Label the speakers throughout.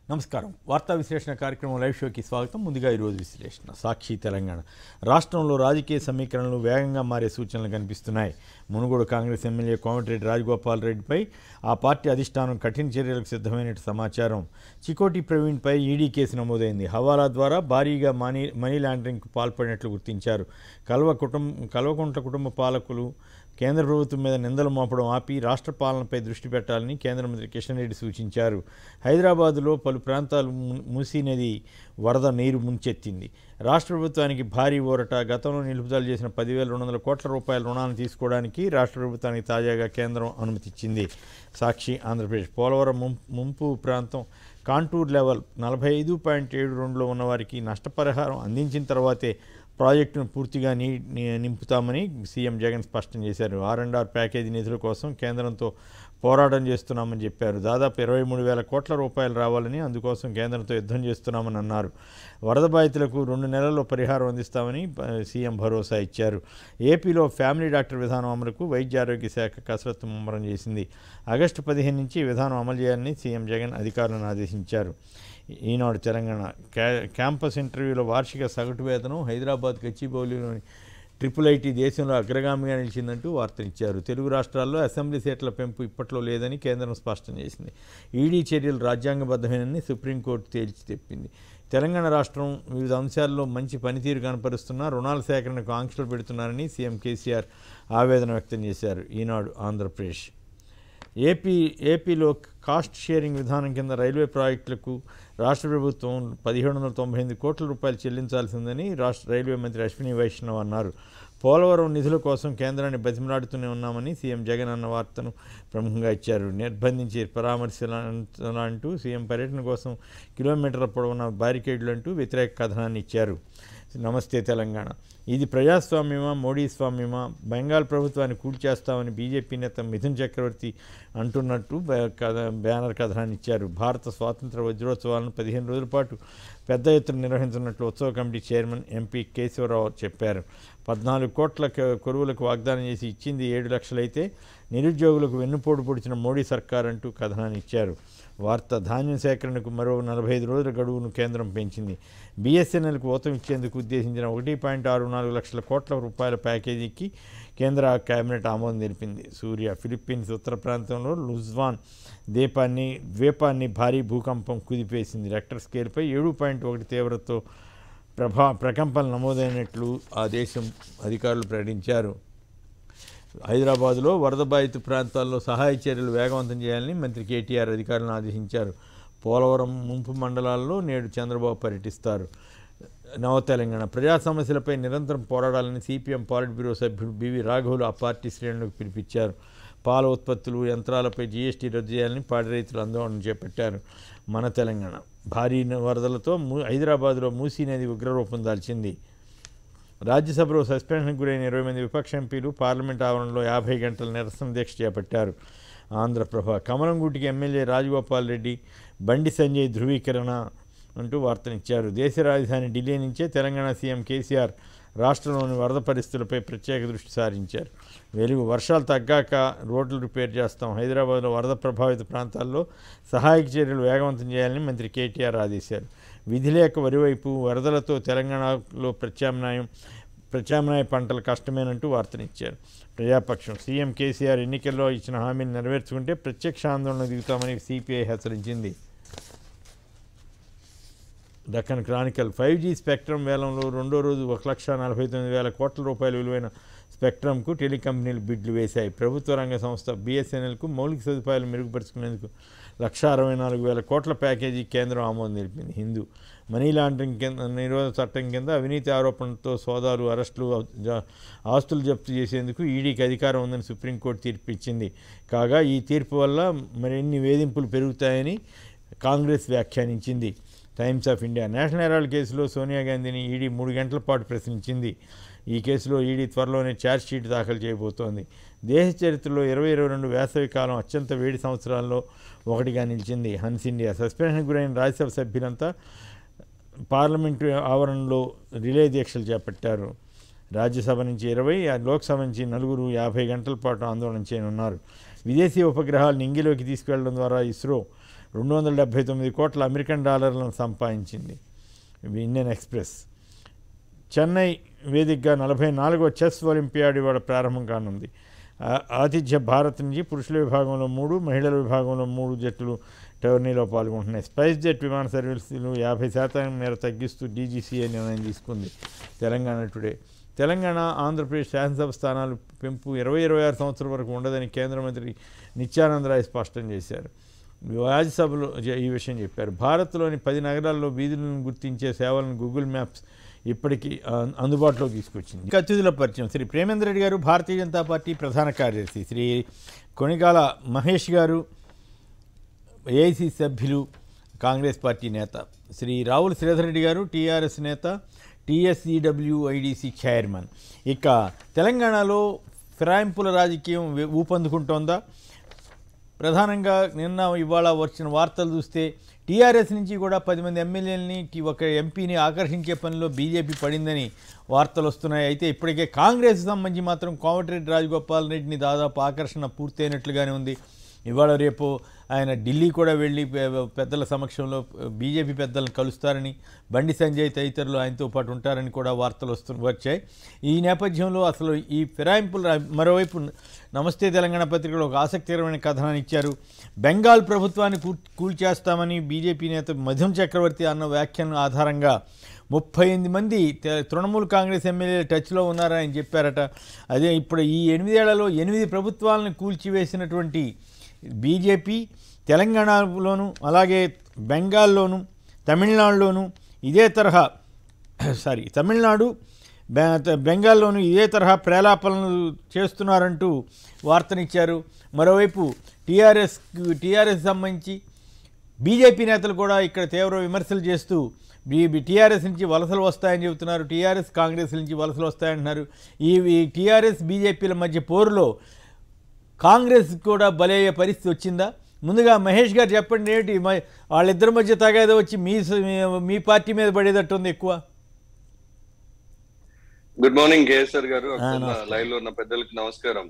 Speaker 1: నమస్కారం వార్తా విశ్లేషణ కార్యక్రమం లైవ్ షోకి స్వాగతం ముందుగా ఈరోజు విశ్లేషణ సాక్షి తెలంగాణ రాష్ట్రంలో రాజకీయ సమీకరణలు వేగంగా మారే సూచనలు కనిపిస్తున్నాయి మునుగోడు కాంగ్రెస్ ఎమ్మెల్యే కోమటిరెడ్డి రాజగోపాల్ రెడ్డిపై ఆ పార్టీ అధిష్టానం కఠిన చర్యలకు సిద్ధమైనట్టు సమాచారం చికోటి ప్రవీణ్పై ఈడీ కేసు నమోదైంది హవాలా ద్వారా భారీగా మనీ మనీ లాండరింగ్కు పాల్పడినట్లు గుర్తించారు కల్వ కుటుంబ కల్వకుంట్ల కుటుంబ పాలకులు కేంద్ర ప్రభుత్వం మీద నిందలు మోపడం ఆపి రాష్ట్ర పాలనపై దృష్టి పెట్టాలని కేంద్ర మంత్రి కిషన్ రెడ్డి సూచించారు హైదరాబాదులో పలు ప్రాంతాలు ము- మూసీ నది వరద నీరు ముంచెత్తింది రాష్ట్ర ప్రభుత్వానికి భారీ ఊరట గతంలో నిలుపుదల చేసిన పదివేల రెండు వందల కోట్ల రూపాయల రుణాలను తీసుకోవడానికి రాష్ట్ర ప్రభుత్వానికి తాజాగా కేంద్రం అనుమతిచ్చింది సాక్షి ఆంధ్రప్రదేశ్ పోలవరం ముం- ముంపు ప్రాంతం కాంటూర్ లెవెల్ నలభై ఐదు పాయింట్ ఏడు రెండులో ఉన్నవారికి నష్టపరిహారం అందించిన తర్వాతే ప్రాజెక్టును పూర్తిగా నీ ని- నింపుతామని సీఎం జగన్ స్పష్టం చేశారు ఆర్ అండ్ ఆర్ ప్యాకేజీ నిధుల కోసం కేంద్రంతో పోరాటం చేస్తున్నామని చెప్పారు దాదాపు ఇరవై మూడు వేల కోట్ల రూపాయలు రావాలని అందుకోసం కేంద్రంతో యుద్ధం చేస్తున్నామని అన్నారు వరద బాధితులకు రెండు నెలల్లో పరిహారం అందిస్తామని ప- సీఎం భరోసా ఇచ్చారు ఏపీలో ఫ్యామిలీ డాక్టర్ విధానం అమలుకు వైద్య ఆరోగ్య శాఖ కసరత్తు ముమ్మరం చేసింది ఆగస్టు పదిహేను నుంచి ఈ విధానం అమలు చేయాలని సీఎం జగన్ అధికారులను ఆదేశించారు ఈనాడు తెలంగాణ క్యా క్యాంపస్ ఇంటర్వ్యూలో వార్షిక సగటు వేతనం హైదరాబాద్ గచ్చిబౌలిలోని ట్రిపుల్ ఐటీ దేశంలో అగ్రగామిగా నిలిచిందంటూ వార్తనిచ్చారు తెలుగు రాష్ట్రాల్లో అసెంబ్లీ సీట్ల పెంపు ఇప్పట్లో లేదని కేంద్రం స్పష్టం చేసింది ఈడీ చర్యలు రాజ్యాంగబద్ధమేనని సుప్రీంకోర్టు తేల్చి చెప్పింది తెలంగాణ రాష్ట్రం వివిధ అంశాల్లో మంచి పనితీరు కనపరుస్తున్నా రుణాల సేకరణకు ఆంక్షలు పెడుతున్నారని సీఎం కేసీఆర్ ఆవేదన వ్యక్తం చేశారు ఈనాడు ఆంధ్రప్రదేశ్ ఏపీ ఏపీలో కాస్ట్ షేరింగ్ విధానం కింద రైల్వే ప్రాజెక్టులకు రాష్ట్ర ప్రభుత్వం పదిహేడు వందల తొంభై ఎనిమిది కోట్ల రూపాయలు చెల్లించాల్సిందని రాష్ట్ర రైల్వే మంత్రి అశ్విని వైష్ణవ్ అన్నారు పోలవరం నిధుల కోసం కేంద్రాన్ని బతిమలాడుతూనే ఉన్నామని సీఎం జగన్ అన్న వార్తను ప్రముఖంగా ఇచ్చారు నిర్బంధించి పరామర్శలంటూ సీఎం పర్యటన కోసం కిలోమీటర్ల పొడవున బ్యారికేడ్లు అంటూ వ్యతిరేక కథనాన్ని ఇచ్చారు నమస్తే తెలంగాణ ఇది ప్రజాస్వామ్యమా మోడీ స్వామ్యమా బెంగాల్ ప్రభుత్వాన్ని కూల్చేస్తామని బీజేపీ నేత మిథున్ చక్రవర్తి అంటున్నట్టు బ- కథ బ్యానర్ కథనాన్ని ఇచ్చారు భారత స్వాతంత్ర వజ్రోత్సవాలను పదిహేను రోజుల పాటు పెద్ద ఎత్తున నిర్వహించినట్లు ఉత్సవ కమిటీ చైర్మన్ ఎంపీ కేశవరావు చెప్పారు పద్నాలుగు కోట్ల క- కొరువులకు వాగ్దానం చేసి ఇచ్చింది ఏడు లక్షలైతే నిరుద్యోగులకు వెన్నుపోటు పొడిచిన మోడీ సర్కార్ అంటూ కథనాన్ని ఇచ్చారు వార్త ధాన్యం సేకరణకు మరో నలభై ఐదు రోజుల గడువును కేంద్రం పెంచింది బీఎస్ఎన్ఎల్కు ఊతం ఇచ్చేందుకు ఉద్దేశించిన ఒకటి పాయింట్ ఆరు నాలుగు లక్షల కోట్ల రూపాయల ప్యాకేజీకి కేంద్ర కేబినెట్ ఆమోదం తెలిపింది సూర్య ఫిలిప్పీన్స్ ఉత్తర ప్రాంతంలో లుజ్వాన్ ద్వీపాన్ని ద్వీపాన్ని భారీ భూకంపం కుదిపేసింది రెక్టర్ స్కేల్పై ఏడు పాయింట్ ఒకటి తీవ్రతతో ప్రభా ప్రకంపనలు నమోదైనట్లు ఆ దేశం అధికారులు ప్రకటించారు హైదరాబాద్లో వరద బాధిత ప్రాంతాల్లో సహాయ చర్యలు వేగవంతం చేయాలని మంత్రి కేటీఆర్ అధికారులను ఆదేశించారు పోలవరం ముంపు మండలాల్లో నేడు చంద్రబాబు పర్యటిస్తారు నవ తెలంగాణ ప్రజా సమస్యలపై నిరంతరం పోరాడాలని సిపిఎం పాలిట్ బ్యూరో సభ్యుడు బివి రాఘవులు ఆ పార్టీ శ్రేణులకు పిలిపించారు పాల ఉత్పత్తులు యంత్రాలపై జీఎస్టీ రద్దు చేయాలని పాడి రైతులు ఆందోళన చేపట్టారు మన తెలంగాణ భారీ వరదలతో మూ హైదరాబాద్లో మూసీ నది ఉగ్రరూపం దాల్చింది రాజ్యసభలో సస్పెన్షన్కు గురైన ఇరవై మంది విపక్ష ఎంపీలు పార్లమెంట్ ఆవరణలో యాభై గంటల నిరసన దీక్ష చేపట్టారు ఆంధ్రప్రభ కమలంగూటికి ఎమ్మెల్యే రాజగోపాల్ రెడ్డి బండి సంజయ్ ధృవీకరణ అంటూ వార్తనిచ్చారు దేశ రాజధాని ఢిల్లీ నుంచే తెలంగాణ సీఎం కేసీఆర్ రాష్ట్రంలోని వరద పరిస్థితులపై ప్రత్యేక దృష్టి సారించారు వెలుగు వర్షాలు తగ్గాక రోడ్లు రిపేర్ చేస్తాం హైదరాబాద్లో వరద ప్రభావిత ప్రాంతాల్లో సహాయక చర్యలు వేగవంతం చేయాలని మంత్రి కేటీఆర్ ఆదేశారు విధి లేక వరివైపు వరదలతో తెలంగాణలో ప్రత్యామ్నాయం ప్రత్యామ్నాయ పంటలు కష్టమేనంటూ వార్తనిచ్చారు ప్రజాపక్షం సీఎం కేసీఆర్ ఎన్నికల్లో ఇచ్చిన హామీని నెరవేర్చుకుంటే ప్రత్యక్ష ఆందోళన దిగుతామని సిపిఐ హెచ్చరించింది Deccan Chronicle five G spectrum వేలంలో రెండో రోజు ఒక లక్ష నలభై తొమ్మిది వేల కోట్ల రూపాయల విలువైన స్పెక్ట్రమ్కు టెలికంపెనీలు బిడ్లు వేశాయి ప్రభుత్వ రంగ సంస్థ బీఎస్ఎన్ఎల్కు మౌలిక సదుపాయాలు మెరుగుపరుచుకునేందుకు లక్ష అరవై నాలుగు వేల కోట్ల ప్యాకేజీ కేంద్రం ఆమోదం తెలిపింది హిందూ మనీ లాండరింగ్ కింద నిరోధ చట్టం కింద అవినీతి ఆరోపణలతో సోదాలు అరెస్టులు జ- ఆస్తులు జప్తు చేసేందుకు ఈడీకి అధికారం ఉందని సుప్రీంకోర్టు తీర్పు ఇచ్చింది కాగా ఈ తీర్పు వల్ల మరిన్ని వేధింపులు పెరుగుతాయని కాంగ్రెస్ వ్యాఖ్యానించింది Times of India National Herald కేసులో సోనియా గాంధీని ఈడీ మూడు గంటల పాటు ప్రశ్నించింది ఈ కేసులో ఈడీ త్వరలోనే ఛార్జ్ షీట్ దాఖలు చేయబోతోంది దేశ చరిత్రలో ఇరవై ఇరవై రెండు వేసవి కాలం అత్యంత వేడి సంవత్సరాల్లో ఒకటిగా నిలిచింది హన్స్ ఇండియా సస్పెన్షన్ గురైన రాజ్యసభ సభ్యులంతా పార్లమెంటు ఆవరణలో రిలే దీక్షలు చేపట్టారు రాజ్యసభ నుంచి ఇరవై లోక్సభ నుంచి నలుగురు యాభై గంటల పాటు ఆందోళన చేయనున్నారు విదేశీ ఉపగ్రహాలను ఇంగిలోకి తీసుకెళ్లడం ద్వారా ఇస్రో రెండు వందల డెబ్బై తొమ్మిది కోట్ల అమెరికన్ డాలర్లను సంపాదించింది ఇవి ఇండియన్ ఎక్స్ప్రెస్ చెన్నై వేదికగా నలభై నాలుగో చెస్ ఒలింపియాడ్ ఇవాళ ప్రారంభం కానుంది ఆ- ఆతిథ్య భారత్ నుంచి పురుషుల విభాగంలో మూడు మహిళల విభాగంలో మూడు జట్లు టోర్నీలో పాల్గొంటున్నాయి స్పైస్ జెట్ విమాన సర్వీసులు యాభై శాతం మేర తగ్గిస్తూ డీజీసీఏ నిర్ణయం తీసుకుంది తెలంగాణ టుడే తెలంగాణ ఆంధ్రప్రదేశ్ శాసనసభ స్థానాలు పెంపు ఇరవై ఇరవై ఆరు సంవత్సరం వరకు ఉండదని కేంద్ర మంత్రి నిత్యానందరాయ్ స్పష్టం చేశారు రాజ్యసభలో జ- ఈ విషయం చెప్పారు భారత్లోని పది నగరాల్లో వీధులను గుర్తించే సేవలను గూగుల్ మ్యాప్స్ ఇప్పటికీ ఆ, అందుబాటులోకి తీసుకొచ్చింది ఇక అతిథుల పరిచయం శ్రీ ప్రేమేంద్ర రెడ్డి గారు భారతీయ జనతా పార్టీ ప్రధాన కార్యదర్శి శ్రీ కొనిగాల మహేష్ గారు ఏఐసి సభ్యులు కాంగ్రెస్ పార్టీ నేత శ్రీ రావుల శ్రీధర్ రెడ్డి గారు టీఆర్ఎస్ నేత టీఎస్ఈడబ్ల్యూఐడిసి చైర్మన్ ఇక తెలంగాణలో ఫిరాయింపుల రాజకీయం వే- ఊపందుకుంటోందా ప్రధానంగా నిన్న ఇవాళ వచ్చిన వార్తలు చూస్తే టీఆర్ఎస్ నుంచి కూడా పది మంది ఎమ్మెల్యేలని టి- ఒక ఎంపీని ఆకర్షించే పనిలో బీజేపీ పడిందని వార్తలు వస్తున్నాయి అయితే ఇప్పటికే కాంగ్రెస్ సంబంధించి మాత్రం కోమటిరెడ్డి రాజగోపాల్ రెడ్డిని దాదాపు ఆకర్షణ పూర్తయినట్లుగానే ఉంది ఇవాళ రేపు ఆయన ఢిల్లీ కూడా వెళ్ళి పె- పెద్దల సమక్షంలో బీజేపీ పెద్దలను కలుస్తారని బండి సంజయ్ తదితరులు ఆయనతో పాటు ఉంటారని కూడా వార్తలు వస్తు వచ్చాయి ఈ నేపథ్యంలో అసలు ఈ ఫిరాయింపులు రా- మరోవైపు నమస్తే తెలంగాణ పత్రికలో ఒక ఆసక్తికరమైన కథనాన్ని ఇచ్చారు బెంగాల్ ప్రభుత్వాన్ని కూ కూల్చేస్తామని బీజేపీ నేత మధ్యం చక్రవర్తి అన్న వ్యాఖ్యను ఆధారంగా ముప్పై ఎనిమిది మంది తె- తృణమూల్ కాంగ్రెస్ ఎమ్మెల్యేలు టచ్లో ఉన్నారని ఆయన చెప్పారట అదే ఇప్పుడు ఈ ఎనిమిదేళ్లలో ఎనిమిది ప్రభుత్వాలను కూల్చివేసినటువంటి బీజేపీ తెలంగాణలోను అలాగే బెంగాల్లోను తమిళనాడులోను ఇదే తరహా సారీ తమిళనాడు బె- బెంగాల్లోను ఇదే తరహా ప్రేలాపనలు చేస్తున్నారంటూ వార్తనిచ్చారు మరోవైపు టీఆర్ఎస్ టీఆర్ఎస్ సంబంధించి బీజేపీ నేతలు కూడా ఇక్కడ తీవ్ర విమర్శలు చేస్తూ బీ టీఆర్ఎస్ నుంచి వలసలు వస్తాయని చెబుతున్నారు టీఆర్ఎస్ కాంగ్రెస్ నుంచి వలసలు వస్తాయంటున్నారు ఈ ఈ టీఆర్ఎస్ బీజేపీల మధ్య పోరులో కాంగ్రెస్ కూడా బలయ్యే పరిస్థితి వచ్చిందా ముందుగా మహేష్ గారు చెప్పండి ఏంటి మ- వాళ్ళిద్దరి మధ్య తగాదో వచ్చి మీ స- మీ- మీ పార్టీ మీద పడేటట్టు ఉంది ఎక్కువ
Speaker 2: గుడ్ మార్నింగ్ కేఎస్ఆర్ గారు
Speaker 1: ఆ, నమస్తే.
Speaker 2: లైవ్ లో ఉన్న పెద్దలకి నమస్కారం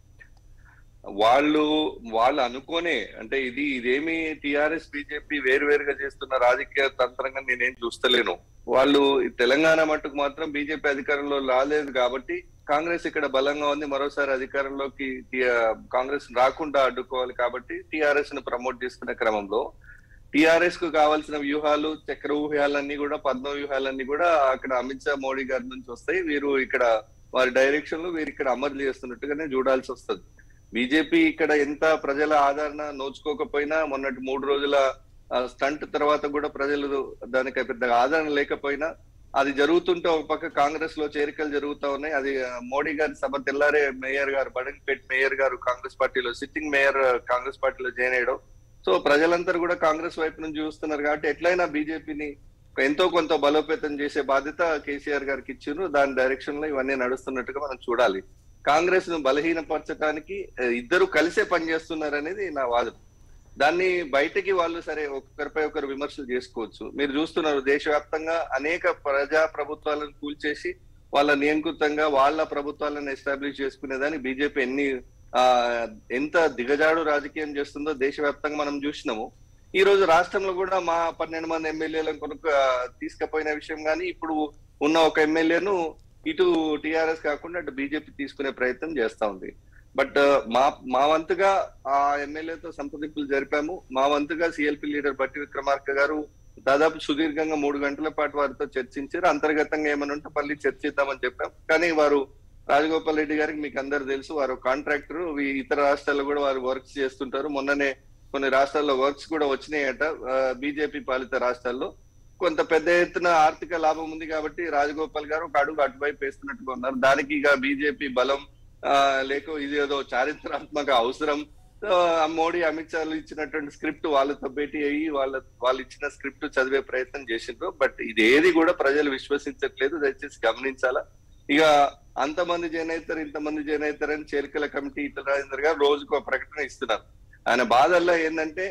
Speaker 2: వాళ్ళు వాళ్ళు అనుకోనే అంటే ఇది ఇదేమి టిఆర్ఎస్ బీజేపీ వేరు వేరుగా చేస్తున్న రాజకీయ తంత్రంగా నేనేం చూస్తలేను వాళ్ళు ఈ తెలంగాణ మట్టుకు మాత్రం బీజేపీ అధికారంలో రాలేదు కాబట్టి కాంగ్రెస్ ఇక్కడ బలంగా ఉంది మరోసారి అధికారంలోకి టి- కాంగ్రెస్ రాకుండా అడ్డుకోవాలి కాబట్టి టిఆర్ఎస్ ను ప్రమోట్ చేసుకునే క్రమంలో టిఆర్ఎస్ కు కావాల్సిన వ్యూహాలు చక్ర వ్యూహాలన్నీ కూడా పద్మ వ్యూహాలన్నీ కూడా అక్కడ అమిత్ షా మోడీ గారి నుంచి వస్తాయి వీరు ఇక్కడ వారి డైరెక్షన్ లో వీరు ఇక్కడ అమలు చేస్తున్నట్టుగానే చూడాల్సి వస్తుంది బీజేపీ ఇక్కడ ఎంత ప్రజల ఆదరణ నోచుకోకపోయినా మొన్నటి మూడు రోజుల స్టంట్ తర్వాత కూడా ప్రజలు దానికి పెద్దగా ఆదరణ లేకపోయినా అది జరుగుతుంటే ఒక పక్క కాంగ్రెస్ లో చేరికలు జరుగుతా ఉన్నాయి అది ఆ, మోడీ గారి సభ తెల్లారే మేయర్ గారు బడంపేట్ మేయర్ గారు కాంగ్రెస్ పార్టీలో సిట్టింగ్ మేయర్ కాంగ్రెస్ పార్టీలో జాయిన్ అయ్యడం సో ప్రజలందరూ కూడా కాంగ్రెస్ వైపు నుంచి చూస్తున్నారు కాబట్టి ఎట్లయినా బీజేపీని ఎంతో కొంత బలోపేతం చేసే బాధ్యత కేసీఆర్ గారికి ఇచ్చారు దాని డైరెక్షన్ లో ఇవన్నీ నడుస్తున్నట్టుగా మనం చూడాలి కాంగ్రెస్ ను బలహీనపరచడానికి ఆ, ఇద్దరు కలిసే పనిచేస్తున్నారు అనేది నా వాదన దాన్ని బయటకి వాళ్ళు సరే ఒకరిపై ఒకరు విమర్శలు చేసుకోవచ్చు మీరు చూస్తున్నారు దేశవ్యాప్తంగా అనేక ప్రజా ప్రభుత్వాలను కూల్చేసి వాళ్ళ నియంకృతంగా వాళ్ళ ప్రభుత్వాలను ఎస్టాబ్లిష్ చేసుకునేదాన్ని బీజేపీ ఎన్ని ఆ ఎంత దిగజాడు రాజకీయం చేస్తుందో దేశవ్యాప్తంగా మనం చూసినాము ఈ రోజు రాష్ట్రంలో కూడా మా పన్నెండు మంది ఎమ్మెల్యేలను కొనుక్క తీసుకుపోయిన విషయం కానీ ఇప్పుడు ఉన్న ఒక ఎమ్మెల్యేను ఇటు టిఆర్ఎస్ కాకుండా అటు బీజేపీ తీసుకునే ప్రయత్నం చేస్తా ఉంది బట్ మా మా వంతుగా ఆ ఎమ్మెల్యేతో సంప్రదింపులు జరిపాము మా వంతుగా సిఎల్పి లీడర్ బట్టి విక్రమార్క గారు దాదాపు సుదీర్ఘంగా మూడు గంటల పాటు వారితో చర్చించారు అంతర్గతంగా ఏమైనా ఉంటే మళ్ళీ చర్చిద్దామని చెప్పాం కానీ వారు రాజగోపాల్ రెడ్డి గారికి మీకు అందరు తెలుసు వారు కాంట్రాక్టర్ ఇతర రాష్ట్రాల్లో కూడా వారు వర్క్స్ చేస్తుంటారు మొన్ననే కొన్ని రాష్ట్రాల్లో వర్క్స్ కూడా వచ్చినాయట బీజేపీ పాలిత రాష్ట్రాల్లో కొంత పెద్ద ఎత్తున ఆర్థిక లాభం ఉంది కాబట్టి రాజగోపాల్ గారు ఒక అడుగు అటువైపు వేస్తున్నట్టుగా ఉన్నారు దానికి ఇక బీజేపీ బలం ఆ, లేక ఇది ఏదో చారిత్రాత్మక అవసరం ఆ, మోడీ అమిత్ షాలు ఇచ్చినటువంటి స్క్రిప్ట్ వాళ్ళతో భేటీ అయ్యి వాళ్ళ వాళ్ళు ఇచ్చిన స్క్రిప్ట్ చదివే ప్రయత్నం చేసిండ్రు బట్ ఇది ఏది కూడా ప్రజలు విశ్వసించట్లేదు దయచేసి గమనించాలా ఇక అంతమంది జైన్ అవుతారు ఇంతమంది జైన్ అవుతారు అని చేరికల కమిటీ ఇతర రాజేందర్ గారు రోజుకు ఒక ప్రకటన ఇస్తున్నారు ఆయన బాధల్లో ఏంటంటే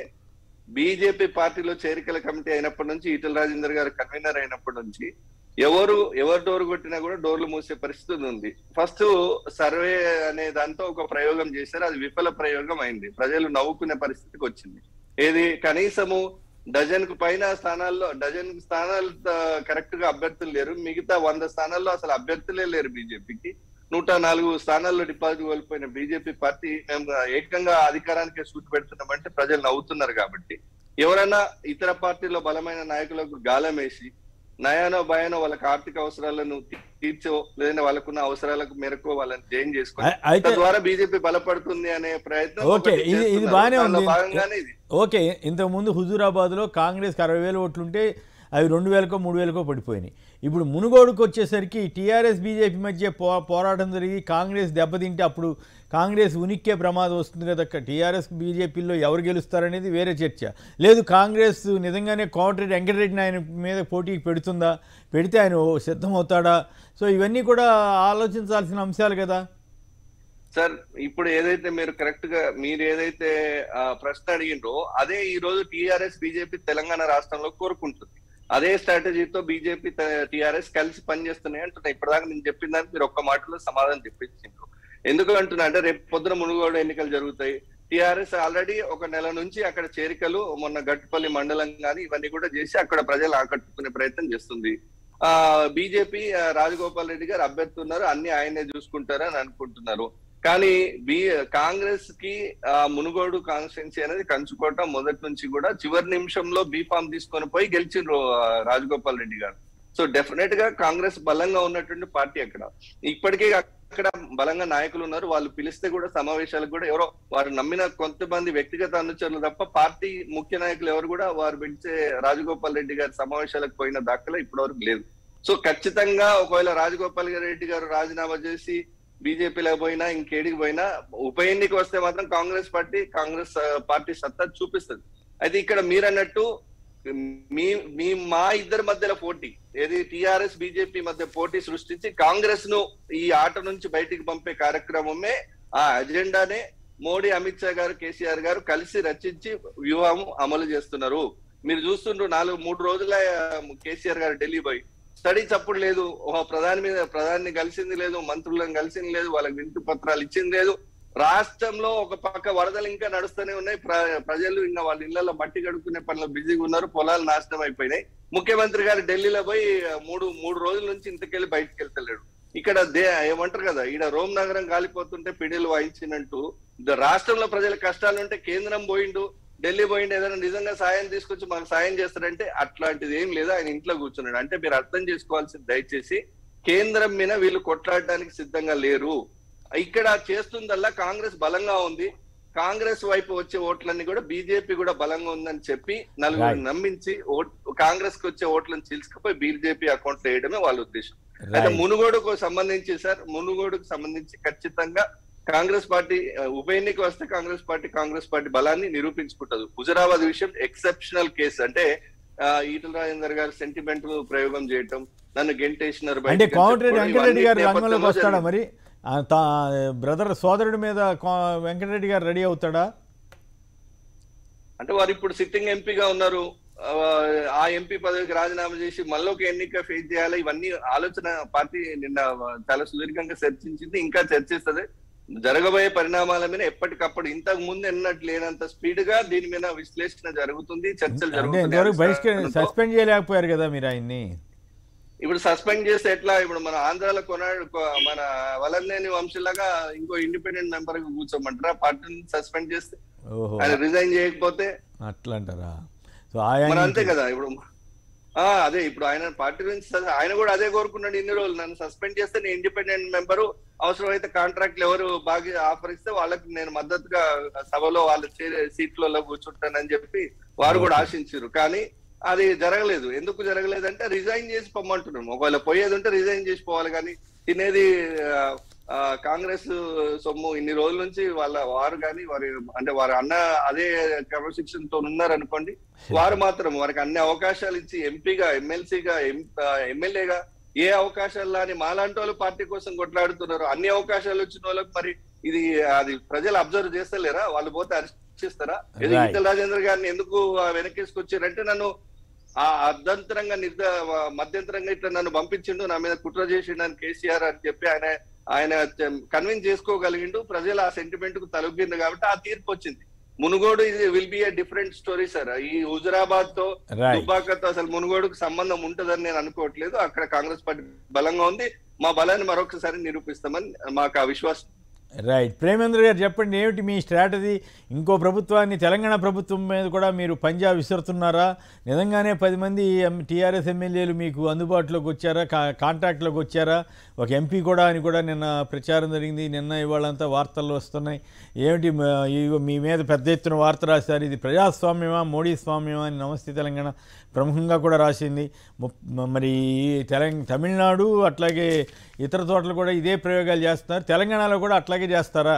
Speaker 2: బీజేపీ పార్టీలో చేరికల కమిటీ అయినప్పటి నుంచి ఈటల రాజేందర్ గారు కన్వీనర్ అయినప్పటి నుంచి ఎవరు ఎవరు డోర్ కొట్టినా కూడా డోర్లు మూసే పరిస్థితి ఉంది ఫస్ట్ సర్వే అనే దాంతో ఒక ప్రయోగం చేశారు అది విఫల ప్రయోగం అయింది ప్రజలు నవ్వుకునే పరిస్థితికి వచ్చింది ఏది కనీసము డజన్ కు పైన స్థానాల్లో డజన్ స్థానాలు కరెక్ట్ గా అభ్యర్థులు లేరు మిగతా వంద స్థానాల్లో అసలు అభ్యర్థులే లేరు బీజేపీకి నూట నాలుగు స్థానాల్లో డిపాజిట్ కోల్పోయిన బీజేపీ పార్టీ మేము ఏకంగా అధికారానికి సూటి పెడుతున్నామంటే ప్రజలు నవ్వుతున్నారు కాబట్టి ఎవరైనా ఇతర పార్టీలో బలమైన నాయకులకు గాలం వేసి నయానో భయానో వాళ్ళకి ఆర్థిక అవసరాలను తీర్చో లేదంటే వాళ్ళకున్న అవసరాలకు మేరకు వాళ్ళని జైన్ చేసుకొని
Speaker 1: అ- అయితే
Speaker 2: తద్వారా బీజేపీ బలపడుతుంది అనే ప్రయత్నం
Speaker 1: ఓకే,
Speaker 2: ఒకటి
Speaker 1: ఇది- ఇది
Speaker 2: చేస్తున్నారు.
Speaker 1: బాగానే
Speaker 2: దానిలో
Speaker 1: ఉంది.
Speaker 2: భాగంగానే ఇది
Speaker 1: ఓకే ఇంతకుముందు హుజూరాబాద్లో కాంగ్రెస్కి అరవై వేలు ఓట్లుంటే అవి రెండు వేలకో మూడు వేలకో పడిపోయినాయి ఇప్పుడు మునుగోడుకు వచ్చేసరికి టీఆర్ఎస్ బీజేపీ మధ్య పో పోరాటం జరిగి కాంగ్రెస్ దెబ్బతింటే అప్పుడు కాంగ్రెస్ ఉనిక్కే ప్రమాదం వస్తుంది కదా టీఆర్ఎస్ బీజేపీలో ఎవరు గెలుస్తారనేది వేరే చర్చ లేదు కాంగ్రెస్ నిజంగానే కోమటిరెడ్డి వెంకటరెడ్డిని ఆయన మీద పోటీకి పెడుతుందా పెడితే ఆయన ఓ సిద్ధమవుతాడా సో ఇవన్నీ కూడా ఆలోచించాల్సిన అంశాలు కదా
Speaker 2: సార్ ఇప్పుడు ఏదైతే మీరు కరెక్ట్ గా మీరు ఏదైతే ఆ, ప్రశ్న అడిగిండ్రో అదే ఈ రోజు టీఆర్ఎస్ బీజేపీ తెలంగాణ రాష్ట్రంలో కోరుకుంటుంది అదే స్ట్రాటజీతో బీజేపీ టీఆర్ఎస్ కలిసి పనిచేస్తున్నాయి అంటున్నా ఇప్పటిదాకా నేను చెప్పిన దానికి మీరు ఒక్క మాటలో సమాధానం చెప్పించిండ్రు ఎందుకు అంటున్నా అంటే రేపు పొద్దున మునుగోడు ఎన్నికలు జరుగుతాయి టీఆర్ఎస్ ఆల్రెడీ ఒక నెల నుంచి అక్కడ చేరికలు మొన్న గట్టుపల్లి మండలం కానీ ఇవన్నీ కూడా చేసి అక్కడ ప్రజలు ఆకట్టుకునే ప్రయత్నం చేస్తుంది ఆ బీజేపీ రాజగోపాల్ రెడ్డి గారు అభ్యర్థి ఉన్నారు అన్ని ఆయనే చూసుకుంటారు అని అనుకుంటున్నారు కానీ బి కాంగ్రెస్ కి ఆ, మునుగోడు కాన్స్టిట్యున్సీ అనేది కంచుకోవటం మొదటి నుంచి కూడా చివరి నిమిషంలో బీఫామ్ తీసుకొని పోయి గెలిచిండ్రు ఆ, రాజగోపాల్ రెడ్డి గారు సో డెఫినెట్ గా కాంగ్రెస్ బలంగా ఉన్నటువంటి పార్టీ అక్కడ ఇప్పటికే అక్కడ బలంగా నాయకులు ఉన్నారు వాళ్ళు పిలిస్తే కూడా సమావేశాలకు కూడా ఎవరో వారు నమ్మిన కొంతమంది వ్యక్తిగత అనుచరులు తప్ప పార్టీ ముఖ్య నాయకులు ఎవరు కూడా వారు పిలిచే రాజగోపాల్ రెడ్డి గారి సమావేశాలకు పోయిన దాఖలా ఇప్పటివరకు లేదు సో ఖచ్చితంగా ఒకవేళ రాజగోపాల్ రెడ్డి గారు రాజీనామా చేసి బీజేపీలో పోయినా ఇంకేడికి పోయినా ఉప ఎన్నిక వస్తే మాత్రం కాంగ్రెస్ పార్టీ కాంగ్రెస్ ఆ, పార్టీ సత్తా చూపిస్తుంది అయితే ఇక్కడ మీరన్నట్టు మీ మీ మా ఇద్దరి మధ్యలో పోటీ ఏది టిఆర్ఎస్ బీజేపీ మధ్య పోటీ సృష్టించి కాంగ్రెస్ ను ఈ ఆట నుంచి బయటికి పంపే కార్యక్రమమే ఆ అజెండానే మోడీ అమిత్ షా గారు కేసీఆర్ గారు కలిసి రచించి వ్యూహం అమలు చేస్తున్నారు మీరు చూస్తుండ్రు నాలుగు మూడు రోజుల కేసీఆర్ గారు ఢిల్లీ పోయి స్టడీ చప్పుడు లేదు ఓ ప్రధాని మీద ప్రధాని కలిసింది లేదు మంత్రులను కలిసింది లేదు వాళ్ళకి వింటు పత్రాలు ఇచ్చింది లేదు రాష్ట్రంలో ఒక పక్క వరదలు ఇంకా నడుస్తూనే ఉన్నాయి ప్ర- ప్రజలు ఇంకా వాళ్ళ ఇళ్లలో మట్టి కడుక్కునే పనులు బిజీగా ఉన్నారు పొలాలు నాశనం అయిపోయినాయి ముఖ్యమంత్రి గారు ఢిల్లీలో పోయి మూడు మూడు రోజుల నుంచి ఇంతకెళ్ళి బయటకు వెళ్తలేడు ఇక్కడ దే ఏమంటారు కదా ఈడ రోమ్ నగరం కాలిపోతుంటే పిడిలు వాయించినట్టు ద- రాష్ట్రంలో ప్రజల కష్టాలు ఉంటే కేంద్రం పోయిండు ఢిల్లీ పోయిండు ఏదైనా నిజంగా సాయం తీసుకొచ్చి మాకు సాయం చేస్తాడంటే అట్లాంటిది ఏం లేదు ఆయన ఇంట్లో కూర్చున్నాడు అంటే మీరు అర్థం చేసుకోవాల్సింది దయచేసి కేంద్రం మీద వీళ్ళు కొట్లాడడానికి సిద్ధంగా లేరు ఇక్కడ చేస్తుందల్లా కాంగ్రెస్ బలంగా ఉంది కాంగ్రెస్ వైపు వచ్చే ఓట్లన్నీ కూడా బీజేపీ కూడా బలంగా ఉందని చెప్పి నలుగురు
Speaker 1: Right.
Speaker 2: నమ్మించి ఓట్ కాంగ్రెస్ కి వచ్చే ఓట్లను చీల్చుకుపోయి బీజేపీ అకౌంట్ లో వేయడమే వాళ్ళ ఉద్దేశం అయితే
Speaker 1: రైట్
Speaker 2: మునుగోడుకు సంబంధించి సార్ మునుగోడుకు సంబంధించి ఖచ్చితంగా కాంగ్రెస్ పార్టీ ఆ, ఉప ఎన్నిక వస్తే కాంగ్రెస్ పార్టీ కాంగ్రెస్ పార్టీ బలాన్ని నిరూపించుకుంటది హుజరాబాద్ విషయం ఎక్సెప్షనల్ కేసు అంటే ఆ, ఈటల రాజేందర్ గారు సెంటిమెంట్ ప్రయోగం చేయటం నన్ను గెంటేసినారు
Speaker 1: అంటే
Speaker 2: బయటికి
Speaker 1: కోమటిరెడ్డి
Speaker 2: అని
Speaker 1: వెంకటరెడ్డి గారు
Speaker 2: ఇవన్నీ
Speaker 1: రంగంలోకి
Speaker 2: నేపథ్యంలో
Speaker 1: వస్తాడా
Speaker 2: జరిగింది.
Speaker 1: మరి ఆ, తా బ్రదర్ సోదరుడి మీద కో- వెంకటరెడ్డి గారు రెడీ అవుతాడా
Speaker 2: అంటే వారు ఇప్పుడు సిట్టింగ్ ఎంపీగా ఉన్నారు ఆ, ఆ ఎంపీ పదవికి రాజీనామా చేసి మళ్ళీ ఒక ఎన్నిక ఫేస్ చేయాలి ఇవన్నీ ఆలోచన పార్టీ నిన్న చాలా సుదీర్ఘంగా చర్చించింది ఇంకా చర్చిస్తుంది జరగబోయే పరిణామాల మీద ఎప్పటికప్పుడు ఇంతకు ముందు ఎన్నట్టు లేనంత స్పీడ్ గా దీని మీద విశ్లేషణ జరుగుతుంది చర్చలు
Speaker 1: అంటే ఇంతవరకు బహిష్కరణ
Speaker 2: జరుగుతుంది
Speaker 1: సస్పెండ్ చేయలేకపోయారు కదా మీరు ఆయన్ని
Speaker 2: ఇప్పుడు సస్పెండ్ చేస్తే ఎట్లా ఇప్పుడు మన ఆంధ్రాలో కొనాడు కొ- మన వలంనేని వంశీలాగా ఇంకో ఇండిపెండెంట్ మెంబర్ గా కూర్చోమంటారా పార్టీని సస్పెండ్ చేస్తే
Speaker 1: ఓహో
Speaker 2: ఆయన రిజైన్ చేయకపోతే
Speaker 1: అట్లా అంటారా సో ఆయా
Speaker 2: మరి అంతే కదా ఇప్పుడు ఆ అదే ఇప్పుడు ఆయన పార్టీ నుంచి స- ఆయన కూడా అదే కోరుకున్నాడు ఇన్ని రోజులు నన్ను సస్పెండ్ చేస్తే నేను ఇండిపెండెంట్ మెంబరు అవసరమైతే కాంట్రాక్ట్లు ఎవరు బాగా ఆఫర్ ఇస్తే వాళ్ళకి నేను మద్దతుగా సభలో వాళ్ళ చే- సీట్లలో కూర్చుంటానని చెప్పి వారు కూడా ఆశించారు కానీ అది జరగలేదు ఎందుకు జరగలేదు అంటే రిజైన్ చేసి పొమ్మంటున్నాం ఒకవేళ పోయేది ఉంటే రిజైన్ చేసి పోవాలి కానీ తినేది ఆ, ఆ, కాంగ్రెస్ సొమ్ము ఇన్ని రోజుల నుంచి వాళ్ళ వారు కానీ వారి అంటే వారి అన్న అదే క్రమశిక్షణతో ఉన్నారనుకోండి వారు మాత్రం వారికి అన్ని అవకాశాలు ఇచ్చి ఎంపీగా ఎమ్మెల్సీగా ఎమ్మెల్యేగా ఏ అవకాశాలు అని మాలాంటి వాళ్ళు పార్టీ కోసం కొట్లాడుతున్నారు అన్ని అవకాశాలు వచ్చిన వాళ్ళకి మరి ఇది అది ప్రజలు అబ్జర్వ్ చేస్తలేరా వాళ్ళు పోతే హర్షిస్తారా ఏదో
Speaker 1: Right.
Speaker 2: ఈటల రాజేంద్ర గారిని ఎందుకు వెనకేసుకొచ్చారంటే నన్ను ఆ అర్ధంతరంగా నిర్ద మధ్యంతరంగా ఇట్లా నన్ను పంపించిండు నా మీద కుట్ర చేసిండు అని కేసీఆర్ అని చెప్పి ఆయన ఆయన కన్విన్స్ చేసుకోగలిగిండు ప్రజలు ఆ సెంటిమెంట్ కు తలొగ్గిండు కాబట్టి ఆ తీర్పు వచ్చింది Munugode will be a different story sir ఈ హుజురాబాద్ తో
Speaker 1: Right.
Speaker 2: దుబ్బాకతో అసలు మునుగోడుకు సంబంధం ఉంటదని నేను అనుకోవట్లేదు అక్కడ కాంగ్రెస్ పార్టీ బలంగా ఉంది మా బలాన్ని మరొకసారి నిరూపిస్తామని మాకు ఆ విశ్వాసం
Speaker 1: రైట్ ప్రేమేంద్ర గారు చెప్పండి ఏమిటి మీ స్ట్రాటజీ ఇంకో ప్రభుత్వాన్ని తెలంగాణ ప్రభుత్వం మీద కూడా మీరు పంజా విసురుతున్నారా నిజంగానే పది మంది టీఆర్ఎస్ ఎమ్మెల్యేలు మీకు అందుబాటులోకి వచ్చారా కా కాంటాక్ట్లోకి వచ్చారా ఒక ఎంపీ కూడా అని కూడా నిన్న ప్రచారం జరిగింది నిన్న ఇవాళంతా వార్తల్లో వస్తున్నాయి ఏమిటి మ- ఇగో మీ మీద పెద్ద ఎత్తున వార్త రాశారు ఇది ప్రజాస్వామ్యమా మోడీ స్వామ్యమా అని నమస్తే తెలంగాణ ప్రముఖంగా కూడా రాసింది ముప్- మరి తెలంగాణ తమిళనాడు అట్లాగే ఇతర చోట్ల కూడా ఇదే ప్రయోగాలు చేస్తున్నారు తెలంగాణలో కూడా అట్లాగే చేస్తారా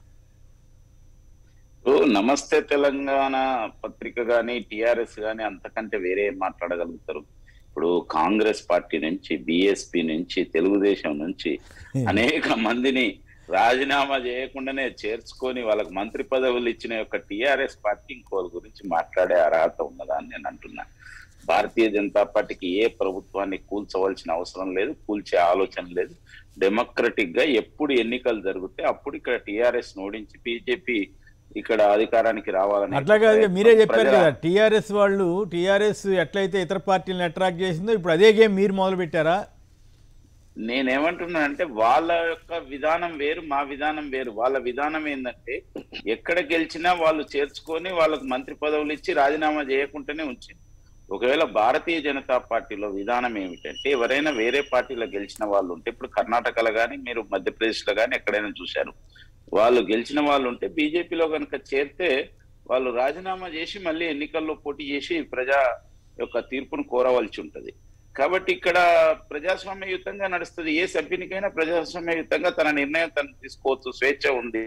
Speaker 3: ఇప్పుడు నమస్తే తెలంగాణ పత్రిక గాని టిఆర్ఎస్ గాని అంతకంటే వేరే ఏం మాట్లాడగలుగుతారు ఇప్పుడు కాంగ్రెస్ పార్టీ నుంచి బిఎస్పి నుంచి తెలుగుదేశం నుంచి అనేక మందిని రాజీనామా చేయకుండానే చేర్చుకొని వాళ్ళకి మంత్రి పదవులు ఇచ్చిన యొక్క టిఆర్ఎస్ పార్టీ ఇంకోళ్ళ గురించి మాట్లాడే అర్హత ఉన్నదా అని నేను అంటున్నా భారతీయ జనతా పార్టీకి ఏ ప్రభుత్వాన్ని కూల్చవలసిన అవసరం లేదు కూల్చే ఆలోచన లేదు డెమోక్రటిక్ గా ఎప్పుడు ఎన్నికలు జరిగితే అప్పుడు ఇక్కడ టిఆర్ఎస్ ఓడించి బీజేపీ ఇక్కడ అధికారానికి రావాలని
Speaker 1: అట్లాగా మీరే చెప్పారు కదా టీఆర్ఎస్ వాళ్ళు టీఆర్ఎస్ ఎట్లయితే ఇతర పార్టీలను అట్రాక్ట్ చేసిందో ఇప్పుడు అదే గేమ్ మీరు మొదలు పెట్టారా
Speaker 3: నేనేమంటున్నా అంటే వాళ్ళ యొక్క విధానం వేరు మా విధానం వేరు వాళ్ళ విధానం ఏంటంటే ఎక్కడ గెలిచినా వాళ్ళు చేర్చుకొని వాళ్ళకు మంత్రి పదవులు ఇచ్చి రాజీనామా చేయకుండానే ఉంచింది ఒకవేళ భారతీయ జనతా పార్టీలో విధానం ఏమిటంటే ఎవరైనా వేరే పార్టీలో గెలిచిన వాళ్ళు ఉంటే ఇప్పుడు కర్ణాటకలో కానీ మీరు మధ్యప్రదేశ్ లో కానీ ఎక్కడైనా చూశారు వాళ్ళు గెలిచిన వాళ్ళు ఉంటే బీజేపీలో కనుక చేరితే వాళ్ళు రాజీనామా చేసి మళ్ళీ ఎన్నికల్లో పోటీ చేసి ప్రజా యొక్క తీర్పును కోరవలసి ఉంటది కాబట్టి ఇక్కడ ప్రజాస్వామ్యయుతంగా నడుస్తుంది ఏ సభ్యునికైనా ప్రజాస్వామ్యయుతంగా తన నిర్ణయం తను తీసుకోవచ్చు స్వేచ్ఛ ఉంది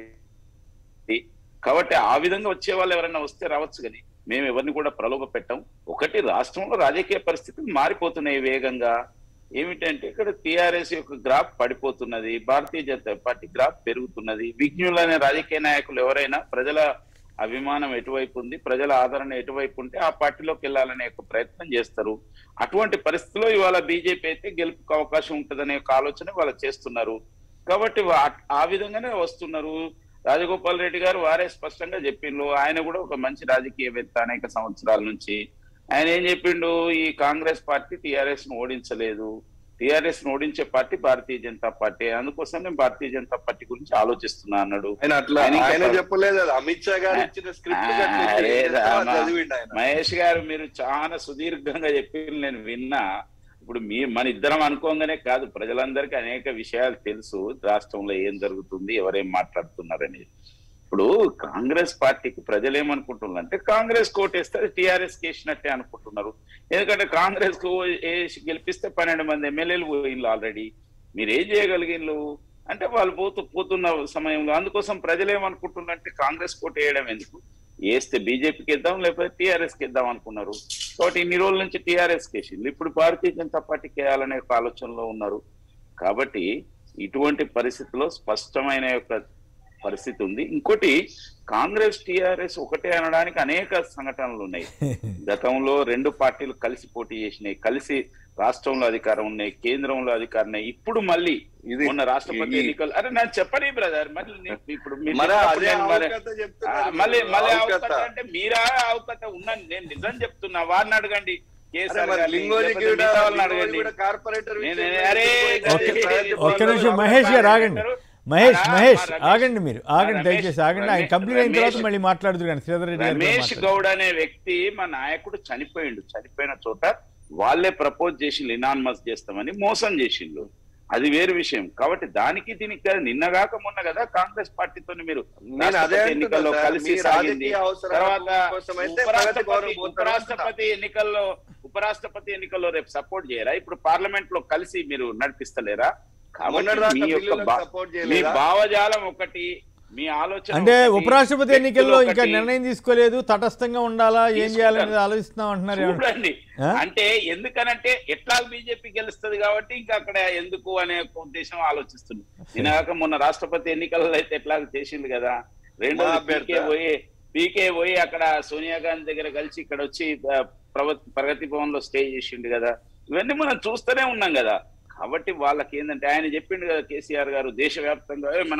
Speaker 3: కాబట్టి ఆ విధంగా వచ్చే వాళ్ళు ఎవరైనా వస్తే రావచ్చు కానీ మేము ఎవరిని కూడా ప్రలోభ పెట్టాం ఒకటి రాష్ట్రంలో రాజకీయ పరిస్థితులు మారిపోతున్నాయి వేగంగా ఏమిటంటే ఇక్కడ టిఆర్ఎస్ యొక్క గ్రాఫ్ పడిపోతున్నది భారతీయ జనతా పార్టీ గ్రాఫ్ పెరుగుతున్నది విజ్ఞులైన రాజకీయ నాయకులు ఎవరైనా ప్రజల అభిమానం ఎటువైపు ఉంది ప్రజల ఆదరణ ఎటువైపు ఉంటే ఆ పార్టీలోకి వెళ్ళాలనే ఒక ప్రయత్నం చేస్తారు అటువంటి పరిస్థితిలో ఇవాళ బీజేపీ అయితే గెలుపుకు అవకాశం ఉంటుందనే ఒక ఆలోచన వాళ్ళు చేస్తున్నారు కాబట్టి వా- ఆ విధంగానే వస్తున్నారు రాజగోపాల్ రెడ్డి గారు వారే స్పష్టంగా చెప్పిండ్రు ఆయన కూడా ఒక మంచి రాజకీయవేత్త అనేక సంవత్సరాల నుంచి ఆయన ఏం చెప్పిండు ఈ కాంగ్రెస్ పార్టీ టిఆర్ఎస్ ను ఓడించలేదు టిఆర్ఎస్ ను ఓడించే పార్టీ భారతీయ జనతా పార్టీ అందుకోసం నేను భారతీయ జనతా పార్టీ గురించి ఆలోచిస్తున్నా అన్నాడు
Speaker 2: ఆయన అట్లా
Speaker 3: ఆయన ఇంకా-
Speaker 2: ఆయన చెప్పలేదు అది అమిత్ షా గారు ఇచ్చిన స్క్రిప్ట్
Speaker 3: అరే రామా.
Speaker 2: చదివిండు ఆయన
Speaker 3: మహేష్ గారు మీరు చాలా సుదీర్ఘంగా చెప్పి నేను విన్నా ఇప్పుడు మీ మన ఇద్దరం అనుకోగానే కాదు ప్రజలందరికీ అనేక విషయాలు తెలుసు రాష్ట్రంలో ఏం జరుగుతుంది ఎవరేం మాట్లాడుతున్నారని ఇప్పుడు కాంగ్రెస్ పార్టీకి ప్రజలు ఏమనుకుంటున్నారు అంటే కాంగ్రెస్ కోటేస్తే టీఆర్ఎస్ కేసినట్టే అనుకుంటున్నారు ఎందుకంటే కాంగ్రెస్ కు వేసి గెలిపిస్తే పన్నెండు మంది ఎమ్మెల్యేలు పోయిన్లు ఆల్రెడీ మీరు ఏం చేయగలిగిన్లు అంటే వాళ్ళు పోతూ పోతున్న సమయంలో అందుకోసం ప్రజలు ఏమనుకుంటున్నారంటే కాంగ్రెస్ కోట వేయడం ఎందుకు వేస్తే బీజేపీకి ఇద్దాం లేకపోతే టీఆర్ఎస్ కి ఇద్దాం అనుకున్నారు కాబట్టి ఇన్ని రోజుల నుంచి టీఆర్ఎస్ కేసింది ఇప్పుడు భారతీయ జనతా పార్టీకి వేయాలనే ఒక ఆలోచనలో ఉన్నారు కాబట్టి ఇటువంటి పరిస్థితిలో స్పష్టమైన యొక్క పరిస్థితి ఉంది ఇంకోటి కాంగ్రెస్ టీఆర్ఎస్ ఒకటే అనడానికి అనేక సంఘటనలు ఉన్నాయి గతంలో రెండు పార్టీలు కలిసి పోటీ చేసినాయి కలిసి రాష్ట్రంలో అధికారం ఉన్నాయి కేంద్రంలో అధికారం ఉన్నాయి ఇప్పుడు మళ్ళీ
Speaker 2: ఇది
Speaker 3: మొన్న రాష్ట్రపతి
Speaker 2: ఈ-
Speaker 3: ఎన్నికలు అరే నేను చెప్పని బ్రదర్ మళ్ళీ నేను ఇప్పుడు మీరు
Speaker 2: మరి
Speaker 3: చెప్పినప్పుడు
Speaker 2: అదే
Speaker 3: నేను మరి-
Speaker 2: అవకత
Speaker 3: ఆ,
Speaker 2: చెప్తున్నారు
Speaker 3: మళ్ళీ
Speaker 2: మీరు.
Speaker 3: మళ్ళీ
Speaker 2: అవకత.
Speaker 3: అవకత అంటే మీరా అవకత ఉన్నాను నేను నిజం చెప్తున్నా వారిని అడగండి
Speaker 2: అరే
Speaker 3: కేసీఆర్
Speaker 2: మరి
Speaker 3: గారిని,
Speaker 2: లింగోజీ
Speaker 3: లేకపోతే
Speaker 2: కూడా-
Speaker 3: మిగతా వాళ్ళని
Speaker 2: లింగోజీ
Speaker 3: అడగండి
Speaker 2: కూడా కార్పొరేటర్
Speaker 3: నేను-
Speaker 2: విషయంలో
Speaker 3: అరే,
Speaker 2: ఎందుకు
Speaker 1: ఒక్క-
Speaker 2: పోయింది?
Speaker 3: ఒక్క
Speaker 1: ఒక్క
Speaker 2: ప్రజలు
Speaker 1: నిమిషం
Speaker 3: వాళ్ళు
Speaker 1: మహేష్ గారు ఆగండి
Speaker 3: అంటారు.
Speaker 1: మహేష్
Speaker 3: ఆ,
Speaker 1: మహేష్
Speaker 3: ఆ, రమేష్.
Speaker 1: ఆగండి మీరు ఆగండి
Speaker 3: రమేష్,
Speaker 1: దయచేసి ఆగండి ఆయన
Speaker 3: రమేష్,
Speaker 1: కంప్లీట్ అయిన తర్వాత
Speaker 3: రమేష్.
Speaker 1: మళ్ళీ మాట్లాడుతురు కానీ శ్రీధర్ రెడ్డి గారు కూడా
Speaker 3: రమేష్
Speaker 1: మాట్లాడండి.
Speaker 3: గౌడ్ అనే వ్యక్తి మా నాయకుడు చనిపోయిండు చనిపోయిన చోట వాళ్ళే ప్రపోజ్ చేసి ఇనాన్మస్ చేస్తామని మోసం చేసిండు అది వేరు విషయం కాబట్టి దానికి దీనికి కాదు నిన్నగాక మొన్న కదా కాంగ్రెస్ పార్టీతో మీరు
Speaker 2: నేను అదే
Speaker 3: రాష్ట్రపతి
Speaker 2: అంటున్నా
Speaker 3: ఎన్నికల్లో
Speaker 2: సార్,
Speaker 3: కలిసి
Speaker 2: మీ
Speaker 3: సాగింది
Speaker 2: రాజకీయ అవసరాల
Speaker 3: తర్వాత
Speaker 2: కోసమైతే ప్రగతి
Speaker 3: ఉపరాష్ట్రపతి
Speaker 2: భవన్ పోతారు
Speaker 3: ఉపరాష్ట్రపతి ఎన్నికల్లో ఉపరాష్ట్రపతి ఎన్నికల్లో రేపు సపోర్ట్ చేయరా ఇప్పుడు పార్లమెంట్ లో కలిసి మీరు నడిపిస్తలేరా కాబట్టి
Speaker 2: మొన్నటిదాకా
Speaker 3: మీ యొక్క
Speaker 2: బిల్లులకు
Speaker 3: బా-
Speaker 2: support
Speaker 3: మీ
Speaker 2: చేయలేదా?
Speaker 3: భావజాలం ఒకటి మీ ఆలోచన
Speaker 1: అంటే
Speaker 3: ఒకటి,
Speaker 1: ఉపరాష్ట్రపతి
Speaker 3: వ్యక్తులు
Speaker 1: ఎన్నికల్లో ఇంకా
Speaker 3: ఒకటి.
Speaker 1: నిర్ణయం తీసుకోలేదు తటస్థంగా ఉండాలా ఏం
Speaker 3: తీసుకుంటారు.
Speaker 1: చేయాలనేది ఆలోచిస్తున్నాం అంటున్నారు ఏమంటారు?
Speaker 3: చూడండి
Speaker 1: ఆ?
Speaker 3: అంటే ఎందుకనంటే ఎట్లా బీజేపీ గెలుస్తుంది కాబట్టి ఇంకా అక్కడ ఎందుకు అనే ఒక ఉద్దేశం ఆలోచిస్తుంది దీనిగాక మొన్న రాష్ట్రపతి ఎన్నికల్లో అయితే ఎట్లా చేసింది కదా రెండో
Speaker 2: మా అభ్యర్థి.
Speaker 3: పీకే పోయి పీకే పోయి అక్కడ సోనియా గాంధీ దగ్గర కలిసి ఇక్కడ వచ్చి ఆ, ప్రవ- ప్రగతి భవన్ లో స్టే చేసిండు కదా ఇవన్నీ మనం చూస్తూనే ఉన్నాం కదా కాబట్టి వాళ్ళకి ఏంటంటే ఆయన చెప్పిండు కదా కేసీఆర్ గారు దేశవ్యాప్తంగా "ఏ, మనం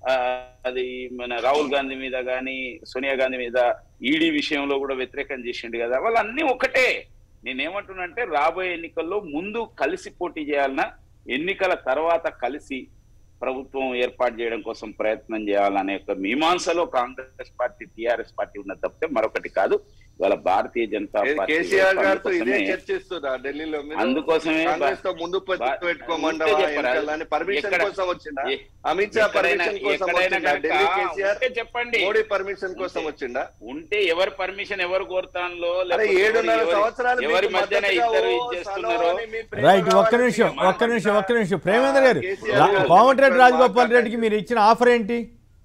Speaker 3: ఆ, అది మన రాహుల్ గాంధీ మీద గాని సోనియా గాంధీ మీద ఈడీ విషయంలో కూడా వ్యతిరేకం చేసిండు కదా వాళ్ళన్నీ ఒకటే నేనేమంటున్నానంటే రాబోయే ఎన్నికల్లో ముందు కలిసి పోటీ చేయాలన్నా ఎన్నికల తర్వాత కలిసి ప్రభుత్వం ఏర్పాటు చేయడం కోసం ప్రయత్నం చేయాలనే ఒక మీమాంసలో కాంగ్రెస్ పార్టీ టిఆర్ఎస్ పార్టీ ఉన్న తప్పితే మరొకటి కాదు ఇవాళ భారతీయ జనతా
Speaker 2: ఏ-
Speaker 3: పార్టీ
Speaker 2: కేసీఆర్ గారితో ఇదే
Speaker 3: అందుకోసమే-
Speaker 2: చర్చిస్తున్నా ఢిల్లీలో మీరు
Speaker 3: అందుకోసమే
Speaker 2: కాంగ్రెస్ తో ముందు
Speaker 3: బా-
Speaker 2: పెట్టుకోమంటావా
Speaker 3: ఉంటే చెప్పరా?
Speaker 2: ఎన్నికలని పర్మిషన్
Speaker 3: ఎక్కడ-
Speaker 2: కోసం వచ్చిందా
Speaker 3: ఏ-
Speaker 2: అమిత్ షా
Speaker 3: ఎక్కడైనా
Speaker 2: పర్మిషన్ కోసం
Speaker 3: ఎక్కడైనా
Speaker 2: వచ్చిందా
Speaker 3: కనుక
Speaker 2: ఢిల్లీ కేసీఆర్
Speaker 3: ఉంటే చెప్పండి
Speaker 2: మోడీ పర్మిషన్ కోసం
Speaker 3: ఉంటే-
Speaker 2: వచ్చిందా
Speaker 3: ఉంటే ఎవరు పర్మిషన్ ఎవరు కోరుతానో
Speaker 2: అరే
Speaker 3: లేకపోతే
Speaker 2: ఏడున్నర
Speaker 3: ఎవరి-
Speaker 2: సంవత్సరాలు
Speaker 3: ఎవరి
Speaker 2: మీకు
Speaker 3: మధ్యన
Speaker 2: మద్దతుగా
Speaker 3: ఇద్దరు
Speaker 2: ఓ
Speaker 3: ఇది చేస్తున్నారో
Speaker 2: సలో అని మీ ప్రేమ
Speaker 1: రైట్ ఒక్క
Speaker 2: కావాలని
Speaker 1: నిమిషం
Speaker 2: మీ
Speaker 1: ఒక్క నిమిషం
Speaker 2: మాట
Speaker 1: ఒక్క నిమిషం ప్రేమేంద్ర గారు
Speaker 2: కేసీఆర్
Speaker 1: రా-
Speaker 2: గారు
Speaker 1: కోమటిరెడ్డి రాజగోపాల్
Speaker 2: మాట్లాడండి.
Speaker 1: రెడ్డికి మీరు ఇచ్చిన ఆఫర్ ఏంటి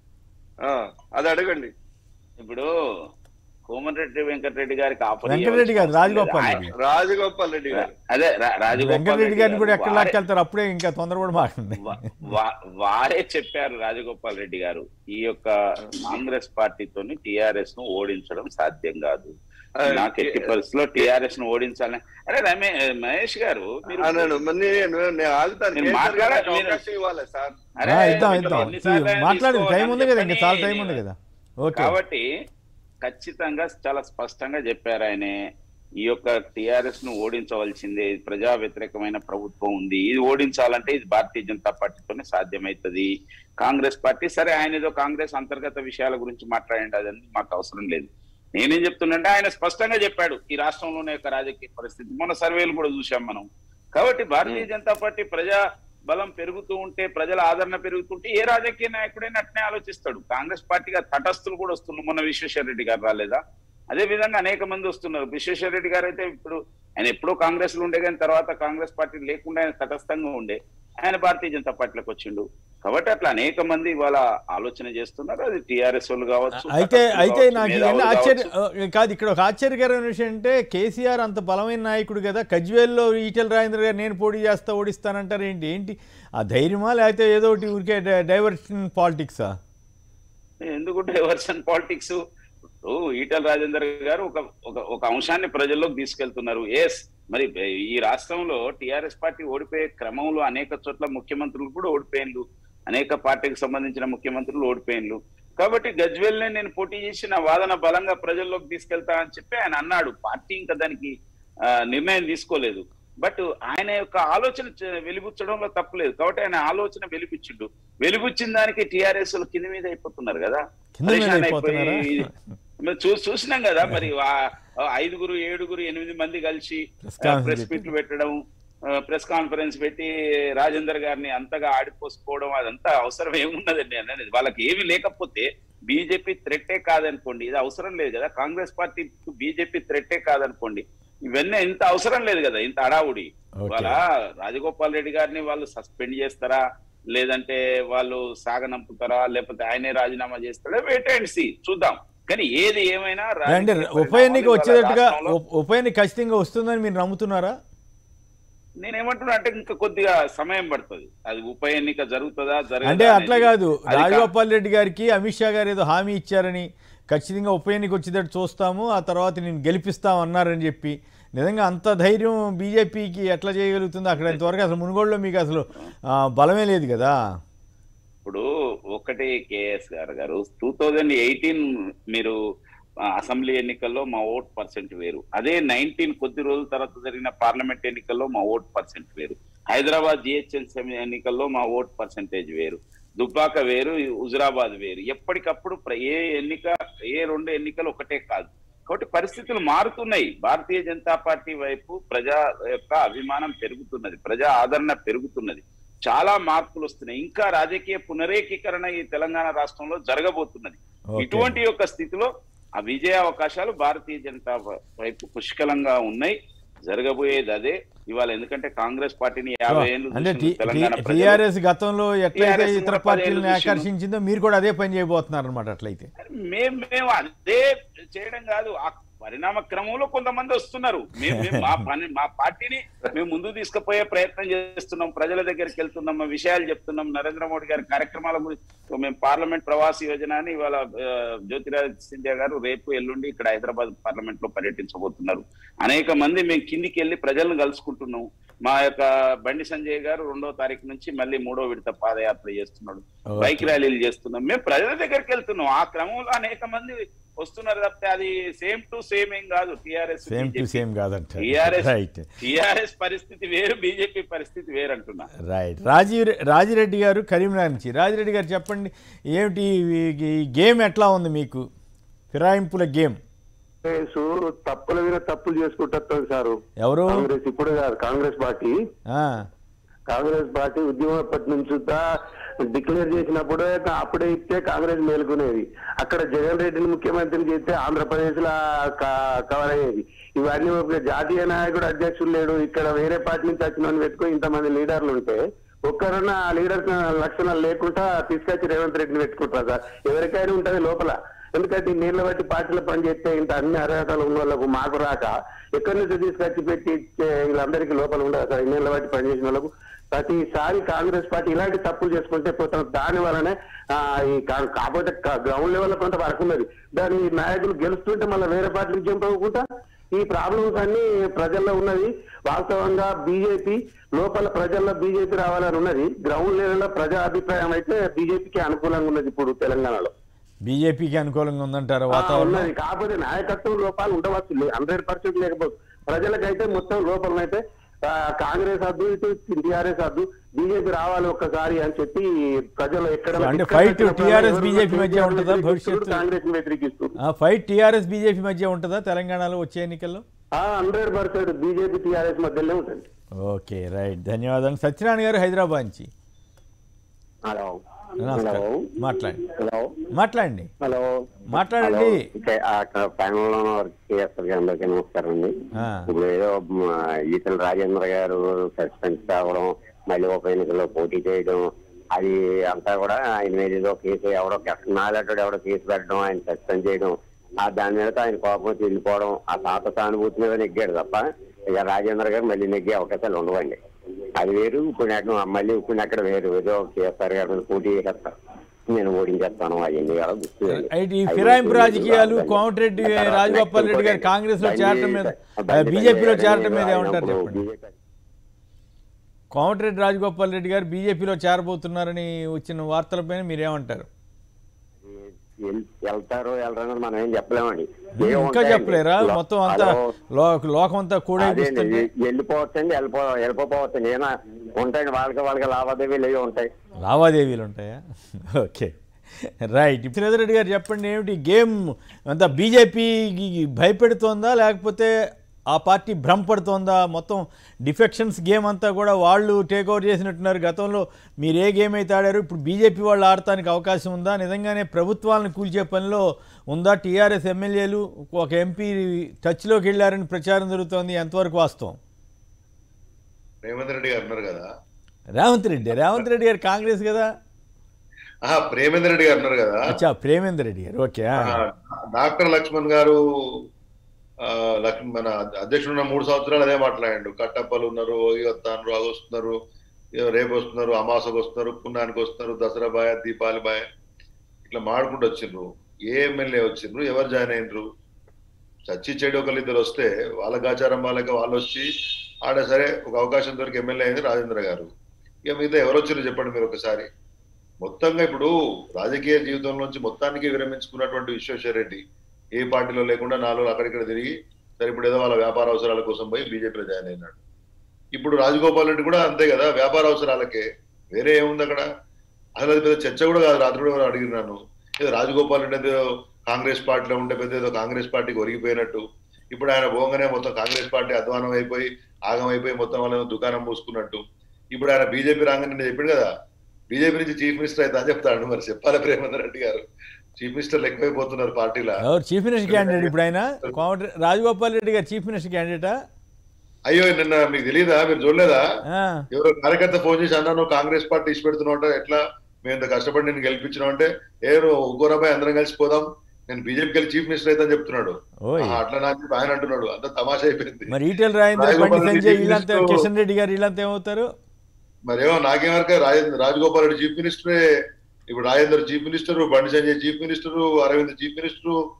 Speaker 2: ఆ, అది అడగండి
Speaker 3: ఇప్పుడు కోమటిరెడ్డి వెంకటరెడ్డి గారికి ఆఫర్
Speaker 1: వెంకటరెడ్డి గారు,
Speaker 3: ఇవ్వాల్సిన
Speaker 1: రాజగోపాల్
Speaker 3: అవసరం
Speaker 1: రెడ్డి.
Speaker 3: లేదు.
Speaker 2: రాజగోపాల్ రెడ్డి గారు
Speaker 3: అదే రా- రాజగోపాల్
Speaker 1: వెంకటరెడ్డి గారిని కూడా ఎక్కడ
Speaker 3: వారే-
Speaker 1: లాక్కెళ్తారు అప్పుడే ఇంకా తొందర కూడా మాకండి
Speaker 3: వా- వా- వారే చెప్పారు రాజగోపాల్ రెడ్డి గారు ఈ యొక్క కాంగ్రెస్ పార్టీతోని టిఆర్ఎస్ ను ఓడించడం సాధ్యం కాదు
Speaker 2: ఆ,
Speaker 3: నాకు ఎట్టి పరిస్థితుల్లో టిఆర్ఎస్ ను ఓడించాలని అరే రమే మహేష్ గారు మీరు
Speaker 2: అన్నాను మరి నేను నేను ఆగుతాను
Speaker 3: నేను
Speaker 2: కేసీఆర్
Speaker 3: మాట్లాడ-
Speaker 2: గారికి
Speaker 3: మీరు-
Speaker 2: అవకాశం ఇవ్వాలి సార్
Speaker 3: అరే,
Speaker 1: ఆ, ఇద్దాం
Speaker 3: మీరు
Speaker 1: ఇద్దాం
Speaker 3: ఎన్నిసార్లు అయినా
Speaker 1: మాట్లాడి టైం
Speaker 3: తీసుకోవాలని
Speaker 1: ఉంది కదా ఇంకా
Speaker 3: చెప్పని
Speaker 1: చాలా టైం ఉంది కదా ఓకే
Speaker 3: కాబట్టి ఖచ్చితంగా చాలా స్పష్టంగా చెప్పారు ఆయన ఈ యొక్క టిఆర్ఎస్ ను ఓడించవలసిందే ఇది ప్రజా వ్యతిరేకమైన ప్రభుత్వం ఉంది ఇది ఓడించాలంటే ఇది భారతీయ జనతా పార్టీతోనే సాధ్యమవుతుంది కాంగ్రెస్ పార్టీ సరే ఆయన ఏదో కాంగ్రెస్ అంతర్గత విషయాల గురించి మాట్లాడండి అదని మాకు అవసరం లేదు నేనేం చెప్తున్నంటే ఆయన స్పష్టంగా చెప్పాడు ఈ రాష్ట్రంలోనే యొక్క రాజకీయ పరిస్థితి మొన్న సర్వేలు కూడా చూసాం మనం కాబట్టి భారతీయ జనతా పార్టీ ప్రజా బలం పెరుగుతూ ఉంటే ప్రజల ఆదరణ పెరుగుతుంటే ఏ రాజకీయ నాయకుడైనా అట్నే ఆలోచిస్తాడు కాంగ్రెస్ పార్టీగా తటస్థులు కూడా వస్తున్నారు మొన్న విశ్వేశ్వర రెడ్డి గారు రాలేదా అదే విధంగా అనేక మంది వస్తున్నారు విశ్వేశ్వర రెడ్డి గారు అయితే ఇప్పుడు ఆయన ఎప్పుడో కాంగ్రెస్ లో ఉండే కానీ తర్వాత కాంగ్రెస్ పార్టీ లేకుండా ఆయన తటస్థంగా ఉండే ఆయన భారతీయ జనతా పార్టీలోకి వచ్చిండు కాబట్టి అట్లా అనేక మంది ఇవాళ ఆలోచన చేస్తున్నారు అది టిఆర్ఎస్ వాళ్ళు కావచ్చు
Speaker 1: అయితే
Speaker 3: తటస్థులు
Speaker 1: అయితే
Speaker 3: కావచ్చు,
Speaker 1: నాకు
Speaker 3: మేధావులు
Speaker 1: ఇవన్నీ ఆశ్చర్య
Speaker 3: కావచ్చు.
Speaker 1: ఆ, కాదు ఇక్కడ ఒక ఆశ్చర్యకరమైన విషయం అంటే కేసీఆర్ అంత బలమైన నాయకుడు కదా కజ్వేల్లో ఈటెల రాజేంద్ర గారు నేను పోటీ చేస్తా ఓడిస్తానంటారు ఏంటి ఏంటి ఆ ధైర్యమా లేకపోతే ఏదో ఒకటి ఊరికే డైవర్షన్ పాలిటిక్సా
Speaker 3: ఎందుకు డైవర్షన్ పాలిటిక్స్ ఈటల రాజేందర్ గారు ఒక ఒక ఒక అంశాన్ని ప్రజల్లోకి తీసుకెళ్తున్నారు ఎస్ మరి ఈ రాష్ట్రంలో టిఆర్ఎస్ పార్టీ ఓడిపోయే క్రమంలో అనేక చోట్ల ముఖ్యమంత్రులు కూడా ఓడిపోయిన్లు అనేక పార్టీకి సంబంధించిన ముఖ్యమంత్రులు ఓడిపోయిన్లు కాబట్టి గజ్వేల్నే నేను పోటీ చేసి నా వాదన బలంగా ప్రజల్లోకి తీసుకెళ్తా అని చెప్పి ఆయన అన్నాడు పార్టీ ఇంకా దానికి ఆ, నిర్ణయం తీసుకోలేదు బట్ ఆయన యొక్క ఆలోచన చ- వెలిబుచ్చడంలో తప్పులేదు కాబట్టి ఆయన ఆలోచన వెలిబుచ్చిండు వెలిబుచ్చిన దానికి టిఆర్ఎస్ కింద మీద అయిపోతున్నారు కదా
Speaker 1: కింద మీద
Speaker 3: పరేషాన్
Speaker 1: అయిపోతున్నారా?
Speaker 3: అయిపోయి- మరి చూ చూసినాం కదా మరి ఆ- ఆ ఐదుగురు ఏడుగురు ఎనిమిది మంది కలిసి
Speaker 1: Press conference
Speaker 3: ప్రెస్
Speaker 1: పెట్టి.
Speaker 3: మీట్లు పెట్టడం ప్రెస్ కాన్ఫరెన్స్ పెట్టి రాజేందర్ గారిని అంతగా ఆడిపోసుకోవడం అదంతా అవసరం ఏమున్నదండి అని అనేది వాళ్ళకి ఏమి లేకపోతే బీజేపీ థ్రెట్టే కాదనుకోండి ఇది అవసరం లేదు కదా కాంగ్రెస్ పార్టీ బీజేపీ థ్రెట్టే కాదనుకోండి ఇవన్నీ ఇంత అవసరం లేదు కదా ఇంత అడావుడి
Speaker 1: Okay.
Speaker 3: వాళ్ళ రాజగోపాల్ రెడ్డి గారిని వాళ్ళు సస్పెండ్ చేస్తారా లేదంటే వాళ్ళు సాగనంపుతారా లేకపోతే ఆయనే రాజీనామా చేస్తారా వెయిట్ అండ్ సీ చూద్దాం కానీ ఏది ఏమైనా
Speaker 1: అంటే
Speaker 3: రాజకీయ
Speaker 1: ఉప ఎన్నిక
Speaker 3: పరిణామాలు
Speaker 1: వచ్చేటట్టుగా
Speaker 3: ఇవాళ రాష్ట్రంలో-
Speaker 1: ఉప- ఉప ఎన్నిక ఖచ్చితంగా వస్తుందని మీరు నమ్ముతున్నారా
Speaker 3: నేనేమంటున్నా అంటే ఇంకా కొద్దిగా సమయం పడుతుంది అది ఉప ఎన్నిక జరుగుతుందా జరగదా
Speaker 1: అంటే అట్లా
Speaker 3: అనేది
Speaker 1: కాదు
Speaker 3: అది కా-
Speaker 1: రాజగోపాల్ రెడ్డి గారికి అమిత్ షా గారు ఏదో హామీ ఇచ్చారని ఖచ్చితంగా ఉప ఎన్నిక వచ్చేటట్టు చూస్తాము ఆ తర్వాత నేను గెలిపిస్తాం అన్నారని చెప్పి నిజంగా అంత ధైర్యం బీజేపీకి ఎట్లా చేయగలుగుతుంది అక్కడ ఇంతవరకు అసలు మునుగోడులో మీకు అసలు ఆ, బలమే లేదు కదా
Speaker 3: ఇప్పుడు ఒకటి కేఎస్ గారు గారు టూ థౌజండ్ ఎయిటీన్ మీరు ఆ, అసెంబ్లీ ఎన్నికల్లో మా ఓట్ పర్సెంట్ వేరు అదే నైన్టీన్ కొద్ది రోజుల తర్వాత జరిగిన పార్లమెంట్ ఎన్నికల్లో మా ఓట్ పర్సెంట్ వేరు హైదరాబాద్ జిహెచ్ఎంసీ ఎన్నికల్లో మా ఓట్ పర్సెంటేజ్ వేరు దుబ్బాక వేరు హుజురాబాద్ వేరు ఎప్పటికప్పుడు ప్ర- ఏ ఎన్నిక ఏ రెండు ఎన్నికలు ఒకటే కాదు కాబట్టి పరిస్థితులు మారుతున్నాయి భారతీయ జనతా పార్టీ వైపు ప్రజా యొక్క అభిమానం పెరుగుతున్నది ప్రజా ఆదరణ పెరుగుతున్నది చాలా మార్పులు వస్తున్నాయి ఇంకా రాజకీయ పునరేకీకరణ ఈ తెలంగాణ రాష్ట్రంలో జరగబోతున్నది
Speaker 1: ఓకే.
Speaker 3: ఇటువంటి యొక్క స్థితిలో ఆ విజయ అవకాశాలు భారతీయ జనతా వైపు పుష్కలంగా ఉన్నాయి జరగబోయేది అదే ఇవాళ ఎందుకంటే కాంగ్రెస్ పార్టీని యాభై ఏళ్ళు
Speaker 1: అంటే
Speaker 3: చూసిన తెలంగాణ ప్రజలు
Speaker 1: టీఆర్ఎస్ గతంలో ఎట్లయితే
Speaker 3: TRS
Speaker 1: ఇతర
Speaker 3: కూడా
Speaker 1: పార్టీలను
Speaker 3: పదేళ్ళు చూసిండు.
Speaker 1: ఆకర్షించిందో మీరు కూడా అదే పని చేయబోతున్నారు అనమాట అట్లయితే
Speaker 3: మేము మేము అదే చేయడం కాదు ఆ పరిణామ క్రమంలో కొంతమంది వస్తున్నారు మేము మేము మా పని మా పార్టీని మేము ముందుకు తీసుకుపోయే ప్రయత్నం చేస్తున్నాం ప్రజల దగ్గరికి వెళ్తున్నాం మా విషయాలు చెప్తున్నాం నరేంద్ర మోడీ గారి కార్యక్రమాల గురించి మేము పార్లమెంట్ ప్రవాస యోజన అని ఇవాళ ఆ, జ్యోతిరాజ్ సింధ్యా గారు రేపు ఎల్లుండి ఇక్కడ హైదరాబాద్ పార్లమెంట్ లో పర్యటించబోతున్నారు అనేక మంది మేము కిందికి వెళ్ళి ప్రజలను కలుసుకుంటున్నాం మా యొక్క బండి సంజయ్ గారు రెండో తారీఖు నుంచి మళ్ళీ మూడో విడత పాదయాత్ర చేస్తున్నాడు
Speaker 1: Okay.
Speaker 3: బైక్ ర్యాలీలు చేస్తున్నాం మేము ప్రజల దగ్గరికి వెళ్తున్నాం ఆ క్రమంలో అనేక మంది వస్తున్నారు తప్పితే అది సేమ్ టు సేమ్ ఏం కాదు టిఆర్ఎస్
Speaker 1: సేమ్ టు సేమ్ కాదంట
Speaker 3: టీఆర్ఎస్
Speaker 1: రైట్
Speaker 3: టిఆర్ఎస్ పరిస్థితి వేరు బీజేపీ పరిస్థితి వేరు అంటున్నా
Speaker 1: రైట్ రాజీవ్ రె- రాజిరెడ్డి గారు కరీంనగర్ నుంచి రాజిరెడ్డి గారు చెప్పండి ఏమిటి ఈ- ఈ గేమ్ ఎట్లా ఉంది మీకు ఫిరాయింపుల గేమ్
Speaker 4: కాంగ్రెస్ తప్పుల మీద తప్పులు చేసుకుంటుంది సారు
Speaker 1: ఎవరు
Speaker 4: కాంగ్రెస్ ఇప్పుడు కాదు కాంగ్రెస్ పార్టీ
Speaker 1: ఆ,
Speaker 4: కాంగ్రెస్ పార్టీ ఉద్యమం ఎప్పటి నుంచి డిక్లేర్ చేసినప్పుడే అప్పుడే ఇస్తే కాంగ్రెస్ మేలుకునేది అక్కడ జగన్ రెడ్డిని ముఖ్యమంత్రిని చేస్తే ఆంధ్రప్రదేశ్ లా కవర్ అయ్యేది ఇవన్నీ ఒక జాతీయ నాయకుడు అధ్యక్షుడు లేడు ఇక్కడ వేరే పార్టీ నుంచి వచ్చిన వాడిని పెట్టుకో ఇంతమంది లీడర్లు ఉంటే ఒక్కరున్న ఆ లీడర్ లక్షణాలు లేకుండా తీసుకొచ్చి రేవంత్ రెడ్డిని పెట్టుకుంటారు సార్ ఎవరికైనా ఉంటది లోపల ఎందుకంటే ఈ నీళ్ళ బట్టి పార్టీలో పనిచేస్తే ఇంత అన్ని అర్హతలు ఉన్న వాళ్ళకు మాకు రాక ఎక్కడి నుంచి తీసుకొచ్చి పెట్టి ఇచ్చే వీళ్ళందరికీ లోపల ఉండదు సార్ ఈ నీళ్ళ బట్టి పనిచేసిన వాళ్ళకు ప్రతిసారి కాంగ్రెస్ పార్టీ ఇలాంటి తప్పులు చేసుకుంటే పోతాం దాని వల్లనే ఆ, ఈ కా- కాకపోతే గ్రౌండ్ లెవెల్ కొంత వరకు ఉన్నది దాని నాయకులు గెలుస్తుంటే మళ్ళీ వేరే పార్టీ నుంచి జంప్ అవ్వకుండా ఈ ప్రాబ్లమ్స్ అన్ని ప్రజల్లో ఉన్నది వాస్తవంగా బీజేపీ లోపల ప్రజల్లో బీజేపీ రావాలని ఉన్నది గ్రౌండ్ లెవెల్ లో ప్రజా అభిప్రాయం అయితే బీజేపీకి అనుకూలంగా ఉన్నది ఇప్పుడు తెలంగాణలో
Speaker 1: బీజేపీకి అనుకూలంగా ఉందంటారా
Speaker 4: ఆ,
Speaker 1: వాతావరణం
Speaker 4: ఉన్నది కాకపోతే నాయకత్వం లోపాలు ఉండవచ్చు హండ్రెడ్ పర్సెంట్ లేకపోతే ప్రజలకైతే మొత్తం లోపల అయితే ఆ, కాంగ్రెస్ అద్దు ఇటు టీఆర్ఎస్ అద్దు బీజేపీ రావాలి ఒక్కసారి అని చెప్పి ప్రజలు ఎక్కడ
Speaker 1: అంటే
Speaker 4: ఎక్కడ
Speaker 1: fight
Speaker 4: వచ్చినప్పుడు
Speaker 1: TRS
Speaker 4: ఎవరు
Speaker 1: BJP మధ్య
Speaker 4: కేసీఆర్
Speaker 1: ఉంటుందా
Speaker 4: వ్యతిరేకిస్తున్నారు,
Speaker 1: భవిష్యత్తు?
Speaker 4: కాంగ్రెస్ ని వ్యతిరేకిస్తారు
Speaker 1: ఆ ఫైట్ టీఆర్ఎస్ బీజేపీ మధ్య ఉంటుందా తెలంగాణలో వచ్చే ఎన్నికల్లో
Speaker 4: హండ్రెడ్ పర్సెంట్ బీజేపీ టీఆర్ఎస్ మధ్యలో ఉంటుంది
Speaker 1: ఓకే రైట్ ధన్యవాదాలు సత్యనారాయణ గారు హైదరాబాద్ నుంచి
Speaker 4: హలో
Speaker 1: నమస్కారం మాట్లాడండి
Speaker 4: హలో
Speaker 1: మాట్లాడండి
Speaker 4: హలో
Speaker 1: మాట్లాడండి
Speaker 4: ప్యానల్ వర్క్ చేస్తారు అందరికీ నమస్కారం అండి
Speaker 1: ఆ,
Speaker 4: ఇప్పుడు ఏదో మ, ఈటల రాజేంద్ర గారు సస్పెండ్ కావడం మళ్ళీ ఉప ఎన్నికల్లో పోటీ చేయడం అది అంతా కూడా ఆయన మీద ఏదో కేసు ఎవడో నాగట్టుడు ఎవడో కేసు పెట్టడం ఆయన సస్పెండ్ చేయడం ఆ దాని మీద ఆయన కోపం వచ్చి వెళ్ళిపోవడం ఆ తాత సానుభూతి మీద నెగ్గాడు తప్ప ఇక రాజేంద్ర గారు మళ్ళీ నెగ్గే అవకాశాలు ఉండవండి అది వేరు ఇప్పుడు అక్కడ మళ్ళీ ఇప్పుడు అక్కడ వేరు ఏదో కేసీఆర్ గారి మీద పోటీ చేసేస్తారు నేను ఓడించేస్తాను అవన్నీ కూడా గుర్తు లేదు.
Speaker 1: అయితే ఈ ఫిరాయింపు రాజకీయాలు కోమటిరెడ్డి రాజగోపాల్ రెడ్డి గారు కాంగ్రెస్ లో చేరటం మీద బీజేపీలో చేరటం మీద ఏమంటారు చెప్పండి కోమటిరెడ్డి రాజగోపాల్ రెడ్డి గారు బీజేపీలో చేరబోతున్నారని వచ్చిన వార్తలపైన మీరేమంటారు
Speaker 4: వెల్- వెళ్తారో వెళ్ళరో మనం ఏం చెప్పలేమండి
Speaker 1: ఇంకా
Speaker 4: ఏముంటాయండి?
Speaker 1: చెప్పలేరా
Speaker 4: లో-
Speaker 1: మొత్తం అంతా
Speaker 4: హలో.
Speaker 1: లో- లోకం అంతా
Speaker 4: అదేండి,
Speaker 1: కూడైపిస్తుంది
Speaker 4: వె- వెళ్ళిపోవచ్చండి వెళ్ళిపో వెళ్ళిపోవచ్చండి ఏనా ఉంటాయండి వాళ్ళకి వాళ్ళకి లావాదేవీలు ఏవో ఉంటాయి
Speaker 1: లావాదేవీలు ఉంటాయా ఓకే రైట్ శ్రీధర్ రెడ్డి గారు చెప్పండి ఏమిటి గేమ్ అంతా బీజేపీ భయపెడుతోందా లేకపోతే ఆ పార్టీ భ్రమపడుతోందా మొత్తం డిఫెక్షన్స్ గేమ్ అంతా కూడా వాళ్ళు టేక్ ఓవర్ చేసినట్టున్నారు గతంలో మీరు ఏ గేమ్ అయితే ఆడారు ఇప్పుడు బీజేపీ వాళ్ళు ఆడటానికి అవకాశం ఉందా నిజంగానే ప్రభుత్వాలను కూల్చే పనిలో ఉందా టీఆర్ఎస్ ఎమ్మెల్యేలు ఒక ఎంపీ టచ్లోకి వెళ్ళారని ప్రచారం జరుగుతోంది ఎంతవరకు వాస్తవం
Speaker 5: రేవంత్ రెడ్డి గారు ఉన్నారు కదా
Speaker 1: రేవంత్ రెడ్డి రేవంత్ రెడ్డి గారు కాంగ్రెస్ కదా
Speaker 5: ఆహా ప్రేమేందర్ రెడ్డి గారు ఉన్నారు కదా
Speaker 1: అచ్చా ప్రేమేందర్ రెడ్డి గారు ఓకే ఆ.
Speaker 5: ఆ, డాక్టర్ లక్ష్మణ్ గారు ఆ, లక్ష్మణ్ మన అధ్యక్షుడు ఉన్న మూడు సంవత్సరాలు అదే మాట్లాడండు కట్టప్పలు ఉన్నారు ఇవి వస్తున్నారు అది వస్తున్నారు ఇగో రేపు వస్తున్నారు అమాసకు వస్తున్నారు పుణ్యానికి వస్తున్నారు దసరా బాయ దీపావళి బాయ ఇట్లా మాడుకుంటూ వచ్చిండ్రు ఏ ఎమ్మెల్యే వచ్చిండ్రు ఎవరు జాయిన్ అయినరు చచ్చి చెడు ఒకళ్ళు ఇద్దరు వస్తే వాళ్ళ గాచారం వాళ్ళకి వాళ్ళు వచ్చి ఆడ సరే ఒక అవకాశం దొరికి ఎమ్మెల్యే అయింది రాజేంద్ర గారు ఇక మిగతా ఎవరు వచ్చారో చెప్పండి మీరు ఒకసారి మొత్తంగా ఇప్పుడు రాజకీయ జీవితం నుంచి మొత్తానికి విరమించుకున్నటువంటి విశ్వేశ్వర రెడ్డి ఏ పార్టీలో లేకుండా నాలుగు అక్కడిక్కడ తిరిగి సరే ఇప్పుడు ఏదో వాళ్ళ వ్యాపార అవసరాల కోసం పోయి బీజేపీలో జాయిన్ అయినాడు ఇప్పుడు రాజగోపాల్ రెడ్డి కూడా అంతే కదా వ్యాపార అవసరాలకే వేరే ఏముంది అక్కడ అసలు అది పెద్ద చర్చ కూడా కాదు రాత్రి కూడా అడిగినాను ఏదో రాజగోపాల్ రెడ్డి ఏదో కాంగ్రెస్ పార్టీలో ఉంటే పెద్ద ఏదో కాంగ్రెస్ పార్టీకి ఒరిగిపోయినట్టు ఇప్పుడు ఆయన పోగానే మొత్తం కాంగ్రెస్ పార్టీ అధ్వానం అయిపోయి ఆగం అయిపోయి మొత్తం వాళ్ళ దుకాణం మూసుకున్నట్టు ఇప్పుడు ఆయన బీజేపీ రాగానే నేను చెప్పాడు కదా బీజేపీ నుంచి చీఫ్ మినిస్టర్ అయితే అని చెప్తాడు మరి చెప్పాలి ప్రేమేందర్ రెడ్డి గారు చీఫ్ మినిస్టర్లు ఎక్కువైపోతున్నారు పార్టీలో
Speaker 1: ఎవరు చీఫ్ మినిస్టర్ క్యాండిడేట్ ఇప్పుడు ఆయన కోమటి రాజగోపాల్ రెడ్డి గారు చీఫ్ మినిస్టర్ క్యాండిడేటా
Speaker 5: అయ్యో నిన్న మీకు తెలియదా మీరు చూడలేదా
Speaker 1: ఆ,
Speaker 5: ఎవరో కార్యకర్త ఫోన్ చేసి అన్నా నువ్వు కాంగ్రెస్ పార్టీ ఇచ్చి పెడుతున్నావు అంటే ఎట్లా మేము ఇంత కష్టపడి నేను గెలిపించినాం అంటే ఏ ఉగ్గురబాయ్ అందరం కలిసి పోదాం నేను బీజేపీకి వెళ్ళి చీఫ్ మినిస్టర్ అయితే చెప్తున్నాడు
Speaker 1: ఓయ్
Speaker 5: అట్లా నాకు చెప్పి ఆయన అంటున్నాడు అంత తమాషా అయిపోయింది
Speaker 1: మరి ఈటెల రాజేంద్ర
Speaker 5: రాజగోపాల్
Speaker 1: బండి
Speaker 5: రెడ్డి
Speaker 1: సంజయ్
Speaker 5: చీఫ్
Speaker 1: వీళ్ళంతా
Speaker 5: మినిస్టర్
Speaker 1: కిషన్ రెడ్డి గారు వీళ్ళంతా ఏమవుతారు
Speaker 5: మరేమో నాకేమరక రాజేంద్ర రాజగోపాల్ రెడ్డి చీఫ్ మినిస్టరే ఇప్పుడు Rajender chief minister Bandi Sanjay chief minister Arvind chief minister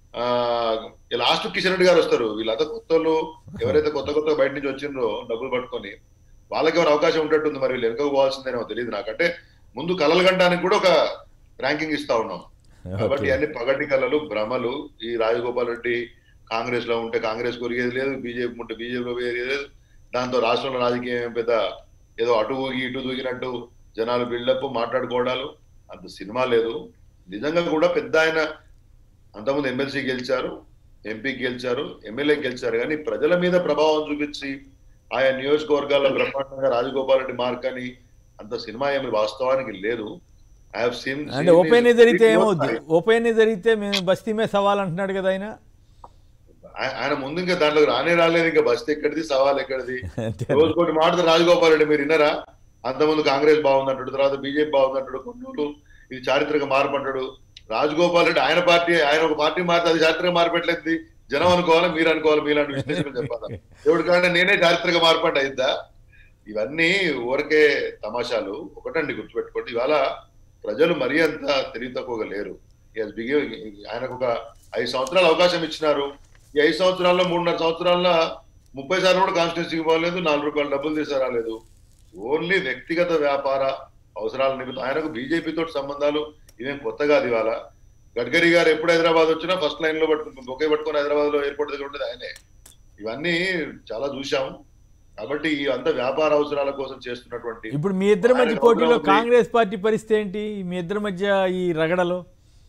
Speaker 5: ఆ లాస్ట్ కిషన్ రెడ్డి గారు వస్తారు వీళ్ళంతా కొత్త వాళ్ళు ఎవరైతే కొత్త కొత్త బయట నుంచి వచ్చిండ్రో డబ్బులు పట్టుకొని వాళ్ళకి ఏమైనా అవకాశం ఉంటట్టుంది మరి వీళ్ళు వెనుకకు పోవాల్సిందేనో తెలియదు నాకంటే ముందు కలలు గంటానికి కూడా ఒక ర్యాంకింగ్ ఇస్తా ఉన్నాం కాబట్టి
Speaker 1: ఓకే.
Speaker 5: అన్ని పగటి కళలు భ్రమలు ఈ రాజగోపాల్ రెడ్డి కాంగ్రెస్ లో ఉంటే కాంగ్రెస్ కొరిగేది లేదు బీజేపీ ఉంటే బీజేపీలో పోయేది లేదు దాంతో రాష్ట్రంలో రాజకీయం ఏం పెద్ద ఏదో అటు ఊగి ఇటు దూగినట్టు జనాలు బిల్డప్ మాట్లాడుకోవడాలు అంత సినిమా లేదు నిజంగా కూడా పెద్ద ఆయన అంతకుముందు ఎమ్మెల్సీ గెలిచారు ఎంపీ గెలిచారు ఎమ్మెల్యే గెలిచారు కానీ ప్రజల మీద ప్రభావం చూపించి ఆయా నియోజకవర్గాల్లో బ్రహ్మాండంగా రాజగోపాల్ రెడ్డి మార్క్ అని అంత సినిమా ఏమి వాస్తవానికి లేదు ఐ హావ్ సీన్
Speaker 1: అంటే ఓపెన్ జరిగితే ఏమవుద్ది ఓపెన్ జరిగితే మేము బస్తీ మీద సవాల్ అంటున్నాడు కదా ఆయన
Speaker 5: ఆయ- ఆయన ముందు ఇంకా దాంట్లో రానే రాలేదు ఇంకా బస్తీ ఎక్కడిది సవాల్ ఎక్కడిది
Speaker 1: అంతే.
Speaker 5: రోజు కోటి మాట్లాడు రాజగోపాల్ రెడ్డి మీరు విన్నారా అంతకుముందు కాంగ్రెస్ బాగుందంటాడు తర్వాత బీజేపీ బాగుందంటాడు కొన్నూరు ఇది చారిత్రక మార్పు అంటాడు రాజగోపాల్ రెడ్డి ఆయన పార్టీ ఆయన ఒక పార్టీ మారితే అది చారిత్రక మార్పు ఎట్లయింది జనం అనుకోవాలి మీరు అనుకోవాలి మీలాంటి విశ్లేషకులు చెప్పాలి ఎవడు కానీ నేనే చారిత్రక మార్పు అంటే అయిద్దా ఇవన్నీ ఊరికే తమాషాలు ఒకటండి గుర్తుపెట్టుకోండి ఇవాళ ప్రజలు మరీ అంత తెలివి తక్కువగా లేరు He has begun- ఆయనకు ఒక ఐదు సంవత్సరాలు అవకాశం ఇచ్చినారు ఈ ఐదు సంవత్సరాల్లో మూడున్నర సంవత్సరాల్లో ముప్పై సార్లు కూడా కాన్స్టిట్యూన్సీకి పోలేదు నాలుగు రూపాయలు డబ్బులు తీసుకురాలేదు ఓన్లీ వ్యక్తిగత వ్యాపార అవసరాల నిమిత్తం ఆయనకు బీజేపీ తోటి సంబంధాలు ఇదేం కొత్త కాదు ఇవాళ గడ్కరీ గారు ఎప్పుడు హైదరాబాద్ వచ్చినా ఫస్ట్ లైన్ లో పట్టుకుని ఒకే పట్టుకొని హైదరాబాద్ లో ఎయిర్పోర్ట్ దగ్గర ఉండేది ఆయనే ఇవన్నీ చాలా చూశాం కాబట్టి ఈ అంత వ్యాపార అవసరాల కోసం చేస్తున్నటువంటి
Speaker 1: ఇప్పుడు మీ ఇద్దరి మధ్య
Speaker 5: ఆయన
Speaker 1: పోటీలో
Speaker 5: ప్రోగ్రామ్ ఉంది.
Speaker 1: కాంగ్రెస్ పార్టీ పరిస్థితి ఏంటి మీ ఇద్దరి మధ్య ఈ రగడలో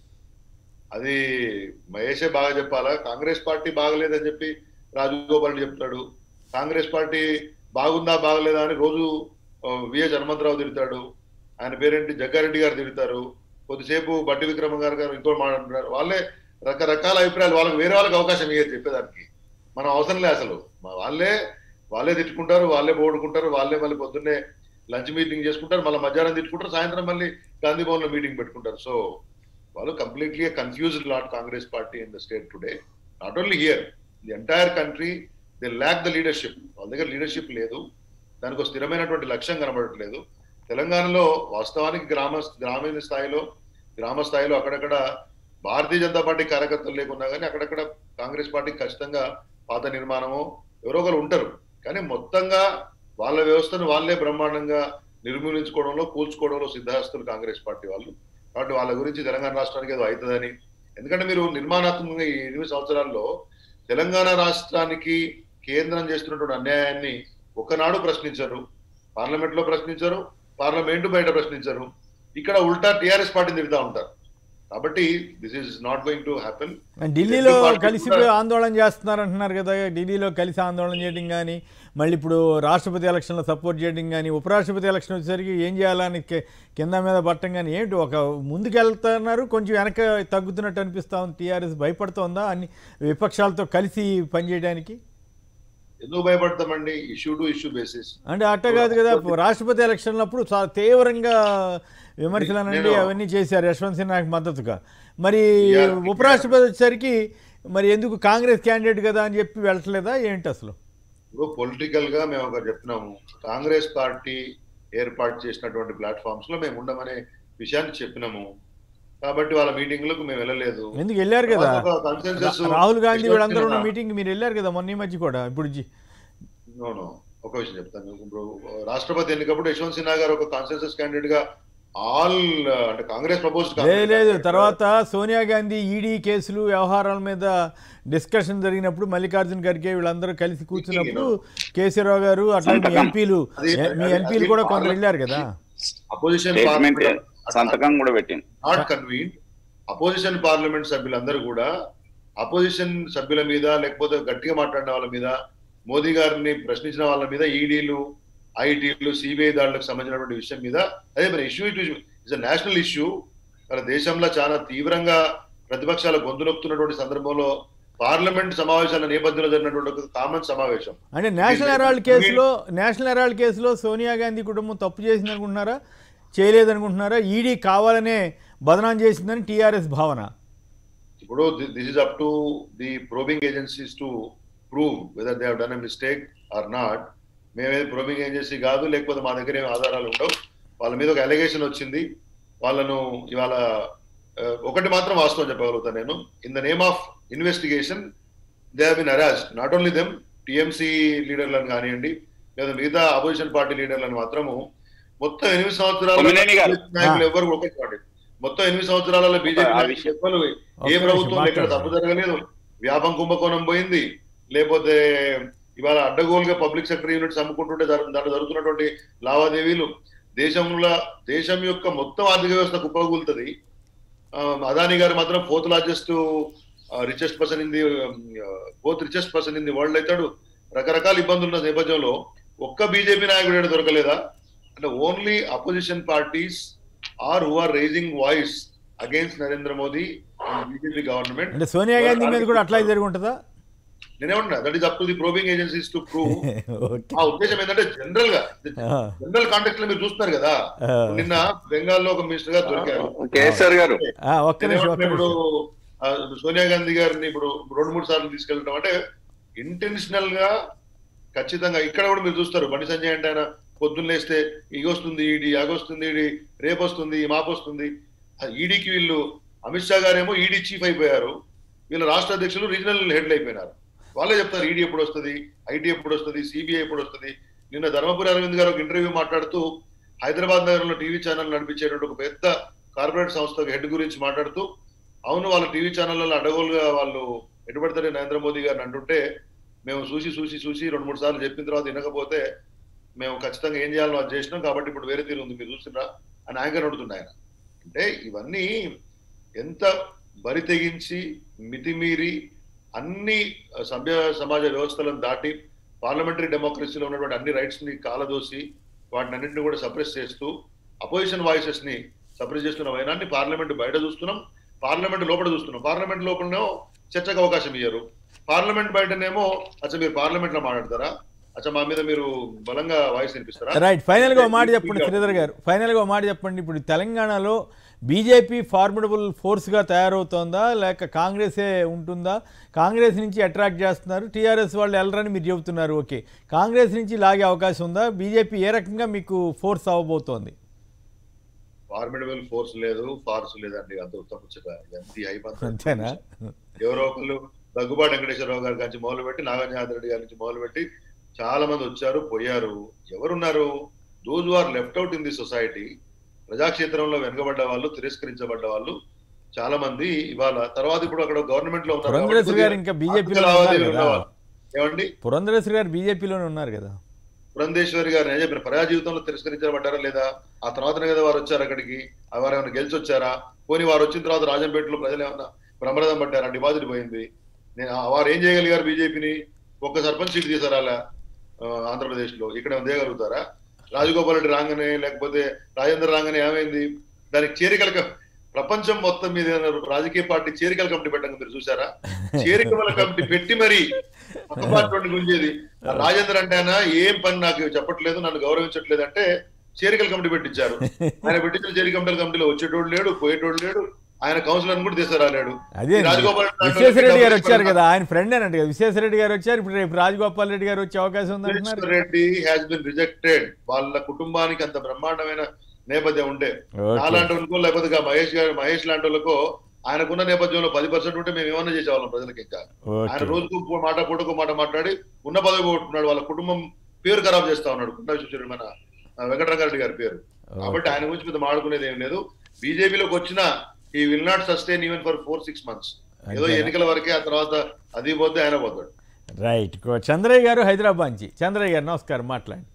Speaker 5: అది మహేషే బాగా చెప్పాలా కాంగ్రెస్ పార్టీ బాగలేదని చెప్పి రాజగోపాల్ రెడ్డి చెప్తాడు కాంగ్రెస్ పార్టీ బాగుందా బాగలేదా అని రోజు ఆ, విఎస్ హనుమంతరావు తిడతాడు ఆయన పేరేంటి జగ్గారెడ్డి గారు తిడతారు కొద్దిసేపు బట్టి విక్రమ గారు గారు ఇంకో మాట్లాడుతున్నారు వాళ్ళే రకరకాల అభిప్రాయాలు వాళ్ళకి వేరే వాళ్ళకి అవకాశం ఇయ్యదు చెప్పేదానికి మనం అవసరం లే అసలు మా వాళ్ళే వాళ్ళే తిట్టుకుంటారు వాళ్ళే పోగొట్టుకుంటారు వాళ్ళే మళ్ళీ పొద్దున్నే లంచ్ మీటింగ్ చేసుకుంటారు మళ్ళీ మధ్యాహ్నం తిట్టుకుంటారు సాయంత్రం మళ్ళీ గాంధీ భవన్ లో మీటింగ్ పెట్టుకుంటారు సో వాళ్ళు completely confused lot Congress party in the state today not only here the entire country they lack the leadership వాళ్ళ దగ్గర లీడర్షిప్ లేదు దానికి ఒక స్థిరమైనటువంటి లక్ష్యం కనబడట్లేదు తెలంగాణలో వాస్తవానికి గ్రామ గ్రామీణ స్థాయిలో గ్రామ స్థాయిలో అక్కడక్కడ భారతీయ జనతా పార్టీ కార్యకర్తలు లేకున్నా కానీ అక్కడక్కడ కాంగ్రెస్ పార్టీ ఖచ్చితంగా పాత నిర్మాణము ఎవరో ఒకరు ఉంటారు కానీ మొత్తంగా వాళ్ళ వ్యవస్థను వాళ్ళే బ్రహ్మాండంగా నిర్మూలించుకోవడంలో కూల్చుకోవడంలో సిద్ధహస్తులు కాంగ్రెస్ పార్టీ వాళ్ళు కాబట్టి వాళ్ళ గురించి తెలంగాణ రాష్ట్రానికి ఏదో అవుతుందని ఎందుకంటే మీరు నిర్మాణాత్మకంగా ఈ ఎనిమిది సంవత్సరాల్లో తెలంగాణ రాష్ట్రానికి కేంద్రం చేస్తున్నటువంటి అన్యాయాన్ని ఒకనాడు ప్రశ్నించరు పార్లమెంట్ లో ప్రశ్నించరు పార్లమెంట్ బయట ప్రశ్నించరు ఇక్కడ ఉల్టా టిఆర్ఎస్ పార్టీని తిరుగుతూ ఉంటారు కాబట్టి this is not going to happen
Speaker 1: ఢిల్లీలో
Speaker 5: రెండు పార్టీలు
Speaker 1: కలిసి
Speaker 5: కూడా-
Speaker 1: ఆందోళన చేస్తున్నారు అంటున్నారు కదా ఢిల్లీలో కలిసి ఆందోళన చేయడం కానీ మళ్ళీ ఇప్పుడు రాష్ట్రపతి ఎలక్షన్లో సపోర్ట్ చేయడం కానీ ఉపరాష్ట్రపతి ఎలక్షన్ వచ్చేసరికి ఏం చేయాలని కి- కింద మీద పట్టం కానీ ఏంటి ఒక ముందుకు వెళ్తున్నారు కొంచెం వెనక తగ్గుతున్నట్టు అనిపిస్తా ఉంది టీఆర్ఎస్ భయపడుతోందా అన్ని విపక్షాలతో కలిసి పనిచేయడానికి
Speaker 5: ఎందుకు భయపడతామండి ఇష్యూ టు ఇష్యూ బేసిస్
Speaker 1: అంటే అట్ట కాదు కదా రాష్ట్రపతి ఎలక్షన్లప్పుడు చాలా తీవ్రంగా విమర్శలు అనండి
Speaker 5: నేను-
Speaker 1: అవన్నీ చేశారు యశ్వంత్ సిన్హాకి మద్దతుగా మరి
Speaker 5: Yeah.
Speaker 1: ఉపరాష్ట్రపతి వచ్చేసరికి మరి ఎందుకు కాంగ్రెస్ క్యాండిడేట్ కదా అని చెప్పి వెళ్ళట్లేదా ఏంటి అసలు
Speaker 5: ఇప్పుడు పొలిటికల్ గా మేము ఒకటి చెప్తున్నాము కాంగ్రెస్ పార్టీ ఏర్పాటు చేసినటువంటి ప్లాట్ఫామ్స్ లో మేము ఉండమనే విషయాన్ని చెప్పినాము కాబట్టి వాళ్ళ మీటింగ్లకు మేము వెళ్ళలేదు
Speaker 1: ఎందుకు వెళ్ళారు కదా
Speaker 5: తర్వాత ఒక consensus
Speaker 1: రా- రాహుల్ గాంధీ
Speaker 5: విశ్వసనీయత-
Speaker 1: వీళ్ళందరూ ఉన్న మీటింగ్ మీరు వెళ్ళారు కదా మొన్న ఈ మధ్య కూడా ఇప్పుడు జి-
Speaker 5: No, no. ఒక విషయం చెప్తాను ఇప్పుడు రాష్ట్రపతి ఎన్నికప్పుడు యశ్వంత్ సిన్హా గారు ఒక కాన్సెన్సస్ క్యాండిడేట్ గా ఆల్ అంటే కాంగ్రెస్ ప్రపోజ్
Speaker 1: లేదు లేదు తర్వాత సోనియా గాంధీ ఈడీ కేసులు వ్యవహారాల మీద డిస్కషన్ జరిగినప్పుడు మల్లికార్జున ఖర్గే వీళ్ళందరూ కలిసి కూర్చున్నప్పుడు కేసీరావు గారు అట్లా మీ ఎంపీలు
Speaker 5: అది-
Speaker 1: మీ
Speaker 5: అది-
Speaker 1: ఎంపీలు
Speaker 5: అది
Speaker 1: కూడా కొందరు
Speaker 5: పార్లమెంట్
Speaker 1: వెళ్ళారు కదా
Speaker 5: అపోజిషన్
Speaker 3: స్టేట్మెంట్ సంతకం కూడా పెట్టింది
Speaker 5: నాట్ కన్వీన్ అపోజిషన్ పార్లమెంట్ సభ్యులందరూ కూడా అపోజిషన్ సభ్యుల మీద లేకపోతే గట్టిగా మాట్లాడిన వాళ్ళ మీద మోదీ గారిని ప్రశ్నించిన వాళ్ళ మీద ఈడీలు ఐటీలు సిబిఐ దాడులకు సంబంధించినటువంటి విషయం మీద అదే మరి issue it is a national issue మన దేశంలో చాలా తీవ్రంగా ప్రతిపక్షాల గొంతునొక్కుతున్నటువంటి సందర్భంలో పార్లమెంట్ సమావేశాల నేపథ్యంలో జరిగినటువంటి ఒక కామన్ సమావేశం
Speaker 1: అంటే నేషనల్ హెరాల్డ్ కేసులో నేషనల్ హెరాల్డ్ కేసులో సోనియా గాంధీ కుటుంబం తప్పు చేసింది అనుకుంటున్నారా చేయలేదనుకుంటున్నారా ఈడీ కావాలనే బదనాం చేసిందని టీఆర్ఎస్ భావన
Speaker 5: ఇప్పుడు this is up to the probing agencies to prove whether they done a mistake or not మేమే ప్రోబింగ్ ఏజెన్సీ కాదు లేకపోతే మా దగ్గర ఏం ఆధారాలు ఉండవు వాళ్ళ మీద ఒక అలిగేషన్ వచ్చింది వాళ్ళను ఇవాళ ఒకటి మాత్రం వాస్తవం చెప్పగలుగుతాను నేను in the name of investigation they been harass not only them TMC లీడర్లను కానివ్వండి లేదా మిగతా అపోజిషన్ పార్టీ లీడర్లను మాత్రము మొత్తం ఎనిమిది సంవత్సరాల
Speaker 3: కొమ్మినేని గారు.
Speaker 5: నాయకులు ఎవరు ఒకటి కాదు. మొత్తం ఎనిమిది సంవత్సరాలలో బీజేపీ
Speaker 3: ఆ
Speaker 5: నాయకులు
Speaker 3: విషయం-
Speaker 5: ఎవ్వరు ఏ
Speaker 1: ఒక్క
Speaker 5: ప్రభుత్వం
Speaker 1: నిమిషం
Speaker 5: ఎక్కడ తప్పు
Speaker 1: మాట్లాడండి.
Speaker 5: జరగలేదు వ్యాపం కుంభకోణం పోయింది లేకపోతే ఇవాళ అడ్డగోలుగా పబ్లిక్ సెక్టర్ యూనిట్స్ అమ్ముకుంటుంటే జరు- దాంట్లో జరుగుతున్నటువంటి లావాదేవీలు దేశంలో దేశం యొక్క మొత్తం ఆర్థిక వ్యవస్థ కుప్పగూలుతుంది ఆ, అదాని గారు మాత్రం fourth largest richest person in the fourth richest person in the world అవుతాడు రకరకాల ఇబ్బందులు ఉన్న నేపథ్యంలో ఒక్క బీజేపీ నాయకుడు ఏడు దొరకలేదా అంటే only opposition parties are who are raising voice against Narendra Modi and BJP government
Speaker 1: అంటే సోనియా గాంధీ మీద కూడా అట్లా జరిగి ఉంటుందా
Speaker 5: నేనేమన్నా that is up to the probing agencies to prove
Speaker 1: okay
Speaker 5: ఆ ఉద్దేశం ఏంటంటే జనరల్ గా జనరల్ కాంటెక్ట్ లో మీరు చూస్తున్నారు కదా
Speaker 1: ఆ.
Speaker 5: నిన్న బెంగాల్లో ఒక మినిస్టర్ గా దొరికారు
Speaker 2: కేసీఆర్ గారు
Speaker 1: ఆ, ఒక్క నిమిషం ఒక్క
Speaker 5: నేనేమంటున్నా ఇప్పుడు
Speaker 1: నిమిషం
Speaker 5: ఆ, సోనియా గాంధీ గారిని ఇప్పుడు రెండు మూడు సార్లు తీసుకెళ్ళడం అంటే ఇంటెన్షనల్ గా ఖచ్చితంగా ఇక్కడ కూడా మీరు చూస్తారు బండి సంజయ్ అంటే ఆయన పొద్దున్న లేస్తే ఇగొస్తుంది ఈడీ అగొస్తుంది ఈడీ రేపు వస్తుంది మాపు వస్తుంది ఈడీకి వీళ్ళు అమిత్ షా గారేమో ఈడీ చీఫ్ అయిపోయారు వీళ్ళ రాష్ట్ర అధ్యక్షులు రీజనల్ హెడ్లు అయిపోయినారు వాళ్ళే చెప్తారు ఈడీ ఎప్పుడు వస్తుంది ఐటీ ఎప్పుడు వస్తుంది సిబిఐ ఎప్పుడు వస్తుంది నిన్న ధర్మపురి అరవింద్ గారు ఒక ఇంటర్వ్యూ మాట్లాడుతూ హైదరాబాద్ నగరంలో టీవీ ఛానల్ నడిపించేటువంటి ఒక పెద్ద కార్పొరేట్ సంస్థ హెడ్ గురించి మాట్లాడుతూ అవును వాళ్ళ టీవీ ఛానళ్ళలో అడగోలుగా వాళ్ళు ఎటుపడతారే నరేంద్ర మోదీ గారిని అంటుంటే మేము చూసి చూసి చూసి రెండు మూడు సార్లు చెప్పిన తర్వాత వినకపోతే మేము ఖచ్చితంగా ఏం చేయాలో అది చేసినాం కాబట్టి ఇప్పుడు వేరే తీరు ఉంది మీరు చూసినా అని యాంకర్ అడుగుతుంది ఆయన అంటే ఇవన్నీ ఎంత బరి తెగించి మితిమీరి అన్ని సభ్య సమాజ వ్యవస్థలను దాటి పార్లమెంటరీ డెమోక్రసీలో ఉన్నటువంటి అన్ని రైట్స్ ని కాలదోసి వాటిని అన్నింటిని కూడా సప్రెస్ చేస్తూ అపోజిషన్ వాయిసెస్ ని సప్రెస్ చేస్తున్న వైనాన్ని పార్లమెంట్ బయట చూస్తున్నాం పార్లమెంట్ లోపల చూస్తున్నాం పార్లమెంట్ లోపలనేమో చర్చకు అవకాశం ఇయ్యరు పార్లమెంట్ బయటనేమో అచ్చా మీరు పార్లమెంట్ లో మాట్లాడతారా అచ్చా మా మీద మీరు బలంగా వాయిస్ వినిపిస్తారా
Speaker 1: రైట్ ఫైనల్గా ఒక మాట చెప్పండి శ్రీధర్ గారు ఫైనల్గా ఒక మాట చెప్పండి ఇప్పుడు తెలంగాణలో బీజేపీ ఫార్మిడబుల్ ఫోర్స్గా తయారవుతోందా లేక కాంగ్రెసే ఉంటుందా కాంగ్రెస్ నుంచి అట్రాక్ట్ చేస్తున్నారు టీఆర్ఎస్ వాళ్ళు వెళ్ళరని మీరు చెబుతున్నారు ఓకే కాంగ్రెస్ నుంచి లాగే అవకాశం ఉందా బీజేపీ ఏ రకంగా మీకు ఫోర్స్ అవ్వబోతోంది
Speaker 5: ఫార్మిడబుల్ ఫోర్స్ లేదు ఫార్స్ లేదండి అంత ఉత్తమ ముచ్చట ఎంత హైప్
Speaker 1: అంతేనా
Speaker 5: ఎవరో ఒకళ్ళు దగ్గుబాటి వెంకటేశ్వరరావు గారి నుంచి మొదలు పెట్టి నాగార్జున రెడ్డి గారి నుంచి మొదలు పెట్టి చాలా మంది వచ్చారు పోయారు ఎవరున్నారు those are left out in the society ప్రజాక్షేత్రంలో వెనుకబడ్డ వాళ్ళు తిరస్కరించబడ్డ వాళ్ళు చాలా మంది ఇవాళ తర్వాత ఇప్పుడు అక్కడ గవర్నమెంట్ లో ఉన్నారు
Speaker 1: పురంధరేశ్వరి
Speaker 5: కాబట్టి
Speaker 1: గారు ఇంకా బీజేపీలో
Speaker 5: ఆర్థిక
Speaker 1: ఉన్నారు
Speaker 5: లావాదేవీలు
Speaker 1: కదా
Speaker 5: ఉన్నవాళ్ళు. ఏమండి
Speaker 1: పురంధరేశ్వరి గారు బీజేపీలోనే ఉన్నారు కదా
Speaker 5: పురంధేశ్వరి గారు నేను చెప్పిన ప్రజా జీవితంలో తిరస్కరించబడ్డారా లేదా ఆ తర్వాతనే కదా వారు వచ్చారు అక్కడికి ఆ వారు ఏమైనా గెలిచి వచ్చారా పోనీ వారు వచ్చిన తర్వాత రాజంపేటలో ప్రజలు ఏమన్నా ప్రమాదం పట్టారా డిపాజిట్ పోయింది నేను ఆ వారు ఏం చేయగలిగారు బీజేపీని ఒక్క సర్పంచ్ సీట్ తీసారా ఆంధ్రప్రదేశ్ లో ఇక్కడ ఏమైనా చేయగలుగుతారా రాజగోపాల్ రెడ్డి రాగానే లేకపోతే రాజేంద్ర రాగానే ఏమైంది దానికి చేరికల క- ప్రపంచం మొత్తం మీద ఏదైనా రాజకీయ పార్టీ చేరికల కమిటీ పెట్టంగా మీరు చూసారా చేరికల కమిటీ పెట్టి మరి పక్కపాటి గుంజేది ఆ రాజేంద్ర అంటే ఆయన ఏం పని నాకు చెప్పట్లేదు నన్ను గౌరవించట్లేదు అంటే చేరికల కమిటీ పెట్టించారు ఆయన పెట్టించిన చేరిక కమిటీల కమిటీలో వచ్చేటోడు లేడు పోయేటోడు లేడు ఆయన కౌన్సిలర్ కూడా తీసుకురాలేడు
Speaker 1: అదే
Speaker 5: ఈ రాజగోపాల్ రెడ్డి లాంటి
Speaker 1: విశ్వేశ్వరరెడ్డి గారు
Speaker 5: వాళ్ళకి
Speaker 1: వచ్చారు కదా ఆయన ఫ్రెండ్ అన్నట్టు కదా విశ్వేశ్వరరెడ్డి గారు వచ్చారు ఇప్పుడు రేపు రాజగోపాల్ రెడ్డి గారు వచ్చే అవకాశం ఉందంటున్నారు
Speaker 5: Vishweshwar Reddy has been rejected వాళ్ళ కుటుంబానికి అంత బ్రహ్మాండమైన నేపథ్యం ఉంటే
Speaker 1: ఓకే.
Speaker 5: నాలాంటి వాళ్ళకో లేకపోతే ఇక మహేష్ గారు మహేష్ లాంటి వాళ్ళకో ఆయనకున్న నేపథ్యంలో పది పర్సెంట్ ఉంటే మేము ఏమన్నా చేసేవాళ్ళం ప్రజలకి ఇంకా ఆయన
Speaker 1: ఓకే
Speaker 5: రోజుకు ఒక మాట పూటకు మాట మాట్లాడి ఉన్న పదవి పోగొట్టుకున్నాడు వాళ్ళ కుటుంబం పేరు ఖరాబ్ చేస్తా ఉన్నాడు కుండా విశ్వేశ్వరుడు మన ఆ, వెంకటరంగారెడ్డి గారి పేరు కాబట్టి ఆయన గురించి పెద్ద మాడుకునేది ఏం లేదు బీజేపీలోకి వచ్చిన ఈ will not sustain even for four six months ఏదో
Speaker 1: అంతేనా?
Speaker 5: ఎన్నికల వరకే ఆ తర్వాత అది పోతే ఆయన పోతాడు
Speaker 1: రైట్ కో- చంద్రయ్య గారు హైదరాబాద్ నుంచి చంద్రయ్య గారు నమస్కారం మాట్లాడండి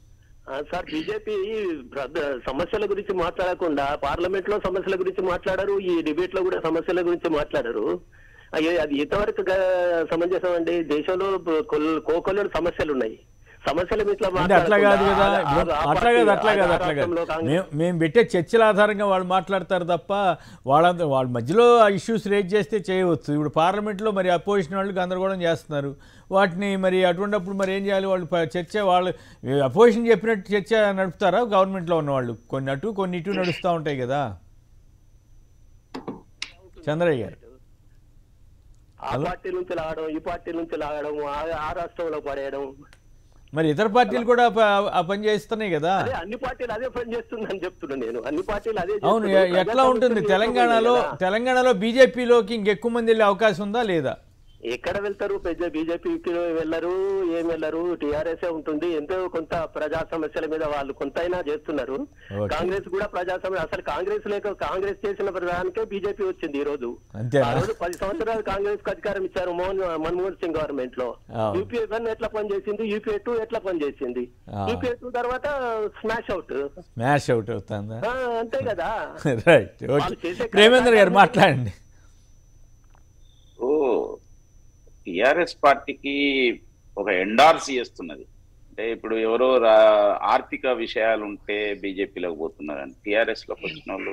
Speaker 4: ఆ, సార్ బీజేపీ ప్ర- సమస్యల గురించి మాట్లాడకుండా పార్లమెంట్ లో సమస్యల గురించి మాట్లాడరు ఈ డిబేట్ లో కూడా సమస్యల గురించి మాట్లాడరు అయ్యో అది ఎంతవరకు గా- సమంజసం అండి దేశంలో కొల్- కోకొల్లలు సమస్యలు ఉన్నాయి సమస్యల మీద
Speaker 1: అంటే అట్లా కాదు కదా ఇప్పుడు అట్లా కాదు అట్లా కాదు అట్లా కాదు మేము మేము పెట్టే చర్చల ఆధారంగా వాళ్ళు మాట్లాడతారు తప్ప వాళ్ళ వాళ్ళ మధ్యలో ఆ ఇష్యూస్ రేజ్ చేస్తే చేయవచ్చు ఇప్పుడు పార్లమెంట్లో మరి అపోజిషన్ వాళ్ళు గందరగోళం చేస్తున్నారు వాటిని మరి అటువంటిప్పుడు మరి ఏం చేయాలి వాళ్ళు ప- చర్చ వాళ్ళు అపోజిషన్ చెప్పినట్టు చర్చ నడుపుతారా గవర్నమెంట్లో ఉన్న వాళ్ళు కొన్ని అటు కొన్ని ఇటు నడుస్తూ ఉంటాయి కదా చంద్రయ్య గారు
Speaker 4: ఆ పార్టీ నుంచి లాగడం ఈ పార్టీ నుంచి లాగడం ఆ- ఆ రాష్ట్రంలో పడేయడం
Speaker 1: మరి ఇతర పార్టీలు కూడా ప- ఆ పని చేస్తున్నాయి కదా
Speaker 6: అదే అన్ని పార్టీలు అదే పని చేస్తుందని చెప్తున్నాను నేను అన్ని పార్టీలు అదే
Speaker 1: అవును ఎ-
Speaker 6: చేస్తున్నాయి.
Speaker 1: ఎట్లా ఉంటుంది
Speaker 6: ప్రజా
Speaker 1: తెలంగాణలో
Speaker 6: సమస్యలు కదా.
Speaker 1: తెలంగాణలో బీజేపీలోకి ఇంకెక్కువ మంది వెళ్ళే అవకాశం ఉందా లేదా
Speaker 6: ఎక్కడ వెళ్తారు పెద్ద బీజేపీకి వెళ్ళరు ఏం వెళ్ళరు టీఆర్ఎస్ ఉంటుంది ఎంతో కొంత ప్రజా సమస్యల మీద వాళ్ళు కొంతైనా చేస్తున్నారు
Speaker 1: ఓకే.
Speaker 6: కాంగ్రెస్ కూడా ప్రజా సమస్య అసలు కాంగ్రెస్ లేక కాంగ్రెస్ చేసిన ప్రధానికే బీజేపీ వచ్చింది ఈ రోజు
Speaker 1: అంతేనా?
Speaker 6: ఆ రోజు పది సంవత్సరాలు కాంగ్రెస్ కు అధికారం ఇచ్చారు మోహన్ మన్మోహన్ సింగ్ గవర్నమెంట్ లో
Speaker 1: అవును.
Speaker 6: యూపీఏ వన్ ఎట్లా పనిచేసింది యూపీఏ టూ ఎట్లా పనిచేసింది
Speaker 1: ఆ.
Speaker 6: యూపీఏ టూ తర్వాత స్మాష్ అవుట్
Speaker 1: మ్యాష్ అవుట్ అవుతుందా
Speaker 6: ఆ, అంతే కదా
Speaker 1: రైట్ ఓకే
Speaker 6: వాళ్ళు చేసే
Speaker 1: ప్రేమేంద్ర గారు మాట్లాడండి
Speaker 3: ఓ టిఆర్ఎస్ పార్టీకి ఒక ఎండార్స్ చేస్తున్నది అంటే ఇప్పుడు ఎవరో రా- ఆర్థిక విషయాలు ఉంటే బీజేపీలోకి పోతున్నారు టిఆర్ఎస్ లోకి వచ్చిన వాళ్ళు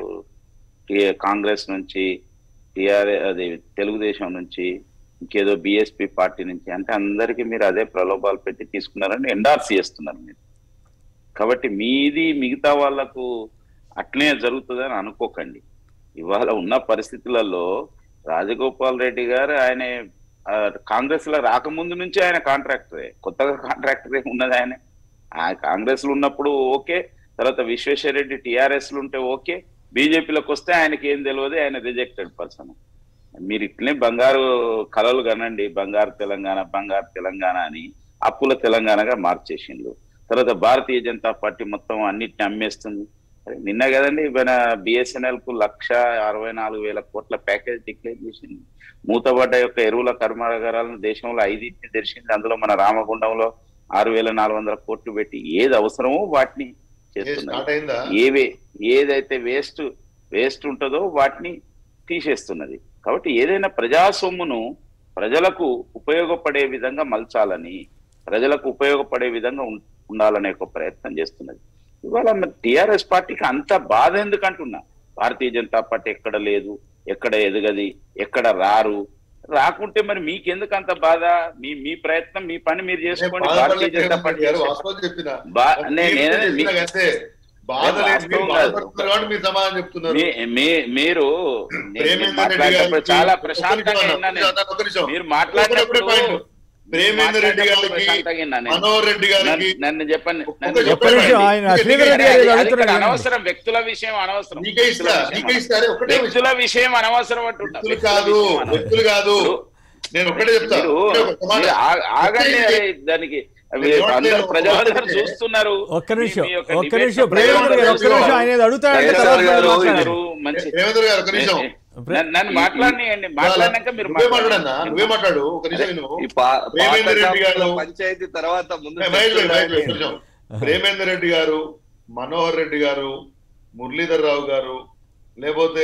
Speaker 3: టి- కాంగ్రెస్ నుంచి టిఆర్ఎస్ అది తెలుగుదేశం నుంచి ఇంకేదో బిఎస్పి పార్టీ నుంచి అంటే అందరికీ మీరు అదే ప్రలోభాలు పెట్టి తీసుకున్నారని ఎండార్స్ చేస్తున్నారు మీరు కాబట్టి మీది మిగతా వాళ్లకు అట్లనే జరుగుతుందని అనుకోకండి ఇవాళ ఉన్న పరిస్థితులలో రాజగోపాల్ రెడ్డి గారు ఆయన ఆ, కాంగ్రెస్ లో రాకముందు నుంచి ఆయన కాంట్రాక్టరే కొత్తగా కాంట్రాక్టరే ఉన్నది ఆయన ఆ కాంగ్రెస్ లో ఉన్నప్పుడు ఓకే తర్వాత విశ్వేశ్వరరెడ్డి టిఆర్ఎస్ లో ఉంటే ఓకే బీజేపీలోకి వస్తే ఆయనకి ఏం తెలియదు ఆయన రిజెక్టెడ్ పర్సన్ మీరు ఇట్లనే బంగారు కలలు కనండి బంగారు తెలంగాణ బంగారు తెలంగాణ అని అప్పుల తెలంగాణగా మార్చేసిండ్రు తర్వాత భారతీయ జనతా పార్టీ మొత్తం అన్నిటిని అమ్మేస్తుంది అరే నిన్న కదండి మన బిఎస్ఎన్ఎల్ కు లక్ష అరవై నాలుగు వేల కోట్ల ప్యాకేజ్ డిక్లేర్ చేసింది మూతబడ్డ యొక్క ఎరువుల కర్మాగారాలను దేశంలో ఐదింటిని తెరిచింది అందులో మన రామగుండంలో ఆరు వేల నాలుగు వందల కోట్లు పెట్టి ఏది అవసరమో వాటిని చేస్తున్నారు
Speaker 5: స్టార్ట్ అయిందా
Speaker 3: ఏవే ఏదైతే వేస్ట్ వేస్ట్ ఉంటుందో వాటిని తీసేస్తున్నది కాబట్టి ఏదైనా ప్రజా సొమ్మును ప్రజలకు ఉపయోగపడే విధంగా మలచాలని ప్రజలకు ఉపయోగపడే విధంగా ఉం- ఉండాలనే ఒక ప్రయత్నం చేస్తున్నది ఇవాళ టిఆర్ఎస్ పార్టీకి అంత బాధ ఎందుకంటున్నా భారతీయ జనతా పార్టీ ఎక్కడ లేదు ఎక్కడ ఎదగది ఎక్కడ రారు రాకుంటే మరి మీకెందుకు అంత బాధ మీ మీ ప్రయత్నం మీ పని మీరు
Speaker 5: నేను
Speaker 3: చేసుకోండి భారతీయ
Speaker 5: బాధపడలేదు
Speaker 3: జనతా
Speaker 5: రేవంత్
Speaker 3: పార్టీ
Speaker 5: రెడ్డి గారు,
Speaker 3: చేసే-
Speaker 5: వాస్తవం చెప్పిన
Speaker 3: బా- నే-
Speaker 5: మీరు
Speaker 3: నేనే-
Speaker 5: చెప్పిన
Speaker 3: మీ-
Speaker 5: అంతే. బాధ లేదు మీరు
Speaker 3: వాస్తవం కాదు.
Speaker 5: బాధపడుతున్నారు కాబట్టి మీరు సమాధానం చెప్తున్నారు
Speaker 3: మీ- మీ- మీరు నేను- నేను
Speaker 5: ప్రేమేందర్ రెడ్డి
Speaker 3: మాట్లాడేటప్పుడు
Speaker 5: గారికి
Speaker 3: చాలా
Speaker 5: ఒక్క
Speaker 3: ప్రశాంతంగా
Speaker 5: నిమిషం
Speaker 3: విన్నా
Speaker 5: అన్న,
Speaker 3: నేను.
Speaker 5: ఒక్క నిమిషం.
Speaker 3: మీరు
Speaker 5: ఒకటే
Speaker 3: మాట్లాడేటప్పుడు
Speaker 5: పాయింట్. ప్రేమేందర్ రెడ్డి
Speaker 3: మాట్లాడేటప్పుడు
Speaker 5: గారికి
Speaker 3: ప్రశాంతంగా విన్నా నేను.
Speaker 5: మనోహర్ రెడ్డి గారికి
Speaker 3: నన్ను- నన్ను చెప్పండి
Speaker 5: ఒక్క
Speaker 3: నన్ను
Speaker 5: నిమిషం,
Speaker 1: ఒక్క నిమిషం ఆయన
Speaker 5: ఒక్క
Speaker 1: శ్రీధర్ రెడ్డి
Speaker 5: నిమిషం.
Speaker 1: గారు
Speaker 3: అది ఇక్కడ
Speaker 1: అడుగుతున్నారు
Speaker 3: అనవసరం వ్యక్తుల విషయం అనవసరం
Speaker 5: నీకే ఇస్తా
Speaker 3: వ్యక్తుల
Speaker 5: నీకే
Speaker 3: విషయం
Speaker 5: ఇస్తా ఒకటే విషయం.
Speaker 3: వ్యక్తుల విషయం అనవసరం అంటున్నా
Speaker 5: వ్యక్తులు
Speaker 3: వ్యక్తుల
Speaker 5: కాదు
Speaker 3: విషయం అనవసరం.
Speaker 5: వ్యక్తులు కాదు నేను ఒకటే చెప్తా
Speaker 3: మీరు
Speaker 5: ఒకటే ఒక మాట.
Speaker 3: మీరు ఆ- ఆగండి
Speaker 5: ఒకటే
Speaker 3: అరే దానికి అవి
Speaker 5: నేను
Speaker 3: అందరూ
Speaker 5: నేను
Speaker 3: ప్రజలందరూ
Speaker 5: ఒకటే.
Speaker 3: చూస్తున్నారు
Speaker 1: ఒక్క నిమిషం
Speaker 3: మీ- మీ యొక్క
Speaker 1: ఒక్క
Speaker 3: debate
Speaker 1: నిమిషం
Speaker 3: లో
Speaker 1: ప్రేమేంద్ర గారు ఒక్క నిమిషం ఆయన ఏదో అడుగుతాడంటే
Speaker 2: కేసీఆర్
Speaker 1: తర్వాత
Speaker 2: గారు
Speaker 1: మీరు మాట్లాడండి.
Speaker 3: ఉన్నారు, మంచి
Speaker 5: రేవంత్ గారు ఒక నిమిషం
Speaker 3: నన్ను- నన్ను మాట్లాడియండి మాట్లాడినాక మీరు
Speaker 5: నువ్వే మాట్లాడన్నా
Speaker 3: మాట్లాడండి.
Speaker 5: నువ్వే మాట్లాడు ఒక నిమిషం విను.
Speaker 2: ఈ పా-
Speaker 5: రేవేంద్ర రెడ్డి గారు
Speaker 2: పాత పంచాయతీ తర్వాత ముందు
Speaker 5: ఏ, మహేష్ భాయ్, మహేష్ భాయ్, ఒక
Speaker 2: చర్చలు
Speaker 5: నిమిషం. ప్రేమేందర్ రెడ్డి గారు మనోహర్ రెడ్డి గారు మురళీధర్ రావు గారు లేకపోతే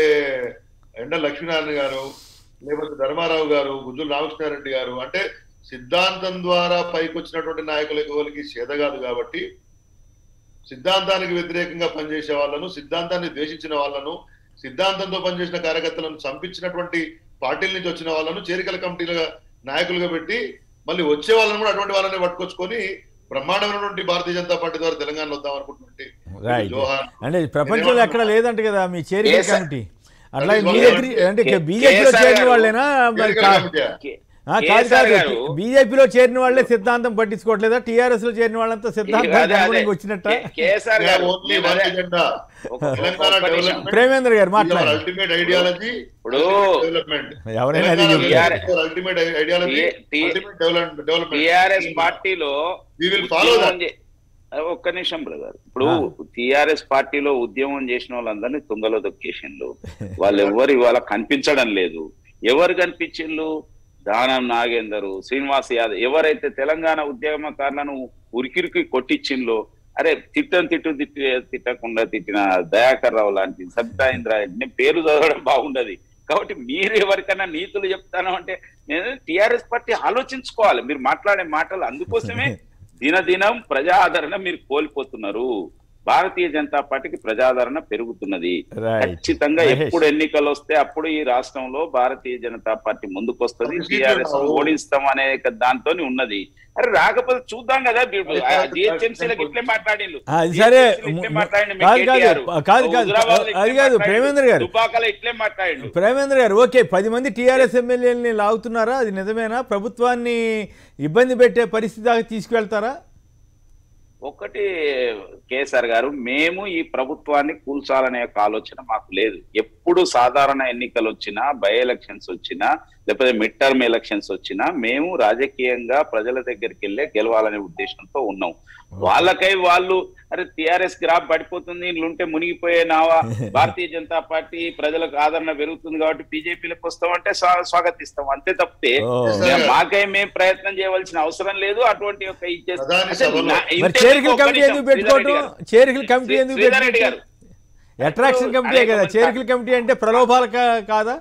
Speaker 5: ఎండ లక్ష్మీనారాయణ గారు లేకపోతే ధర్మారావు గారు గుజ్జుల రామకృష్ణారెడ్డి గారు అంటే సిద్ధాంతం ద్వారా పైకి వచ్చినటువంటి నాయకులకు ఎవరికి చేత కాదు కాబట్టి సిద్ధాంతానికి వ్యతిరేకంగా పనిచేసే వాళ్ళను సిద్ధాంతాన్ని ద్వేషించిన వాళ్ళను సిద్ధాంతంతో పనిచేసిన కార్యకర్తలను చంపించినటువంటి పార్టీల నుంచి వచ్చిన వాళ్ళను చేరికల కమిటీలుగా నాయకులుగా పెట్టి మళ్ళీ వచ్చే వాళ్ళని కూడా అటువంటి వాళ్ళని పట్టుకొచ్చుకొని బ్రహ్మాండమైనటువంటి భారతీయ జనతా పార్టీ ద్వారా తెలంగాణ వద్దాం అనుకుంటున్నట్టు
Speaker 1: రైట్
Speaker 5: జోహార్
Speaker 1: అంటే ప్రపంచంలో ఎక్కడ లేదంట కదా మీ చేరిక
Speaker 3: కేసా-
Speaker 1: కమిటీ అట్లా మీ
Speaker 5: కేసా-
Speaker 1: దగ్గర అంటే
Speaker 3: కే-
Speaker 1: బీజేపీలో
Speaker 3: కేసీఆర్
Speaker 1: చేరిన
Speaker 3: గారు-
Speaker 1: వాళ్ళేనా మరి
Speaker 5: చేరికల
Speaker 1: కా-
Speaker 5: కమిటీ.
Speaker 3: కే-
Speaker 1: ఆ, కాదు
Speaker 3: కేసీఆర్
Speaker 1: కాదు
Speaker 3: గారు
Speaker 1: బీజేపీలో చేరిన వాళ్ళే సిద్ధాంతం పట్టించుకోవట్లేదా టీఆర్ఎస్ లో చేరిన వాళ్ళంతా
Speaker 3: అదే,
Speaker 1: సిద్ధాంతం
Speaker 3: అదే.
Speaker 1: వచ్చినట్ట
Speaker 3: కే- కేసీఆర్ గారు
Speaker 5: ఓన్లీ
Speaker 3: నేను
Speaker 5: వన్
Speaker 3: అదే-
Speaker 5: ఎజెండా
Speaker 3: ఒక-
Speaker 5: తెలంగాణ
Speaker 3: ఒక్క నిమిషం.
Speaker 5: డెవలప్మెంట్
Speaker 1: ప్రేమేంద్ర గారు మాట్లాడండి
Speaker 5: అల్టిమేట్ ఐడియాలజీ
Speaker 3: ఇప్పుడు
Speaker 5: డెవలప్మెంట్
Speaker 1: ఎవరైనా అది చెప్తారు.
Speaker 5: అల్టిమేట్ ఐడియాలజీ
Speaker 3: టి- టి-
Speaker 5: అల్టిమేట్ డెవలప్మెంట్
Speaker 3: టిఆర్ఎస్ పార్టీలో
Speaker 5: We will follow that.
Speaker 3: ఉద్యమం చే- ఒక్క నిమిషం బ్రదర్ ఇప్పుడు టిఆర్ఎస్ పార్టీలో ఉద్యమం చేసిన వాళ్ళందరినీ తుంగలో దొక్కేసిండ్రు వాళ్ళు ఎవరు ఇవాళ కనిపించడం లేదు ఎవరు కనిపించిండ్రు దానం నాగేందర్ శ్రీనివాస్ యాదవ్ ఎవరైతే తెలంగాణ ఉద్యమకారులను ఉరికిరికి కొట్టించిండ్లో అరే తిట్టం తిట్టు తిట్టి తిట్టకుండా తిట్టిన దయాకర్ రావు లాంటి సబితా ఇంద్ర నేను పేరు చదవడం బాగుండదు కాబట్టి మీరు ఎవరికైనా నీతులు చెప్తాను అంటే నేను టిఆర్ఎస్ పార్టీ ఆలోచించుకోవాలి మీరు మాట్లాడే మాటలు అందుకోసమే దినదినం ప్రజా ఆదరణ మీరు కోల్పోతున్నారు భారతీయ జనతా పార్టీకి ప్రజాదరణ పెరుగుతున్నది
Speaker 1: రైట్
Speaker 3: ఖచ్చితంగా
Speaker 1: మహేష్.
Speaker 3: ఎప్పుడు ఎన్నికలు వస్తే అప్పుడు ఈ రాష్ట్రంలో భారతీయ జనతా పార్టీ ముందుకొస్తుంది
Speaker 5: ఒక సీట్లు
Speaker 3: టీఆర్ఎస్
Speaker 5: రావు.
Speaker 3: ఓడిస్తాం అనే దాంతో ఉన్నది అరే రాకపోతే చూద్దాం కదా జిహెచ్ఎంసీలకు ఇట్లే మాట్లాడిండు
Speaker 1: ఆ, అది సరే
Speaker 3: GHMC లో ఇట్లే మాట్లాడిండు మీ
Speaker 1: కాదు కాదు
Speaker 3: కేటీఆర్.
Speaker 1: కాదు కాదు
Speaker 3: హుజరాబాద్లో ఇట్లే
Speaker 1: అది కాదు
Speaker 3: మాట్లాడిండు.
Speaker 1: ప్రేమేంద్ర గారు
Speaker 3: దుబ్బాకలో ఇట్లే మాట్లాడిండు
Speaker 1: ప్రేమేంద్ర గారు ఓకే పది మంది టీఆర్ఎస్ ఎమ్మెల్యేలని లాగుతున్నారా అది నిజమేనా ప్రభుత్వాన్ని ఇబ్బంది పెట్టే పరిస్థితి దాకా తీసుకువెళ్తారా
Speaker 3: ఒకటి కేసీఆర్ గారు మేము ఈ ప్రభుత్వాన్ని కూల్చాలనే యొక్క ఆలోచన మాకు లేదు ఎప్పుడు సాధారణ ఎన్నికలు వచ్చినా బై ఎలక్షన్స్ వచ్చినా లేకపోతే మిడ్ టర్మ్ ఎలక్షన్స్ వచ్చినా మేము రాజకీయంగా ప్రజల దగ్గరికి వెళ్ళే గెలవాలనే ఉద్దేశంతో ఉన్నాం వాళ్ళకై వాళ్ళు అరే టిఆర్ఎస్ గ్రాఫ్ పడిపోతుంది ఇంట్లుంటే మునిగిపోయే నావా భారతీయ జనతా పార్టీ ప్రజలకు ఆదరణ పెరుగుతుంది కాబట్టి బీజేపీలకు వస్తామంటే స్వా- స్వాగతిస్తాం అంతే తప్పితే
Speaker 1: ఓ.
Speaker 3: మేము- మాకై మేము ప్రయత్నం చేయవలసిన అవసరం లేదు అటువంటి యొక్క ఇది చేస్తే-
Speaker 5: ప్రధాని
Speaker 3: అంటే
Speaker 5: సభలో-
Speaker 3: నా-
Speaker 1: మరి
Speaker 3: ఇంతే
Speaker 1: చేరికల
Speaker 3: ఒక్క
Speaker 1: కమిటీ
Speaker 3: నిమిషం,
Speaker 1: ఎందుకు
Speaker 3: శ్రీధర్ రెడ్డి
Speaker 1: పెట్టుకోవటం
Speaker 3: గారు.
Speaker 1: చేరికల కమిటీ ఎందుకు
Speaker 3: శ్రీధర్ రెడ్డి
Speaker 1: పెట్టుకోవటం
Speaker 3: గారు
Speaker 1: అట్రాక్షన్
Speaker 3: ఇప్పుడు
Speaker 1: కమిటీ కదా
Speaker 3: అనేక
Speaker 1: చేరికల కమిటీ అంటే ప్రలోభాల కా- కాదా